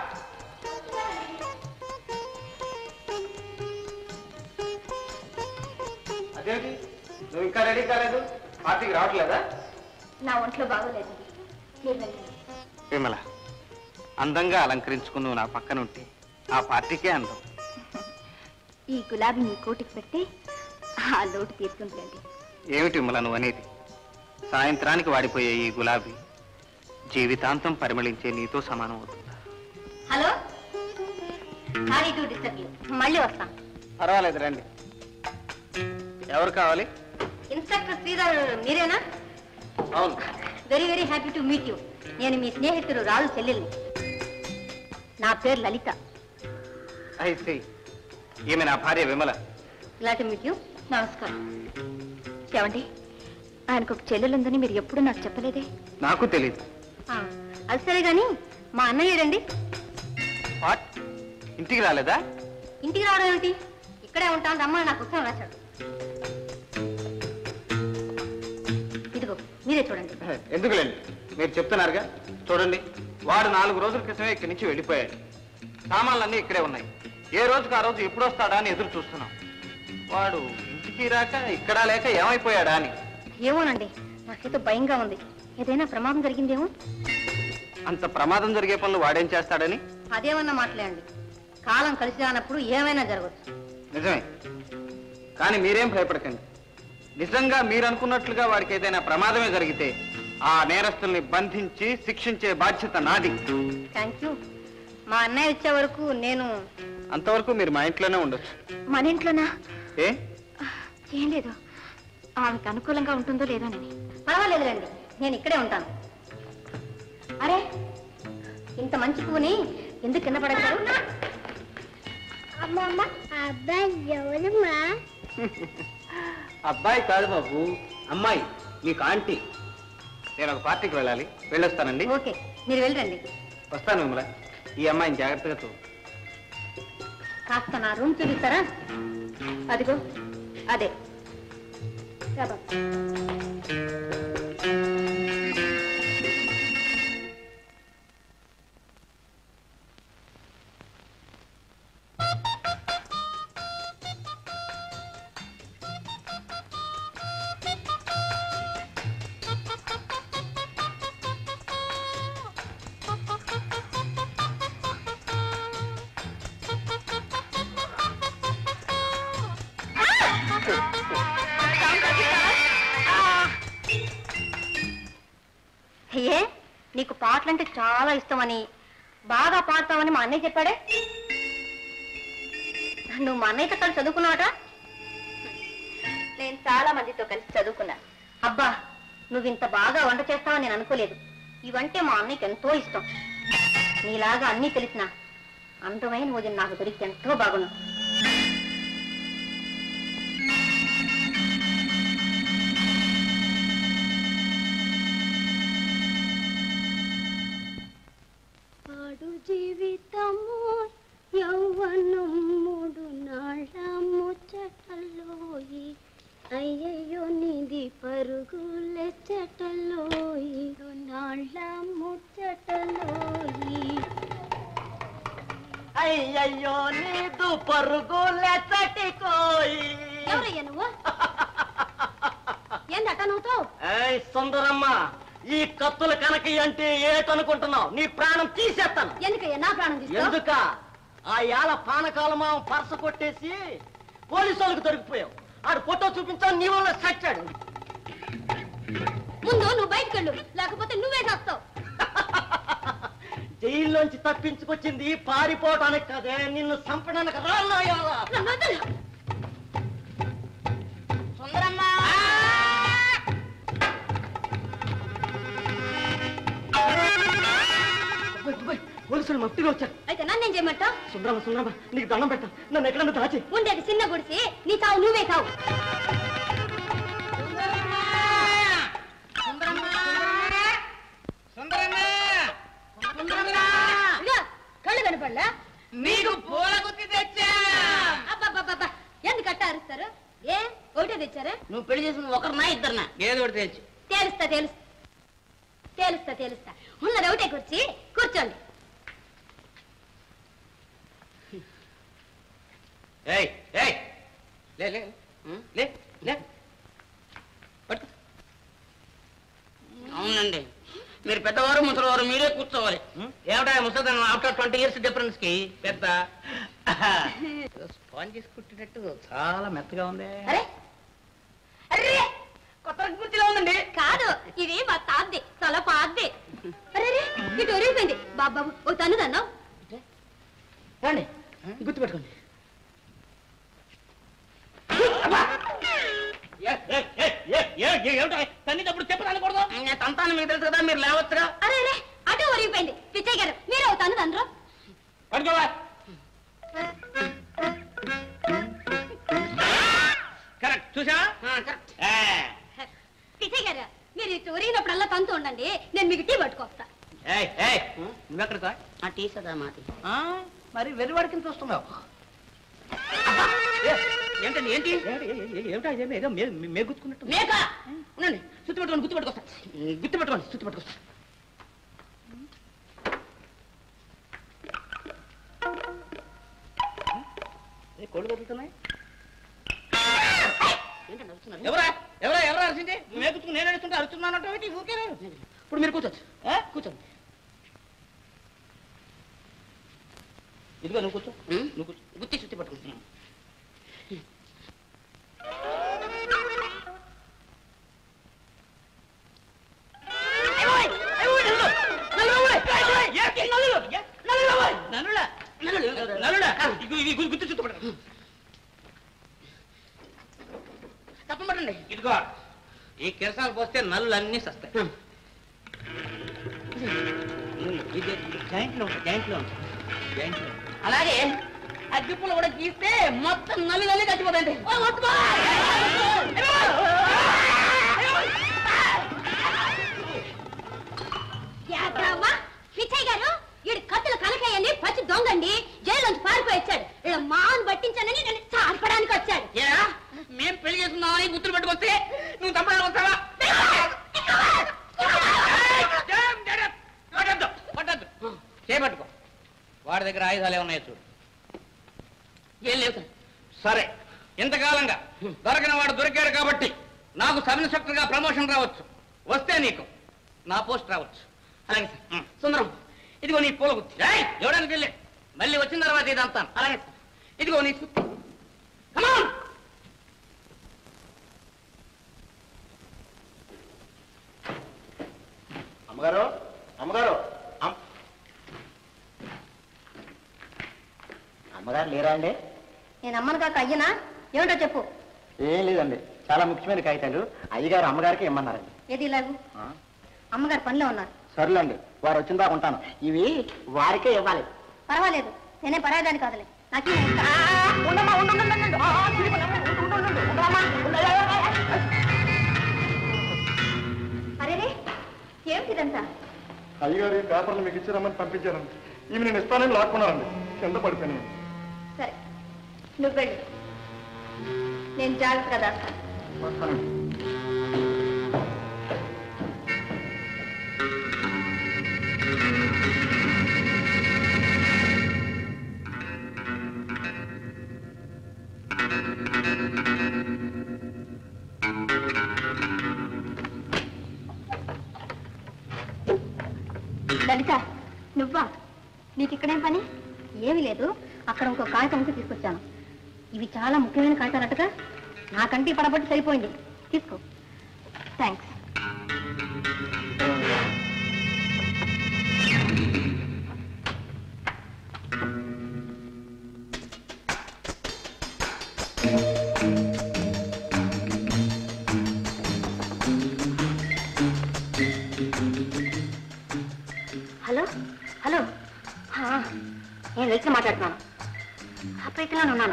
H: అదేంటి నువ్వు ఇంకా రెడీ కాలేదు పార్టీకి రావట్లేదా
F: నా ఒంట్లో బాగోలేదు మీరు వెళ్ళండి
H: విమల అందంగా అలంకరించుకుని నువ్వు నా పక్కన ఉంటే ఆ పార్టీకే అందం
F: ఈ గులాబీ మీ కోటికి పెట్టి ఆ లోటు తీర్చుకుంటండి
H: ఏమిటి విమల నువ్వు అనేది సాయంత్రానికి వాడిపోయే ఈ గులాబీ జీవితాంతం పరిమళించే నీతో సమానం అవుతుందా
F: hello sorry to disturb you మళ్ళీ వస్తాం
H: పర్వాలేదు రండి ఎవరు కావాలి
F: ఇన్స్పెక్టర్ శ్రీధర్ మీరేనా
H: అవును
F: very very happy to meet you నేను మీ స్నేహితుడు రాజు చెల్లెల్ని నా పేరు లలిత
H: అయితే ఈమె నా భార్య విమల
F: ఇలాంటి మీట్ యూ నమస్కారం ఏమండి ఆయనకు ఒక చెల్లెలుందని మీరు ఎప్పుడు నాకు చెప్పలేదే
H: నాకు తెలియదు
F: ఆ, అది సరే గాని మా అన్నయ్యడండి
H: వాట్ ఇంటికి రాలేదా
F: ఇంటికి రావడం ఏమిటి ఇక్కడే ఉంటాను రమ్మని నాకు ఉత్తరం రాశాడు ఇదిగో మీరే చూడండి
H: ఎందుకులేండి మీరు చెప్తున్నారుగా చూడండి వాడు నాలుగు రోజుల క్రితమే ఇక్కడి నుంచి వెళ్ళిపోయాడు సామాన్లన్నీ ఇక్కడే ఉన్నాయి ఏ రోజుకి ఆ రోజు ఎప్పుడు వస్తాడా అని ఎదురు చూస్తున్నాం వాడు ఇంటికి రాక ఇక్కడ లేక ఏమైపోయాడా అని
F: ఏమోనండి నాకైతే భయంగా ఉంది ఏదైనా ప్రమాదం జరిగిందేమో
H: అంత ప్రమాదం జరిగే పనులు వాడేం చేస్తాడని
F: అదేమన్నా మాట్లాడండి కాలం కలిసి రానప్పుడు ఏమైనా జరగచ్చు
H: నిజమే కానీ మీరేం భయపడకండి నిజంగా మీరు అనుకున్నట్లుగా వాడికి ఏదైనా ప్రమాదమే జరిగితే ఆ నేరస్తుల్ని బంధించి శిక్షించే బాధ్యత నాది
F: థ్యాంక్ యూ మా అన్నయ్య వచ్చే వరకు నేను
H: అంతవరకు మీరు మా ఇంట్లోనే ఉండొచ్చు
F: మన ఇంట్లోనా
H: ఏ
F: ఏం లేదు ఆమెకు అనుకూలంగా ఉంటుందో లేదోనని పర్వాలేదులేండి నేను ఇక్కడే ఉంటాను అరే ఇంత మంచి పువ్వుని ఎందుకు కింద పడేశారు
K: అమ్మమ్మ అబ్బాయి ఎవరమ్మా
H: అబ్బాయి కాదు బాబు అమ్మాయి మీకు ఆంటీ నేను ఒక పార్టీకి వెళ్ళాలి వెళ్ళొస్తానండి
F: ఓకే మీరు వెళ్ళండి
H: వస్తాను విమల ఈ అమ్మాయిని జాగ్రత్తగా చూ
F: కాస్త నా రూమ్ చూపిస్తారా అదిగో అదే రా బాబు.
K: ఏ నీకు పాటలంటే చాలా ఇష్టమని బాగా పాడతావని మా అన్నయ్య చెప్పాడే నువ్వు మా అన్నయ్యతో కలిసి చదువుకున్నావట నేను చాలా మందితో కలిసి చదువుకున్నా అబ్బా నువ్వు ఇంత బాగా వంట చేస్తావని నేను అనుకోలేదు ఇవంటే మా అన్నయ్యకి ఎంతో ఇష్టం నీలాగా అన్నీ తెలిసిన అందమైన వదిన నాకు దొరికితే ఎంతో బాగున్నావు
J: పాడు జీవితము యౌవనం మూడు నాళ్ళ ముచ్చటలోయి అయ్యయ్యో నిధి పరుగులెచ్చటలోయి నాళ్ళ ముచ్చటలోయి
I: అయ్యయ్యో నీదు పరుగులెచ్చటికోయి
K: ఎవరయ్యా నువ్వు ఏందట నవ్వుతావు
I: ఏయ్ సుందరమ్మ ఈ కత్తుల కనకి అంటే ఏటనుకుంటున్నావు నీ ప్రాణం తీసేస్తాను
K: ఎందుకయ్యా నా ప్రాణం తీస్తావు
I: ఎందుక ఆ యాల పానకాలమా పరస కొట్టేసి పోలీసు వాళ్ళకి దొరికిపోయావు ఆడు ఫోటో చూపించావు నీ వల్ల చచ్చాడు
K: ముందు నువ్వు బయటకు వెళ్ళు లేకపోతే నువ్వే చేస్తావు
I: జైల్లోంచి తప్పించుకొచ్చింది పారిపోవటానికి కదే నిన్ను చంపడానికి రాళ్ళ యాల
K: నన్ను వదిలు.
I: పోలీసులు మట్టిగా వచ్చారు
K: అయితే నన్నేం చేయమంటావు
I: సుందరమ్మ సుందరమ్మ నీకు దండం పెట్టా నన్ను ఎక్కడన్నా దాచి
K: ఉండేది చిన్న గుడిసి నీ చావు నువ్వే చావు ఇదిగో, కళ్ళు కనపడలా
I: నీకు పూల గుత్తి తెచ్చా
K: అబ్బబ్బబ్బబ్బా ఎందుకు అట్ట అరుస్తారు ఏ ఒకటే తెచ్చారా
I: నువ్వు పెళ్లి చేసిన ఒకరినా ఇద్దరినా ఏదో ఒకటి తెచ్చు
K: తేలుస్తా తేలుస్తా తేలుస్తా తేలుస్తా ఉన్నది ఒకటే కూర్చి కూర్చోండి
I: ఏయ్ ఏయ్ లే లే ఉం, లే లే పట్టు అవునండి మీరు పెద్దవారు ముసలివారు మీరే కూర్చోవాలి ఏమిటా ముసలిదనం ఆఫ్టర్ ట్వంటీ ఇయర్స్ డిఫరెన్స్ కి పెద్ద స్పాంజ్ చేసుకుంటున్నట్టు చాలా మెత్తగా ఉంది
K: అరే అరే
I: కొత్త కుర్చీలో ఉందండి
K: కాదు ఇది మా తాద్ది తల పాద్ది అరే అరే, ఇటు ఒరిగిపోయింది బాబాబు ఓ తన్ను తన్నావు
I: రండి గుర్తుపెట్టుకోండి తన్నిటప్పుడు చెప్పరానకూడదు నేను తంతాను మీకు తెలుసు కదా మీరు లేవచ్చుగా
K: అరే అరే అటు ఒరిగిపోయింది పిచ్చయ్య గారు మీరు ఓ తన్ను తన్నరు
I: పడుకోవా కరెక్ట్ చూసా కరెక్ట్
K: పిచ్చయ్య గారు మీరు ఇటు ఒరిగినప్పుడల్లా తంతు ఉండండి నేను మీకు టీ పట్టుకొస్తా
I: నువ్వెక్కడ ఆ టీ సదా మాది మరి వెర్రివాడి కింద చూస్తున్నావు ఏంటండి ఏంటి ఏమిటా ఇదేమి ఏదో మే గుర్తుకున్నట్టు మేక ఉండండి సుత్తి పెట్టుకోండి గుర్తు పెట్టుకొస్తా గుర్తు పెట్టుకోండి సుత్తి పెట్టుకొస్తా ఏ, కోళ్ళు కదులుతున్నాయి ఏంటండి అరుస్తున్నారు? ఎవరా ఎవరా ఎవరా అరిచింది నువ్వు ఎక్కుతున్నా నేను అరుస్తుంటే అరుస్తున్నానంటే ఏంటి? ఊరికే రా. ఇప్పుడు మీరు కూర్చోచ్చు ఆ? కూర్చోండి ఇదిగో నువ్వు కూర్చో నువ్వు కూర్చో గుత్తి చుట్టి పట్టుకుంటున్నా గుర్తు చుట్టూ పట్టండి తప్పమండి ఇదిగో ఈ కిరసాలు పోస్తే నల్లు అన్నీ సస్తాయి ఇది జాయింట్లో ఉంటాయి జాయింట్లో ఉంటాయి జాయింట్లో అలాగే అగ్గిపుల్ల కూడా గీస్తే మొత్తం నల్లి నల్లి చచ్చిపోతాయండి ఓ, మొత్తం!
K: యాత్రవ్వా పిచ్చయ్య గారు ఈడు కత్తుల కనకయ్యని పచ్చి దొంగండి జైల్లోంచి పారిపోయి వచ్చాడు ఇలా మాను పట్టించానని నేను చాపడానికి వచ్చాడు
I: ఏరా మేం పెళ్లి చేసుకున్నామని గుర్తులు పెట్టుకొస్తే నువ్వు తప్పడానికి వస్తావా పట్టద్దు పట్టద్దు చేపట్టుకో వాడి దగ్గర ఆయుధాలు ఏమన్నాయో చూడు ఏం లేవు సార్. సరే ఇంతకాలంగా దొరకని వాడు దొరికాడు కాబట్టి నాకు సబ్ ఇన్స్పెక్టర్గా ప్రమోషన్ రావచ్చు వస్తే నీకు నా పోస్ట్ రావచ్చు అలాగే సార్ సుందరం ఇదిగో నీ పూల గుర్తు ఎవడానికి వెళ్ళే మళ్ళీ వచ్చిన తర్వాత ఇదంతా అలాగే సార్ ఇదిగో నీ సుత్తి కమాన్
C: అమ్మగారు అమ్మగారు అమ్- అమ్మగారు లేరా అండి
K: నేను అమ్మను కాక అయ్యనా ఏమిటో చెప్పు
C: ఏం లేదండి చాలా ముఖ్యమైన కాగితాలు అయ్యగారు అమ్మగారికి ఇమ్మన్నారండి
K: ఏది ఇలాగు అమ్మగారు పనిలో ఉన్నారు
C: సర్లేండి వారు వచ్చిన దాకా ఉంటాను ఇవి వారికే ఇవ్వాలి
K: పర్వాలేదు నేనే పరాయదాన్ని కాదులే నాకే అరే ఏమిటిదంతా
C: అయ్యగారు ఈ పేపర్లు మీకు ఇచ్చిరమ్మని పంపించారండి ఇవి నేను ఇస్తానని లాక్కున్నారండి కింద పడిపోయినాయి
F: సరే నువ్వు వెళ్ళు నేను జాగ్రత్తగా దాస్తాను
C: వస్తానండి
F: లలిత నువ్వా నీకు ఇక్కడేం పని
K: ఏమీ లేదు అక్కడ ఇంకో కాగితం ఉంటే తీసుకొచ్చాను ఇవి చాలా ముఖ్యమైన కాగితాలట్టుగా నాకంటే పడబట్టి సరిపోయింది తీసుకో
F: థ్యాంక్స్
K: హలో హలో ఆ, నేను వెళ్ళి మాట్లాడుతున్నాను ఆ ప్రయత్నంలో ఉన్నాను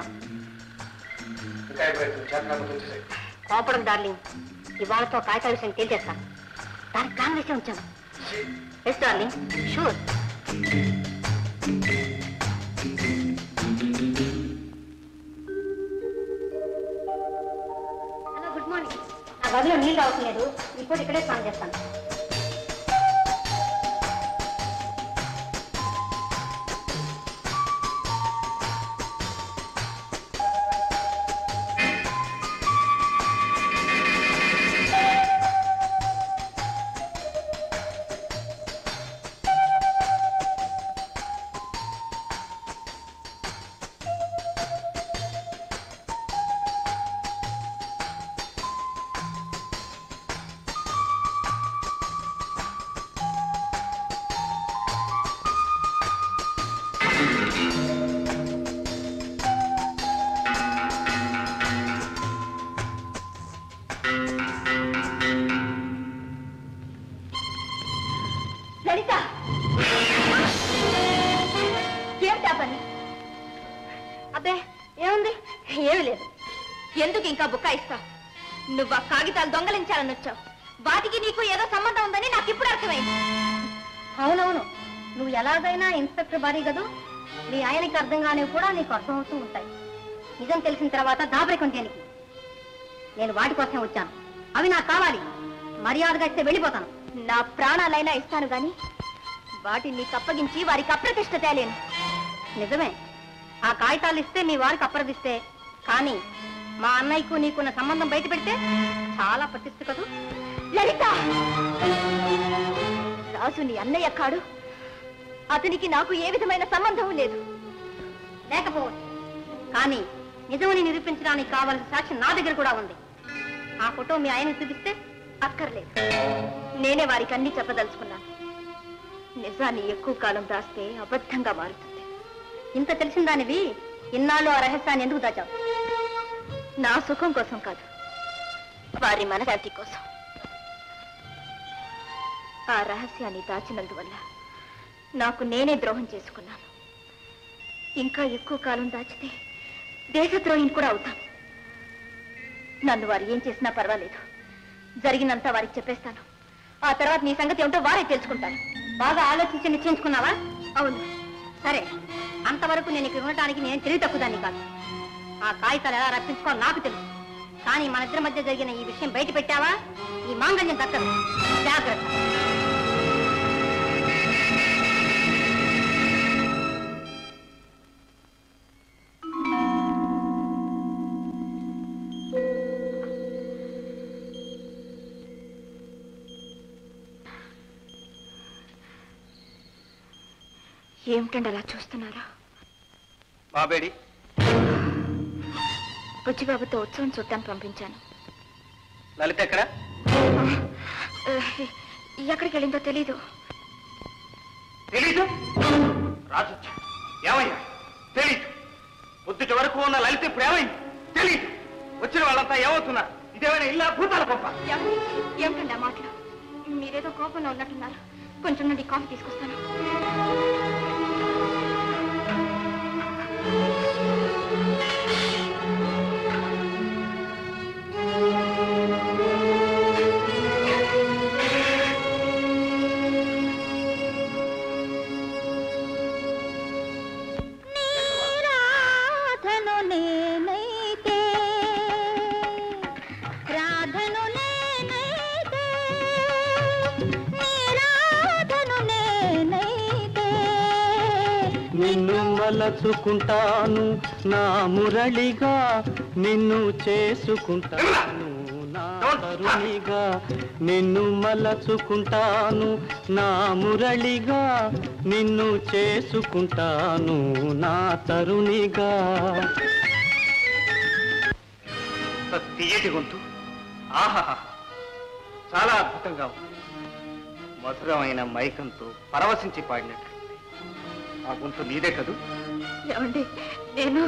K: కోపడం డార్లింగ్ ఇవాళతో కాగితాల విషయం తేల్చేస్తాను దానికి ప్లాన్ వేసే ఉంచాను yes darling sure hello good morning నా గదిలో నీళ్ళు అవసరం ఇప్పుడు ఇక్కడే స్నానం చేస్తాను
F: లలిత ఏమిటా పని అబ్బే ఏముంది ఏమి లేదు ఎందుకు ఇంకా బుక్కాయిస్తా నువ్వు ఆ కాగితాలు దొంగలించాలని వచ్చావు వాటికి నీకు ఏదో సంబంధం ఉందని నాకు ఇప్పుడు అర్థమైంది
K: అవునవును నువ్వు ఎలాగైనా ఇన్స్పెక్టర్ భారీ కదూ నీ ఆయనకి అర్థం కానివి కూడా నీకు అర్థమవుతూ ఉంటాయి నిజం తెలిసిన తర్వాత దాబరికం దేనికి నేను వాటి కోసం వచ్చాను అవి నాకు కావాలి మర్యాదగా ఇస్తే వెళ్ళిపోతాను
F: నా ప్రాణాలైనా ఇస్తాను గాని వాటిని నీకు అప్పగించి వారికి అప్రతిష్ట తేలేను
K: నిజమే ఆ కాగితాలు ఇస్తే మీ వారికి అప్రదిస్తే కానీ మా అన్నయ్యకు నీకున్న సంబంధం బయట పెడితే చాలా పట్టిస్తు కదూ
F: లలిత రాజు నీ అన్నయ్య కాడు అతనికి నాకు ఏ విధమైన సంబంధం లేదు
K: లేకపోవచ్చు కానీ నిజమని నిరూపించడానికి కావాల్సిన సాక్ష్యం నా దగ్గర కూడా ఉంది ఆ ఫోటో మీ ఆయనకు చూపిస్తే
F: అక్కర్లేదు నేనే వారికి అన్ని చెప్పదలుచుకున్నాను నిజాన్ని ఎక్కువ కాలం దాస్తే అబద్ధంగా మారుతుంది
K: ఇంత తెలిసిన దానివి ఇన్నాళ్ళు ఆ రహస్యాన్ని ఎందుకు దాచావు
F: నా సుఖం కోసం కాదు వారి మనశాంతి కోసం ఆ రహస్యాన్ని దాచినందువల్ల నాకు నేనే ద్రోహం చేసుకున్నాను ఇంకా ఎక్కువ కాలం దాచితే దేశద్రోహిని కూడా అవుతాను నన్ను వారు ఏం చేసినా పర్వాలేదు జరిగినంత వారికి చెప్పేస్తాను ఆ తర్వాత నీ సంగతి ఏమిటో వారే తెలుసుకుంటారు
K: బాగా ఆలోచించి నిశ్చయించుకున్నావా
F: అవును
K: సరే అంతవరకు నేను ఇక్కడ ఉండటానికి నేను తెలివి తక్కుదాన్ని కాదు ఆ కాగితాలు ఎలా రక్షించుకోవాలో నాకు తెలుసు కానీ మన ఇద్దరి మధ్య జరిగిన ఈ విషయం బయట పెట్టావా ఈ మాంగళ్యం దక్కదు జాగ్రత్త
F: ఏమిటండి అలా చూస్తున్నారా
A: బాబేడి
F: బుజ్జిబాబుతో ఉత్సవం చూడటానికి పంపించాను
A: లలిత ఎక్కడ
F: ఆ, ఎక్కడికి వెళ్ళిందో తెలీదు
A: తెలీదు రాజు ఏమయ్యా తెలీదు పొద్దుటి వరకు ఉన్న లలిత ఇప్పుడు ఏమైంది తెలీదు వచ్చిన వాళ్ళంతా ఏమవుతున్నారు ఇదేమైనా ఇల్లా భూతాల గొప్ప
F: ఏమండి? ఏమిటండి ఆ మాటలు మీరేదో కోపంలో ఉన్నట్టున్నారు కొంచెం నుండి కాఫీ తీసుకొస్తాను
J: రాధను నేనైతే రాధను నేనైతే నీ రాధను నేనైతే
D: నిన్ను మలచుకుంటాను నా మురళిగా నిన్ను చేసుకుంటాను నా తరుణిగా నిన్ను మలచుకుంటాను నా మురళిగా నిన్ను చేసుకుంటాను నా తరుణిగా
A: అంత తీయటి గొంతు ఆహాహా చాలా అద్భుతంగా ఉంది మధురమైన మైకంతో పరవశించి పాడినట్టు ఆ గొంతు నీదే కదూ
F: ఏమండి నేను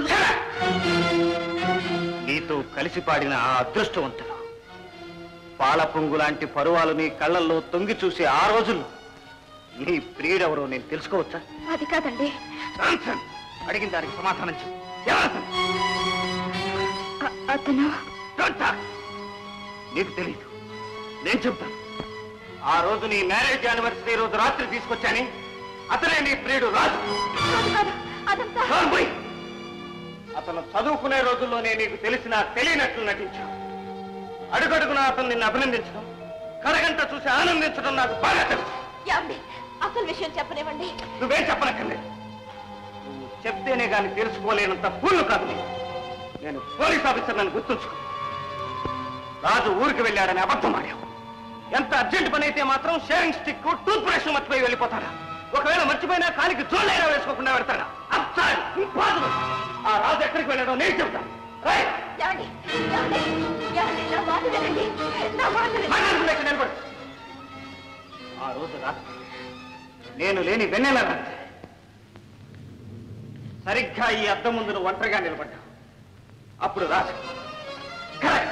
A: నీతో కలిసి పాడిన ఆ అదృష్టవంతుడు పాల పొంగు లాంటి పరువాలు నీ కళ్ళల్లో తొంగి చూసే ఆ రోజుల్లో నీ ప్రియుడెవరో నేను తెలుసుకోవచ్చా
F: అది కాదండి
A: జాన్సన్, అడిగిన దానికి సమాధానం చెప్పు ఎవరతను?
F: అ- అతను
A: Don't talk. నీకు తెలియదు నేను చెప్తాను ఆ రోజు నీ మ్యారేజ్ యానివర్సరీ రోజు రాత్రి తీసుకొచ్చాని అతనే నీ ప్రియుడు రాజు
F: కాదు కాదు అదంతా
A: Don't wait. అతను చదువుకునే రోజుల్లోనే నీకు తెలిసిన తెలియనట్లు నటించావు అడుగడుగున అతను నిన్ను అభినందించడం కరగంట చూసి ఆనందించడం నాకు బాగా తెలుసు
F: ఏమండి అసలు విషయం చెప్పనివ్వండి
A: నువ్వేం చెప్పనక్కర్లేదు నువ్వు చెప్తేనే గాని తెలుసుకోలేనంత పూలు కాదు నీవు. నేను పోలీస్ ఆఫీసర్ నన్ను గుర్తుంచుకో రాజు ఊరికి వెళ్ళాడని అబద్ధం ఆడావు ఎంత అర్జెంట్ పని అయితే మాత్రం షేరింగ్ స్టిక్ టూత్ బ్రష్ మర్చిపోయి వెళ్ళిపోతాడా ఒకవేళ మర్చిపోయినా కాలికి జోలైనా వేసుకోకుండా పెడతాడా అబ్సార్డ్, ఇంపాసిబుల్. ఆ రాజు ఎక్కడికి వెళ్ళాడో నేను చెప్తాను రైట్
F: ఏమండి ఏమండి ఏమండి నా మాట వినండి నా మాట వినండి
A: మాట్లాడకుండా ఇక్కడ నిలబడు ఆ రోజు రాత్రి నేను లేని వెన్నెల రాత్రి సరిగ్గా ఈ అద్దం ముందు నువ్వు ఒంటరిగా నిలబడ్డా అప్పుడు రాజు కరెక్ట్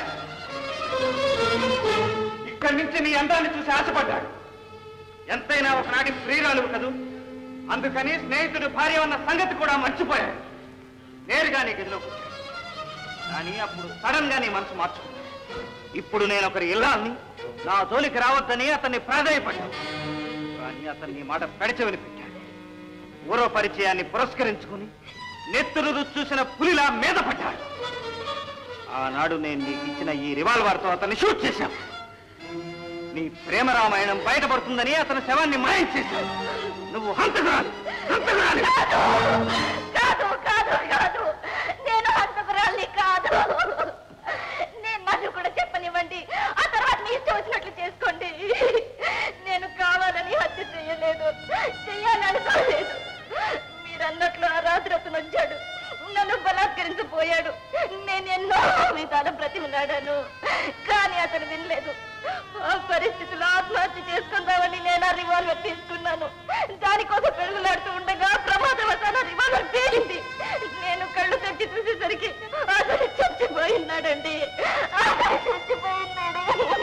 A: ఇక్కడి నుంచి నీ అందాన్ని చూసి ఆశపడ్డాడు ఎంతైనా ఒకనాటి ప్రియురాలువు కదూ అందుకని స్నేహితుడు భార్య ఉన్న సంగతి కూడా మర్చిపోయాడు నేరుగా నీ గదిలోకి వచ్చాడు కానీ అప్పుడు సడన్ గా నీ మనసు మార్చుకున్నాడు ఇప్పుడు నేను ఒకరి ఇల్లాల్ని నా జోలికి రావద్దని అతన్ని ప్రాధాయపడ్డాను కానీ అతన్ని మాట పెడచెవిని పెట్టాడు పూర్వ పరిచయాన్ని పురస్కరించుకుని నెత్తురు రుచి చూసిన పులిలా మీద పడ్డాడు ఆనాడు నేను నీకు ఇచ్చిన ఈ రివాల్వర్తో అతన్ని షూట్ చేశాను నీ ప్రేమ రామాయణం బయటపడుతుందని అతని శవాన్ని మాయం చేశాను నువ్వు హంతకురాలు హంతకురాలు
F: కాదు కాదు కాదు నేను హంతకురాల్ని కాదు నేను నన్ను కూడా చెప్పనివ్వండి ఆ తర్వాత మీ ఇష్టం వచ్చినట్లు చేసుకోండి నేను కావాలని హత్య చేయలేదు చెయ్యాలనుకోలేదు మీరన్నట్లు ఆ రాత్రి అతను వచ్చాడు నన్ను బలాత్కరించబోయాడు నేను ఎన్నో విధాల బ్రతిమలాడాను కానీ అతను వినలేదు ఆ పరిస్థితిలో ఆత్మహత్య చేసుకుందామని నేను ఆ రివాల్వర్ తీసుకున్నాను దానికోసం పెరుగులాడుతూ ఉండగా ప్రమాదవశాన రివాల్వర్ పేలింది నేను కళ్ళు తెచ్చి చూసేసరికి అతను చచ్చిపోయినాడండి అతను చచ్చిపోయినాడు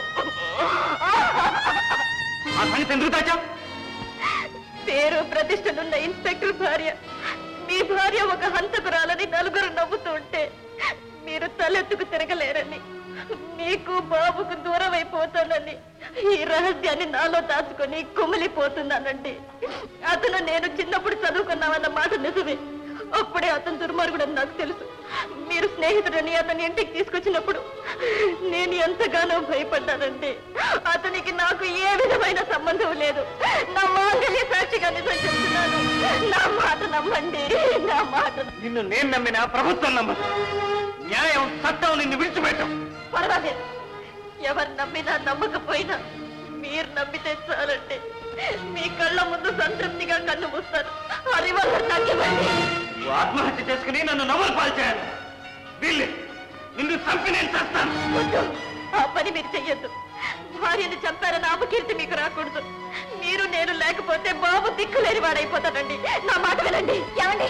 A: ఆ సంగతి ఎందుకు దాచావు
F: పేరు ప్రతిష్టలున్న ఇన్స్పెక్టర్ భార్య మీ భార్య ఒక హంతకురాలని నలుగురు నవ్వుతూ ఉంటే మీరు తలెత్తుకు తిరగలేరని మీకు బాబుకు దూరం అయిపోతానని ఈ రహస్యాన్ని నాలో దాచుకొని కుమిలిపోతున్నానండి అతను నేను చిన్నప్పుడు చదువుకున్నామన్న మాట నిజమే అప్పుడే అతను దుర్మార్గుడని నాకు తెలుసు మీరు స్నేహితుడని అతని ఇంటికి తీసుకొచ్చినప్పుడు నేను ఎంతగానో భయపడ్డానండి అతనికి నాకు ఏ విధమైన సంబంధం లేదు నా మాంగళ్య సాక్షిగా నిజం చెప్తున్నాను నా మాట నమ్మండి నా మాట
A: నిన్ను నేను నమ్మిన ప్రభుత్వం నమ్మదు న్యాయం చట్టం నిన్ను విడిచిపెట్టం
F: పర్వాలేదు ఎవరు నమ్మినా నమ్మకపోయినా మీరు నమ్మితే చాలండి మీ కళ్ళ ముందు సంతృప్తిగా కన్ను మూస్తారు ఆ రివాల్వర్ నాకు ఇవ్వండి
A: నువ్వు ఆత్మహత్య చేసుకుని నన్ను నవ్వులు పాల్చేయాలి వీళ్ళు నిన్ను చంపి నేను చేస్తాను
F: వద్దు. ఆ పని మీరు చెయ్యొద్దు భార్యను చంపారని అపకీర్తి మీకు రాకూడదు లేని వాడైపోతానండి నా మాట వినండి ఏమండి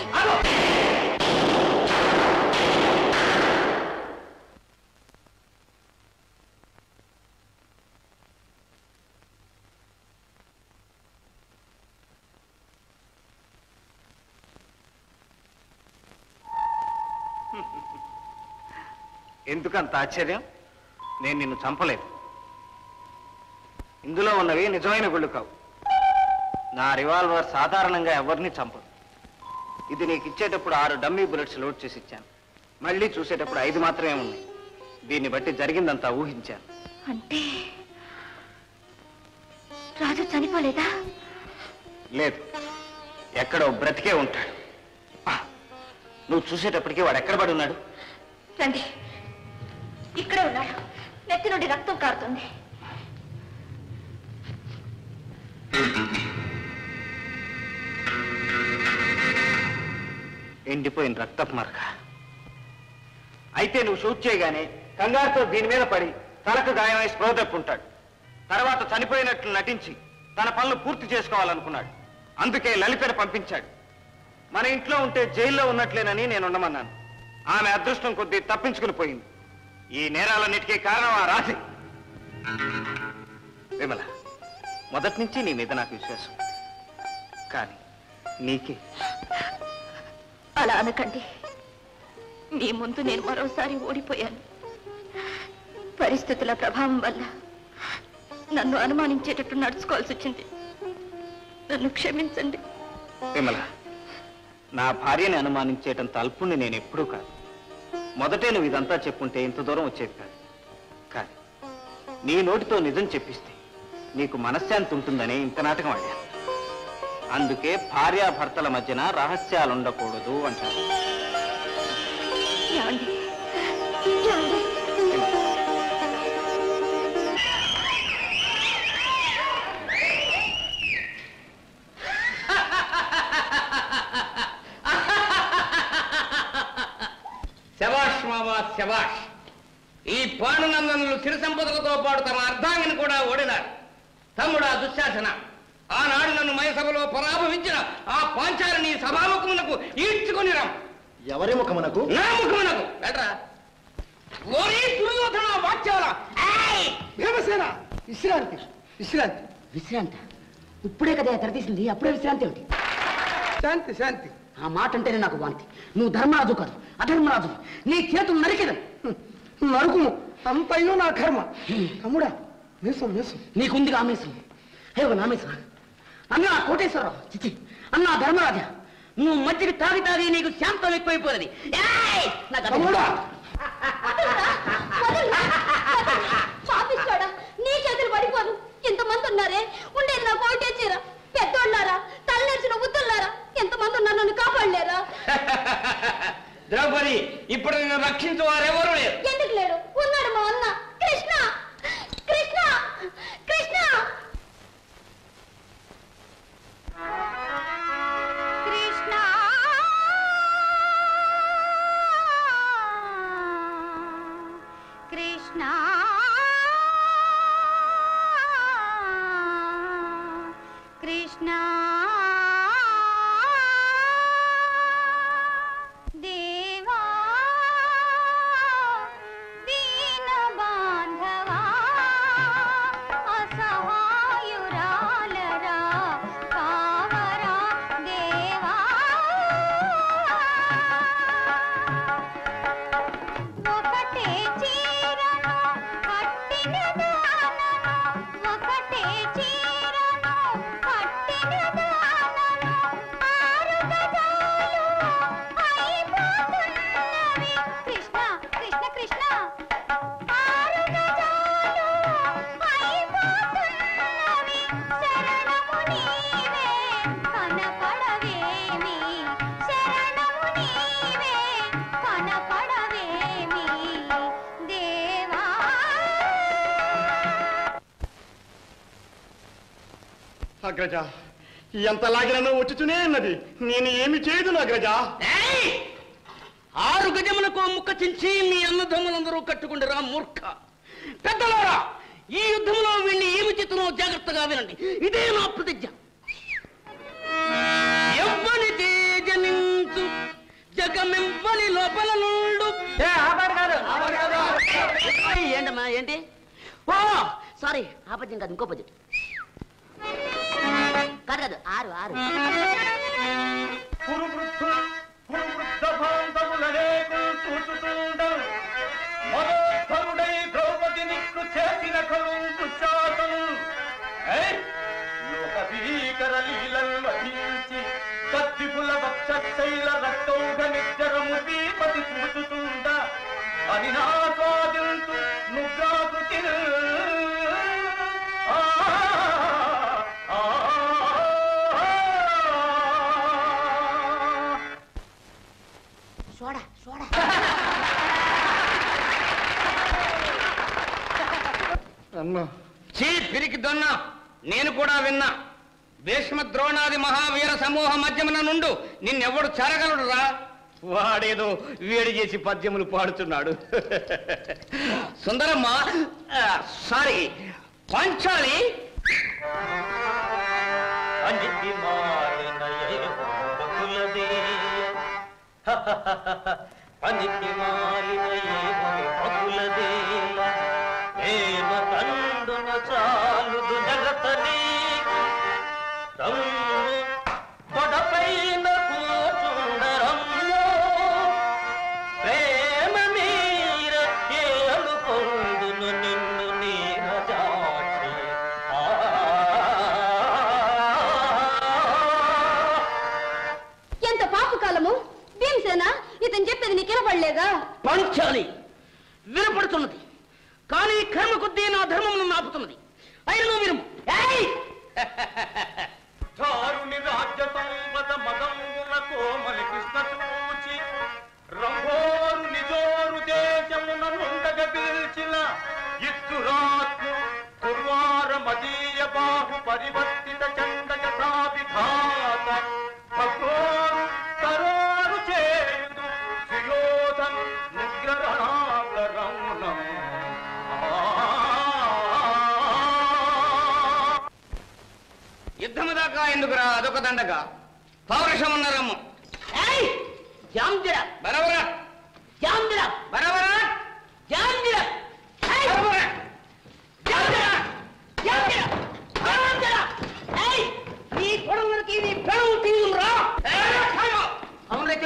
D: ఎందుకంత ఆశ్చర్యం నేను నిన్ను చంపలేదు ఇందులో ఉన్నవి నిజమైన గుళ్ళు కావు నా రివాల్వర్ సాధారణంగా ఎవరిని చంపదు ఇది నీకు ఇచ్చేటప్పుడు ఆరు డమ్మీ బుల్లెట్స్ లోడ్ చేసి ఇచ్చాను మళ్ళీ చూసేటప్పుడు ఐదు మాత్రమే ఉన్నాయి దీన్ని బట్టి జరిగిందంతా ఊహించాను
F: అంటే రాజు చనిపోలేదా
D: లేదు ఎక్కడో బ్రతికే ఉంటాడు ఆ, నువ్వు చూసేటప్పటికి వాడు ఎక్కడ పడి ఉన్నాడు
F: రండి ఇక్కడే ఉన్నాడు నెత్తి నుండి రక్తం కారుతుంది
D: ఎండిపోయిన రక్తపు మరక అయితే నువ్వు షూట్ చేయగానే కంగారుతో దీని మీద పడి తలకు గాయమై స్పృహ తప్పుంటాడు తర్వాత చనిపోయినట్లు నటించి తన పనులు పూర్తి చేసుకోవాలనుకున్నాడు అందుకే లలితను పంపించాడు మన ఇంట్లో ఉంటే జైల్లో ఉన్నట్లేనని నేను ఉండమన్నాను ఆమె అదృష్టం కొద్దీ తప్పించుకుని పోయింది ఈ నేరాలన్నిటికీ కారణం ఆ రాశి విమల మొదటి నుంచి నీ మీద నాకు విశ్వాసం కానీ నీకే
F: అలా అనకండి మీ ముందు నేను మరోసారి ఓడిపోయాను పరిస్థితుల ప్రభావం వల్ల నన్ను అనుమానించేటట్టు నడుచుకోవాల్సి వచ్చింది నన్ను క్షమించండి
D: విమల నా భార్యని అనుమానించేటంత అల్పుణ్ణి నేను ఎప్పుడూ కాదు మొదటే నువ్వు ఇదంతా చెప్పుంటే ఇంత దూరం వచ్చేది కాదు కానీ నీ నోటితో నిజం చెప్పిస్తే నీకు మనశ్శాంతి ఉంటుందని ఇంత నాటకం ఆడాను అందుకే భార్యాభర్తల మధ్యన రహస్యాలు ఉండకూడదు అంటారు
F: ఏమండి ఏమండి
I: శబాష్ మామా శబాష్ ఈ పాండునందనులు సిరి సంపదలతో పాటు తమ అర్ధాంగిని కూడా ఓడినారు తమ్ముడా దుశ్శాసన ఆనాడు నన్ను మయసభలో పరాభవించిన ఆ పాంచాలిని సభాముఖమునకు ఈడ్చుకొని రా
C: ఎవరి ముఖమునకు
I: నా ముఖమునకు వెళ్ళరా ఓరి దుర్యోధన వాక్యాల ఏయ్!
C: భీమసేన విశ్రాంతి విశ్రాంతి
E: విశ్రాంతి ఇప్పుడే కదా తెరతీసింది అప్పుడే విశ్రాంతి ఏమిటి
C: శాంతి శాంతి
E: ఆ మాట అంటేనే నాకు వాంతి నువ్వు ధర్మరాజు కాదు అధర్మరాజు నీ చేతులు నరికేదం
C: నరుకుము అంతయో నా కర్మ తమ్ముడా మేసం మేసం
E: నీకుంది ఆమేశం హే నామేశం అన్నా కోటేశ్వరరావు చిచి అన్నా ధర్మరాజా నువ్వు మధ్యకి తాగి తాగి నీకు శాంతం ఎక్కువైపోయింది ఏయ్! నాకు అర్థం-
C: తమ్ముడా
F: పాపిస్తాడా నీ చేతులు పడిపోను ఇంతమంది ఉన్నారే ఉండేది నాకు ఒకటే చీర పెద్దోళ్ళారా తలనేర్చిన ఉద్దులారా ఎంతమంది ఉన్నారు నన్ను కాపాడలేరా
I: ద్రౌపది ఇప్పుడు నిన్ను రక్షించు వారెవరు లేరు
F: ఎందుకు లేడు ఉన్నాడు మా అన్న కృష్ణ కృష్ణ కృష్ణ కృష్ణ కృష్ణ కృష్ణ దేవా దీన బాంధవా అసహాయురాలరా కావరా దేవా ఒకటే చీరను కట్టిన దానను ఒకటే చీరను కట్టిన దానను ఆరు గజాలు అయిపోతున్నవి కృష్ణ కృష్ణ కృష్ణ ఆరు గజాలు అయిపోతున్నవి శరణము నీవే కనపడవేమి శరణము నీవే కనపడవేమి దేవా
C: అగ్రజ ఎంత లాగినను వచ్చుతూనే ఉన్నది నేను ఏమి చేయదు అగ్రజ
I: ఏయ్! ఆరు గజములకు ముక్క చించి మీ అన్నదమ్ములందరూ కట్టుకుంటారా మూర్ఖ పెద్దలారా ఈ యుద్ధంలో వీణ్ణి ఏమి చేతునో జాగ్రత్తగా వినండి ఇదే నా ప్రతిజ్ఞ జగమింపని లోపల నుండు
E: ఏ, ఆ పాట కాదు ఏంటమ్మా ఏంటి ఓ సారీ ఆ పద్యం కాదు ఇంకో పద్యం కాదు కాదు ఆరు ఆరు
C: మనోహరుడై ద్రౌపది నిన్ను చేసిన కలుంకు శాసను లోక భీకర లీలలు వహించి కత్తిపుల వక్షశైల రక్తౌఘ నిద్రము దీపతి చూచుతుండ అని నా స్వాదించు నుగ్రాకృతి
E: సోడా సోడా
I: చీ పిరికి దొన్న నేను కూడా విన్నా భీష్మ ద్రోణాది మహావీర సమూహ మధ్యమున నుండు నిన్నెవడు చెరగలడురా వాడేదో వేడి చేసి పద్యములు పాడుతున్నాడు సుందరమ్మ ఆ, సారీ పంచాలి
C: అనికి మాలినయే బొడుకులదే పనికి మాలినయే బొడుకులదే ప్రేమ కండున చాలుదు జగతని రమ్ము తొడపైన కూచుండరమ్ము ప్రేమ మీర ఏలు పొందును నిన్ను నీరజాక్షి ఆ
F: ఎంత పాపకాలము భీమసేన ఇతను చెప్పేది నీకు వినపడలేదా
I: పంచాలి వినపడుతున్నది కానీ కర్మ కొద్దీ నా ధర్మమును నాపుతున్నది అయిన నువ్వు వినుము ఏయ్!
C: చారుని రాజ్య సంపద మదమున కోమలి కృష్ణ చూచి రంభోరు నిజోరు దేశమున నుండగ పిలిచిన ఇత్తురాత్ము దుర్వార మదీయ బాహు పరివర్తిత చండక సావిఘాత భగోరు తరోరు చేయుదు సుయోధను నిగ్రహణాల రౌనం
I: యుద్ధము దాకా ఎందుకురా అదొక దండగా పౌరుషమున్న రమ్ము
E: ఏయ్ జాంజిరా
I: బరబరా
E: జాంజిరా
I: బరబరా
E: జాంజిరా ఏయ్
I: బరబరా
E: జాంజిరా జాంజిరా జాంజిరా ఏయ్ నీ గొడవలకి నీ పెడవు తీయురా అవును రైతు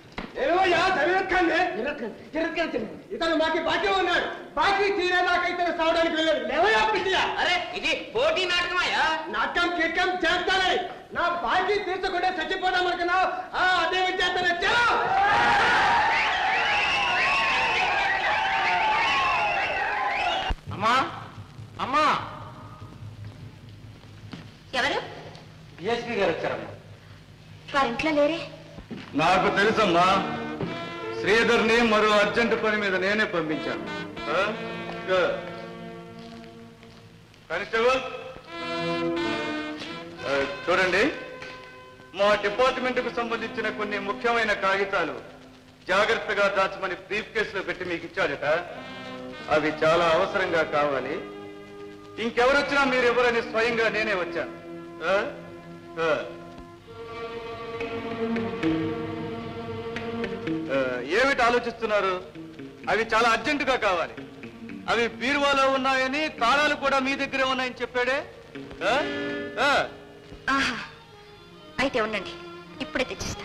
H: ఇతను మాకి బాకీ ఉన్నాడు బాకీ తీరేదాకా ఇతను సావడానికి వెళ్ళాడు లేవయా పిచ్చియా
I: అరే ఇది పోటీ నాటకమాయా
H: నాటకం కిట్టం చేస్తానని నా బాకీ తీర్చకుండా చచ్చిపోదాం అనుకున్నావు ఆ, అదే విద్యార్థి చలో
A: అమ్మా అమ్మా
F: ఎవరు
A: డిఎస్పీ గారు వచ్చారమ్మా
F: వారి ఇంట్లో లేరే
A: నాకు తెలుసమ్మా శ్రీధర్ని మరో అర్జెంట్ పని మీద నేనే పంపించాను ఆ? గా. కానిస్టేబుల్ ఆ, చూడండి మా డిపార్ట్మెంట్ కు సంబంధించిన కొన్ని ముఖ్యమైన కాగితాలు జాగ్రత్తగా దాచమని బ్రీఫ్ కేసులో పెట్టి మీకు ఇచ్చాడట అవి చాలా అవసరంగా కావాలి ఇంకెవరొచ్చినా మీరు ఎవరని స్వయంగా నేనే వచ్చాను ఆ? ఆ. ఆ, ఏమిటి ఆలోచిస్తున్నారు అవి చాలా అర్జెంటుగా కావాలి అవి బీరువాలో ఉన్నాయని తాళాలు కూడా మీ దగ్గరే ఉన్నాయని చెప్పాడే ఆ? ఆ.
F: ఆహా అయితే ఉండండి ఇప్పుడే తెచ్చిస్తాను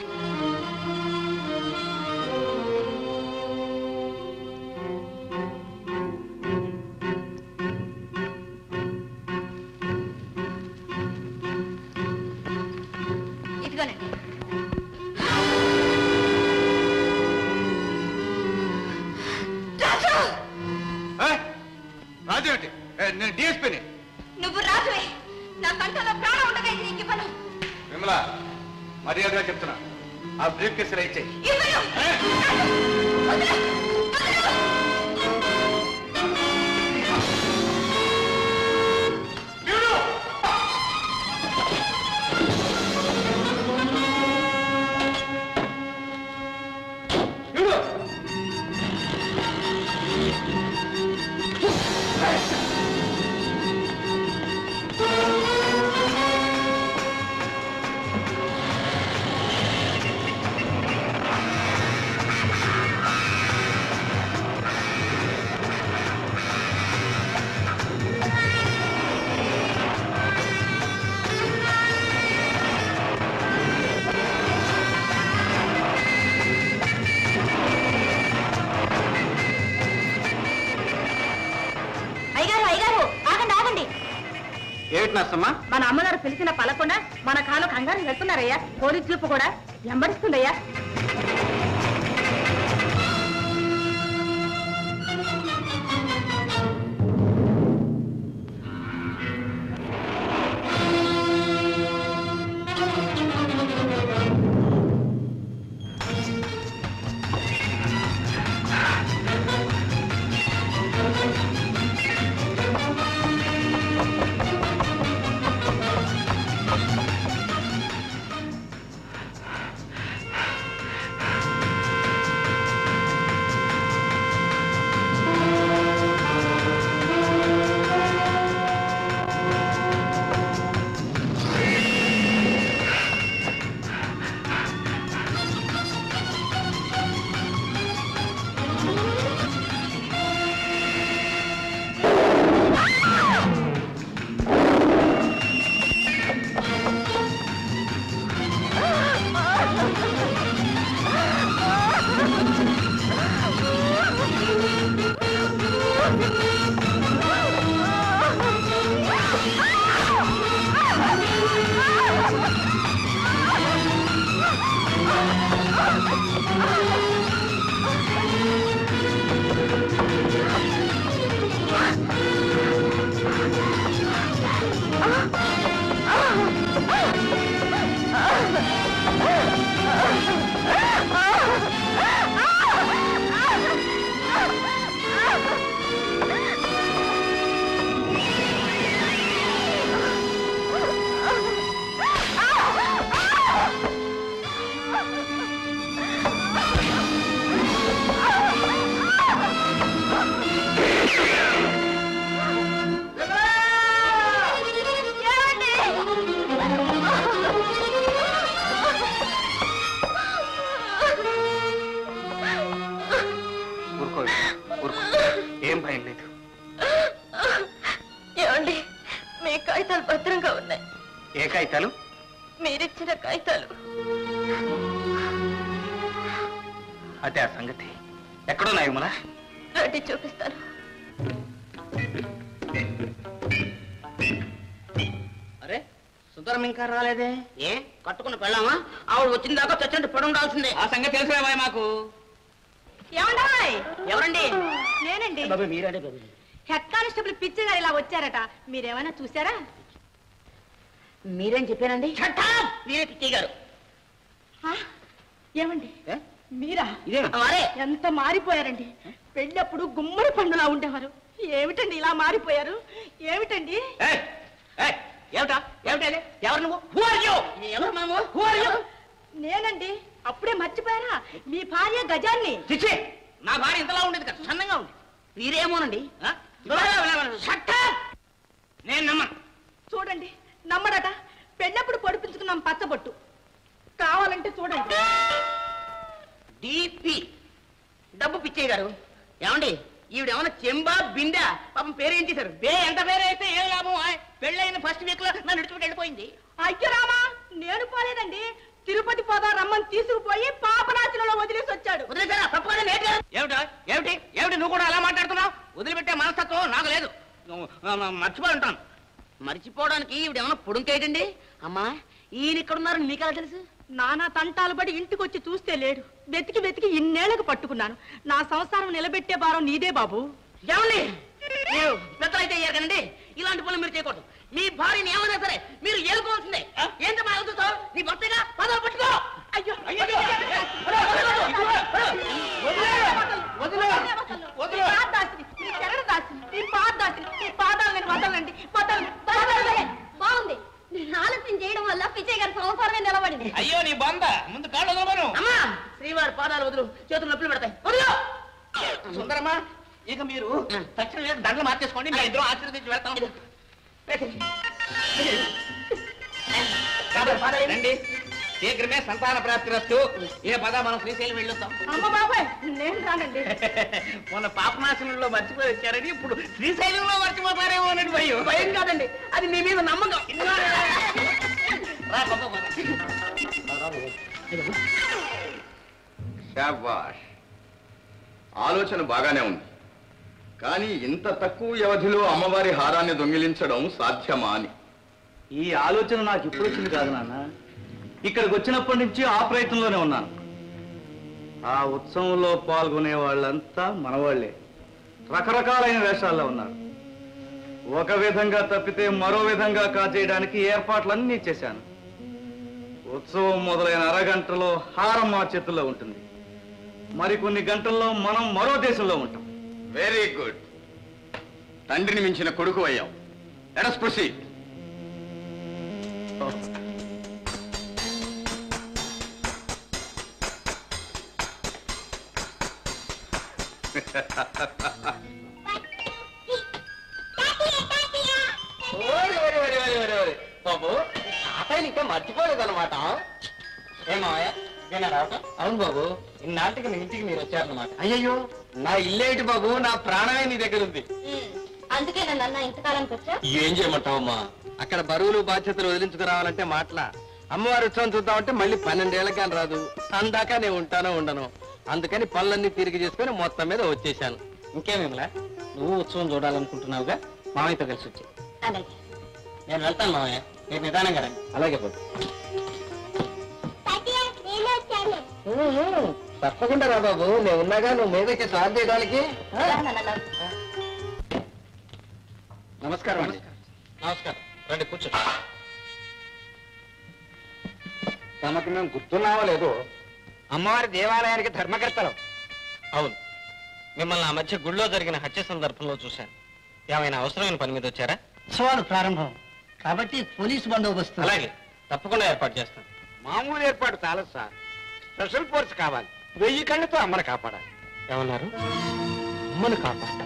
F: ఇదిగోనండి రాజు
A: ఆ? రాజేమిటి ఏ, నేను డిఎస్పీని
F: నువ్వు రాజువే నా కంటలో ప్రాణం ఉండగా ఇది నీకు ఇవ్వను
A: విమల మర్యాదగా చెప్తున్నా ఆ బ్రీఫ్ కేసులో ఇచ్చేయి
F: ఇవ్వను రాజు, వదిలు, వదిలు.
C: ఆ
D: నర్సమ్మా
M: మన అమ్మగారు పిలిచిన పలకుండా మన కాలు కంగారు వెళ్తున్నారయ్యా పోలీస్ జీపు కూడా వెంబడిస్తుందయ్యా
D: ఊరుకో ఊరుకో ఏం భయం లేదు
F: ఏమండి మీ కాగితాలు భద్రంగా ఉన్నాయి
D: ఏ కాగితాలు
F: మీరిచ్చిన కాగితాలు
D: అదే ఆ సంగతి ఎక్కడున్నాయి విమలా
F: రండి చూపిస్తాను
I: అరే సుందరం ఇంకా రాలేదే ఏ కట్టుకుని పెళ్ళామా ఆవిడ వచ్చిన దాకా చచ్చండి పడి ఉండాల్సిందే ఆ సంగతి తెలుసులే మాకు
M: ఏమండాయ్
I: ఎవరండి
M: నేనండి
I: బాబు మీరండి బాబు
M: హెడ్ కానిస్టేబుల్ పిచ్చి గారు ఇలా వచ్చారట మీరేమైనా చూసారా
I: మీరేం చెప్పానండి మీరే పిచ్చి గారు
M: ఆ? ఏమండి మీరా
I: ఇదే మరే
M: ఎంత మారిపోయారండి పెళ్ళప్పుడు గుమ్మడి పండులా ఉండేవారు ఏమిటండి ఇలా మారిపోయారు ఏమిటండి
I: ఏయ్, ఏయ్, ఏమిటా ఏమిటది ఎవరు నువ్వు Who are you? ఎవరు మనము Who are you?
M: నేనండి అప్పుడే మర్చిపోయారా మీ భార్య గజాన్ని
I: చిచ్చి నా భార్య ఇంతలా ఉండేది కదా సన్నంగా ఉంది మీరేమోనండి ఆ? Shut up! నేను నమ్మను
M: చూడండి నమ్మడట పెళ్ళప్పుడు పొడిపించుకున్నాం పచ్చబొట్టు కావాలంటే చూడండి
I: డిపి డబ్బు పిచ్చయ్య గారు ఏమండి ఈవిడేమన్నా చెంబా బిందా పాపం పేరేం చేశారు బే ఎంత పేరైతే ఏం లాభం ఆయ్? పెళ్ళైన ఫస్ట్ వీక్ లో నన్ను విడిచిపెట్టి వెళ్ళిపోయింది
M: అయ్యో రామా నేను పోలేదండి తిరుపతి పోదా రమ్మని తీసుకుపోయి పాపనాశనంలో వదిలేసి వచ్చాడు
I: వదిలేసారా తప్పకుండా నేటి ఏమిటా ఏమిటి ఏమిటి నువ్వు కూడా అలా మాట్లాడుతున్నావు వదిలిపెట్టే మనస్తత్వం నాకు లేదు నువ్వు, ఆ, ఆ, మర్చిపోయి ఉంటాను మర్చిపోవడానికి ఈవిడ ఏమన్నా పుడుంకేటండి అమ్మా ఈయన ఇక్కడ ఉన్నారని మీకు ఎలా తెలుసు
M: నానా తంటాలు పడి ఇంటికి వచ్చి చూస్తే లేడు వెతికి వెతికి ఇన్నేళ్లకు పట్టుకున్నాను నా సంసారం నిలబెట్టే భారం నీదే బాబు
I: ఏమండి మీరు పెద్దలైతే అయ్యారు కదండి ఇలాంటి పనులు మీరు చేయకూడదు మీ భార్యని ఏమైనా సరే మీరు ఏలుకోవాల్సిందే ఏంటి మా ఎదుగుతావు నీ భర్తగా పదవి పట్టుకో
M: అయ్యో నీ పాదదాసిని, నీ శరణదాసిని, నీ పాదదాసిని, నీ పాదాలు నేను వదలండి వదలండి వదలండి.
K: బాగుంది నేను ఆలస్యం చేయడం వల్ల పిచ్చయ్య గారి సంసారమే నిలబడింది
I: అయ్యో నీ బంద ముందు కాళ్ళు వదలమను అమ్మా శ్రీవారి పాదాలు వదులు చేతులు నొప్పులు పెడతాయి వదిలో సుందరమ్మా ఇక మీరు తక్షణమే దండలు మార్చేసుకోండి మీ ఇద్దరు ఆశీర్వదించి వెళ్తాం రండి శీఘ్రమే సంతాన ప్రాప్తి రస్తు ఏ పద మనం శ్రీశైలం వెళ్ళొద్దాం
M: అమ్మ బాబాయ్ నేను రానండి
I: మొన్న పాపనాశనంలో మర్చిపోయి వచ్చారని ఇప్పుడు శ్రీశైలంలో మర్చిపోతారేమో అన్నట్టు భయం భయం కాదండి అది మీ మీద నమ్మకం రా, పద, పద.
C: శాబాష్ ఆలోచన బాగానే ఉంది కానీ ఇంత తక్కువ వ్యవధిలో అమ్మవారి హారాన్ని దొంగిలించడం సాధ్యమా అని
A: ఈ ఆలోచన నాకు ఇప్పుడు వచ్చింది కాదు నాన్న ఇక్కడికి వచ్చినప్పటి నుంచి ఆ ప్రయత్నంలోనే ఉన్నాను ఆ ఉత్సవంలో పాల్గొనే వాళ్ళంతా మనవాళ్లే రకరకాలైన వేషాల్లో ఉన్నారు ఒక విధంగా తప్పితే మరో విధంగా కాజేయడానికి ఏర్పాట్లన్నీ చేశాను ఉత్సవం మొదలైన అరగంటలో హారం మా చేతుల్లో ఉంటుంది మరికొన్ని గంటల్లో మనం మరో దేశంలో ఉంటాం
C: వెరీ గుడ్ తండ్రిని మించిన కొడుకు అయ్యావు లెటస్ ప్రొసీడ్
H: బాబు తాతయ్యని ఇంకా మర్చిపోలేదన్నమాట ఏమావయ్య ఇదేనా రావటం అవును బాబు ఇన్నాళ్ళకి మీ ఇంటికి మీరు వచ్చారన్నమాట అయ్యయ్యో నా ఇల్లేంటి బాబు నా ప్రాణమే నీ దగ్గర ఉంది
K: అందుకే నన్ను అన్న ఇంతకాలానికి వచ్చా
H: ఏం చేయమంటావమ్మా అక్కడ బరువులు బాధ్యతలు వదిలించుకురావాలంటే మాటల అమ్మవారి ఉత్సవం చూద్దామంటే మళ్ళీ పన్నెండేళ్ళకి అని రాదు అందాక నేను ఉంటానో ఉండను అందుకని పనులన్నీ తిరిగి చేసుకొని మొత్తం మీద వచ్చేసాను ఇంకేమేమిలా నువ్వు ఉత్సవం చూడాలనుకుంటున్నావుగా మామయ్యతో కలిసి వచ్చి
K: అలాగే
H: నేను వెళ్తాను మామయ్య మీరు నిదానంగా రండి అలాగే బాబు తప్పకుండా రా బాబు నేను ఉన్నాగా నువ్వు మీదకి సార్ చేయడానికి నమస్కారం అండి నమస్కారం రండి కూర్చో తమకు మేము గుర్తున్నావో లేదో అమ్మవారి దేవాలయానికి ధర్మకర్తలం అవును మిమ్మల్ని ఆ మధ్య గుళ్ళో జరిగిన హత్య సందర్భంలో చూశాను ఏమైనా అవసరమైన పని మీద వచ్చారా
E: ఉత్సవాలు ప్రారంభం కాబట్టి పోలీసు బందోబస్తు
H: అలాగే తప్పకుండా ఏర్పాటు చేస్తాను
I: మామూలు ఏర్పాటు చాలదు సార్ స్పెషల్ ఫోర్స్ కావాలి వెయ్యి కళ్ళతో అమ్మని కాపాడాలి
H: ఏమన్నారు అమ్మను కాపాడ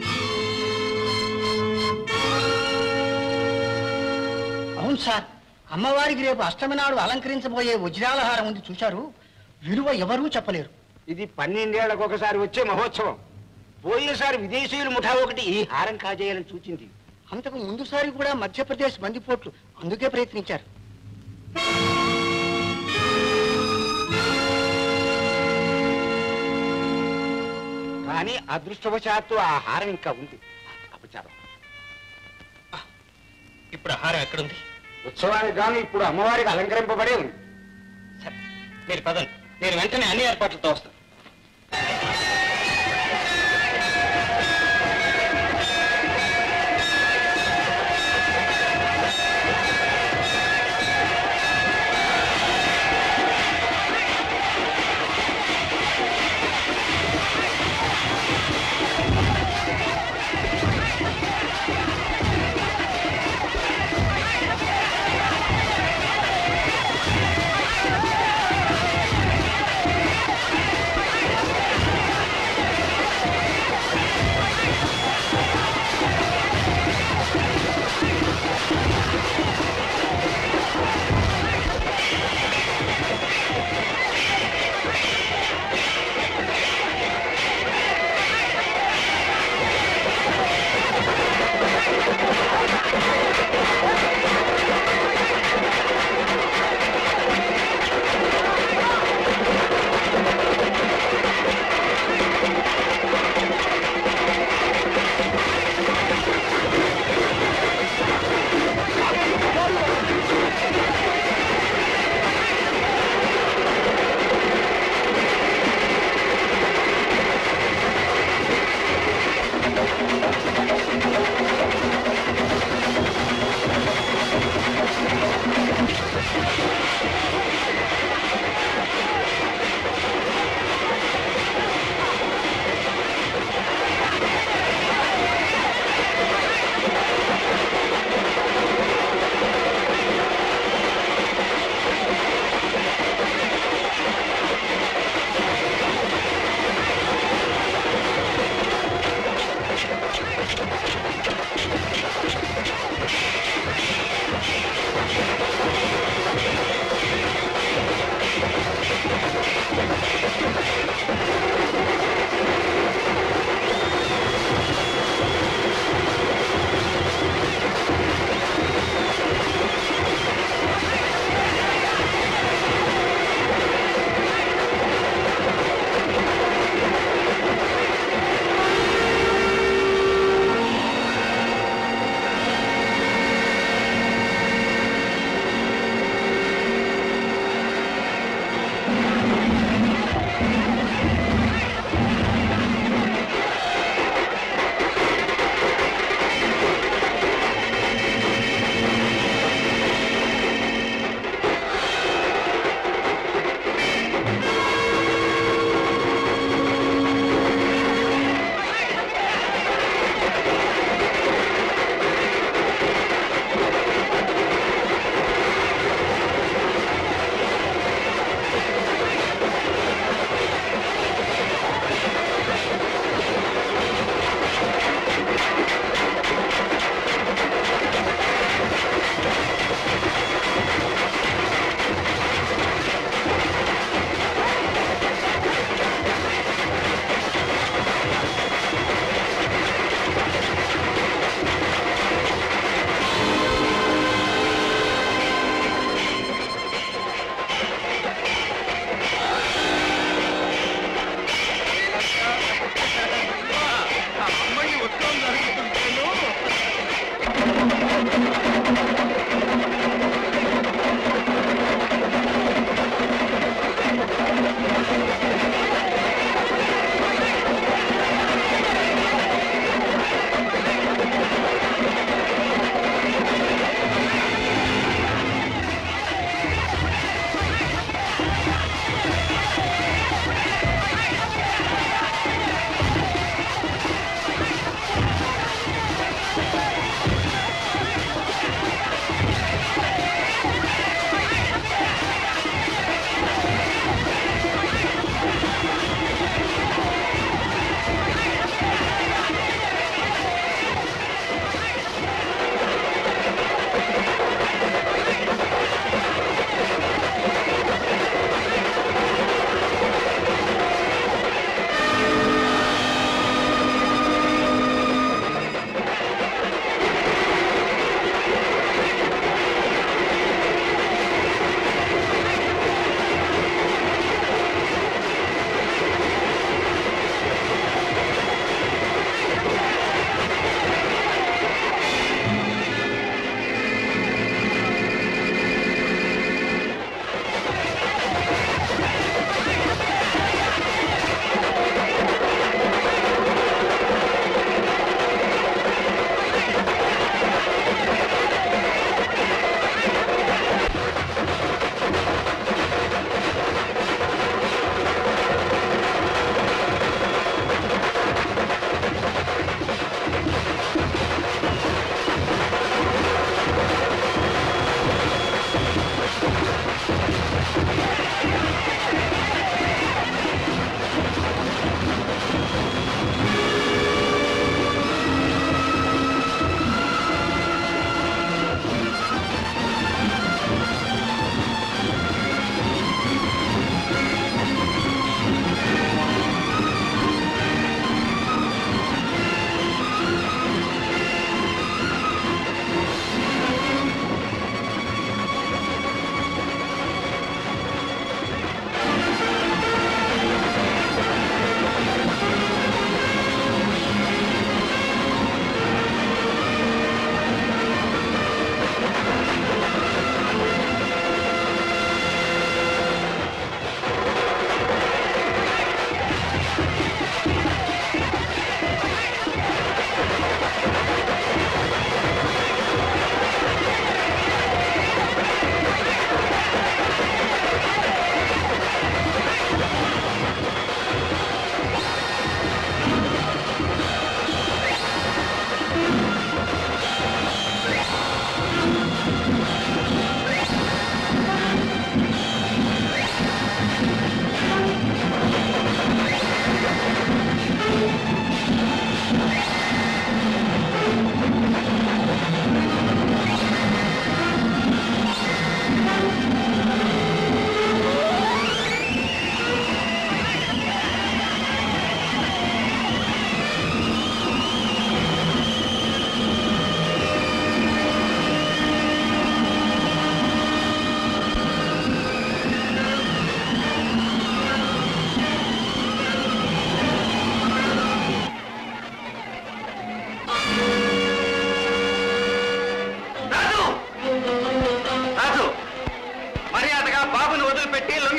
E: అవును సార్ అమ్మవారికి రేపు అష్టమి నాడు అలంకరించబోయే వజ్రాలహారం ఉంది చూశారు విలువ ఎవరూ చెప్పలేరు
I: ఇది పన్నెండేళ్లకు ఒకసారి వచ్చే మహోత్సవం పోయినసారి విదేశీయుల ముఠా ఒకటి ఈ హారం కాజేయాలని సూచింది
E: అంతకు ముందుసారి కూడా మధ్యప్రదేశ్ బందిపోట్లు అందుకే ప్రయత్నించారు
I: కానీ అదృష్టవశాత్తు ఆ హారం ఇంకా ఉంది అపచారం
H: ఇప్పుడు ఆహారం ఎక్కడుంది
I: ఉత్సవానికి గాను ఇప్పుడు అమ్మవారికి అలంకరింపబడే ఉంది
H: సరే మీరు పదండి నేను వెంటనే అన్ని ఏర్పాట్లతో వస్తాను
J: ఆ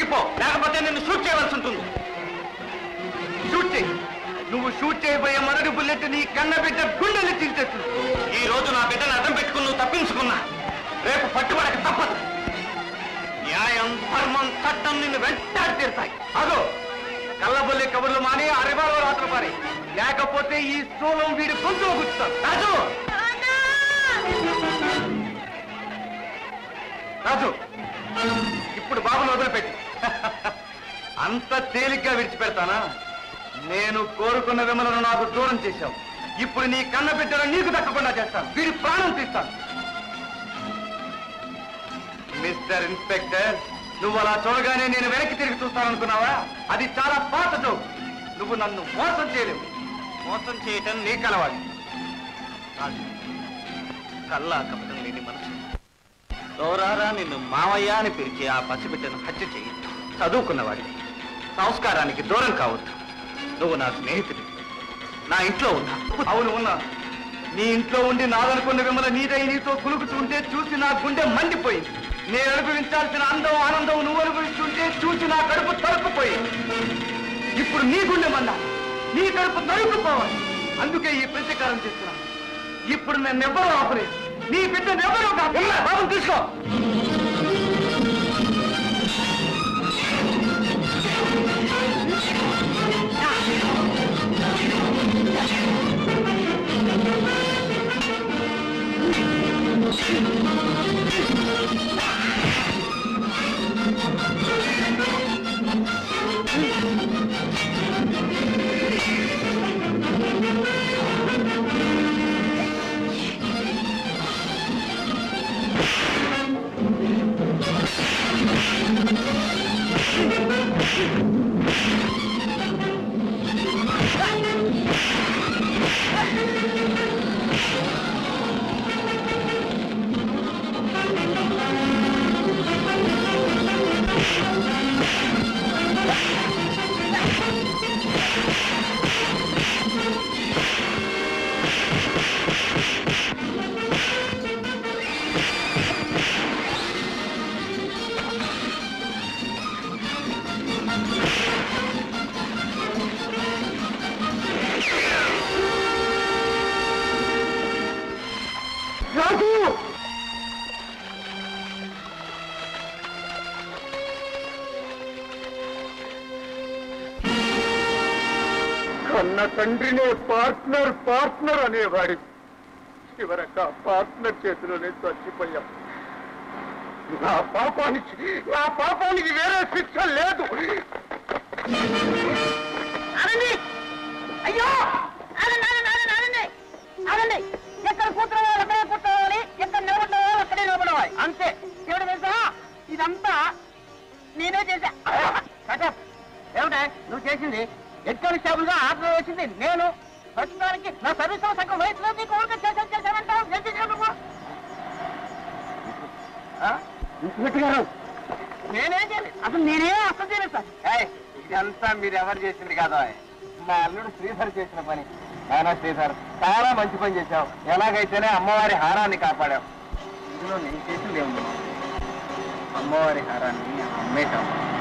A: దిగిపో లేకపోతే నిన్ను షూట్ చేయవలసి ఉంటుంది షూట్ చేయి నువ్వు షూట్ చేయబోయే మొదటి బుల్లెట్ నీ కన్న బిడ్డ గుండెలు తీసేస్తుంది ఈ రోజు నా బిడ్డను అడ్డం పెట్టుకుని నువ్వు తప్పించుకున్నా రేపు పట్టుబడక తప్పదు న్యాయం ధర్మం చట్టం నిన్ను వెంటాడి తీరుతాయి అదో కళ్ళబొల్లి కబుర్లు మాని ఆ రివాల్వర్ ఆటలు పారి లేకపోతే ఈ స్థూలం వీడి గొంతు గుచ్చుతాను రాజు రాజు ఇప్పుడు బాబును వదిలిపెట్టి అంత తేలిగ్గా విడిచిపెడతానా నేను కోరుకున్న విమలను నాకు దూరం చేశావు ఇప్పుడు నీ కన్న బిడ్డను నీకు దక్కకుండా చేస్తాను వీడి ప్రాణం తీస్తాను మిస్టర్ ఇన్స్పెక్టర్ నువ్వు అలా చూడగానే నేను వెనక్కి తిరిగి చూస్తాననుకున్నావా అది చాలా పాత జోక్ నువ్వు నన్ను మోసం చేయలేవు మోసం చేయటం నీ కలవాలి రాజు, కల్లా కపటం లేని మనసు దోరారా నిన్ను మావయ్య అని పిలిచి ఆ పసిబిడ్డను హత్య చేయొద్దు చదువుకున్నవాడివి సంస్కారానికి దూరం కావద్దు నువ్వు నా స్నేహితుడి నా ఇంట్లో ఉన్నా అవును ఉన్నా నీ ఇంట్లో ఉండి నాదనుకున్న విమల నీదై నీతో కులుకుతుంటే చూసి నా గుండె మండిపోయింది నేను అనుభవించాల్సిన అందం ఆనందం నువ్వు అనుభవిస్తుంటే చూసి నా కడుపు తరుక్కుపోయింది ఇప్పుడు నీ గుండె మంద నీ కడుపు తరుక్కుపోవాలి అందుకే ఈ ప్రతీకారం చేస్తున్నా ఇప్పుడు నన్నెవ్వరూ ఆపలేదు నీ బిడ్డనెవ్వరూ కాదు బాబు తీసుకో కన్న తండ్రినే పార్ట్నర్ పార్ట్నర్ అనేవాడి చివరక పార్ట్నర్ చేతిలోనే చచ్చిపోయాం నా పాపానికి నా పాపానికి వేరే శిక్ష లేదు
I: ఆగండి అయ్యో ఆగండి ఆగండి ఆగండి ఆగండి ఆగండి ఎక్కడ కూర్చోవాలి అక్కడే కూర్చోవాలి ఎక్కడ నిలబడాలి అక్కడే నిలబడవాలి అంతే ఎవడు తెలుసా ఇదంతా నేనే చేశా కటప్ ఏమిటే నువ్వు చేసింది హెడ్ కానిస్టేబుల్ గా ఆర్డర్ వేసింది నేను ప్రస్తుతానికి నా సర్వీస్ లో సగం వయసులో నీకు ఊరికే చేశాను చేశానంటావు ఏం చేశావు నువ్వు ఆ? ఇన్స్పెక్టర్ గారు నేనేం చేయలేదు అసలు నేనే అసలు చేయలేదు సార్ ఏయ్, ఇదంతా మీరు ఎవరు చేసింది కాదా మా అల్లుడు శ్రీధర్ చేసిన పని నానా శ్రీధర్ చాలా మంచి పని చేశావు ఎలాగైతేనే అమ్మవారి హారాన్ని కాపాడావు ఇందులో నేను చేసింది ఏముంది అమ్మవారి హారాన్ని అమ్మేటాం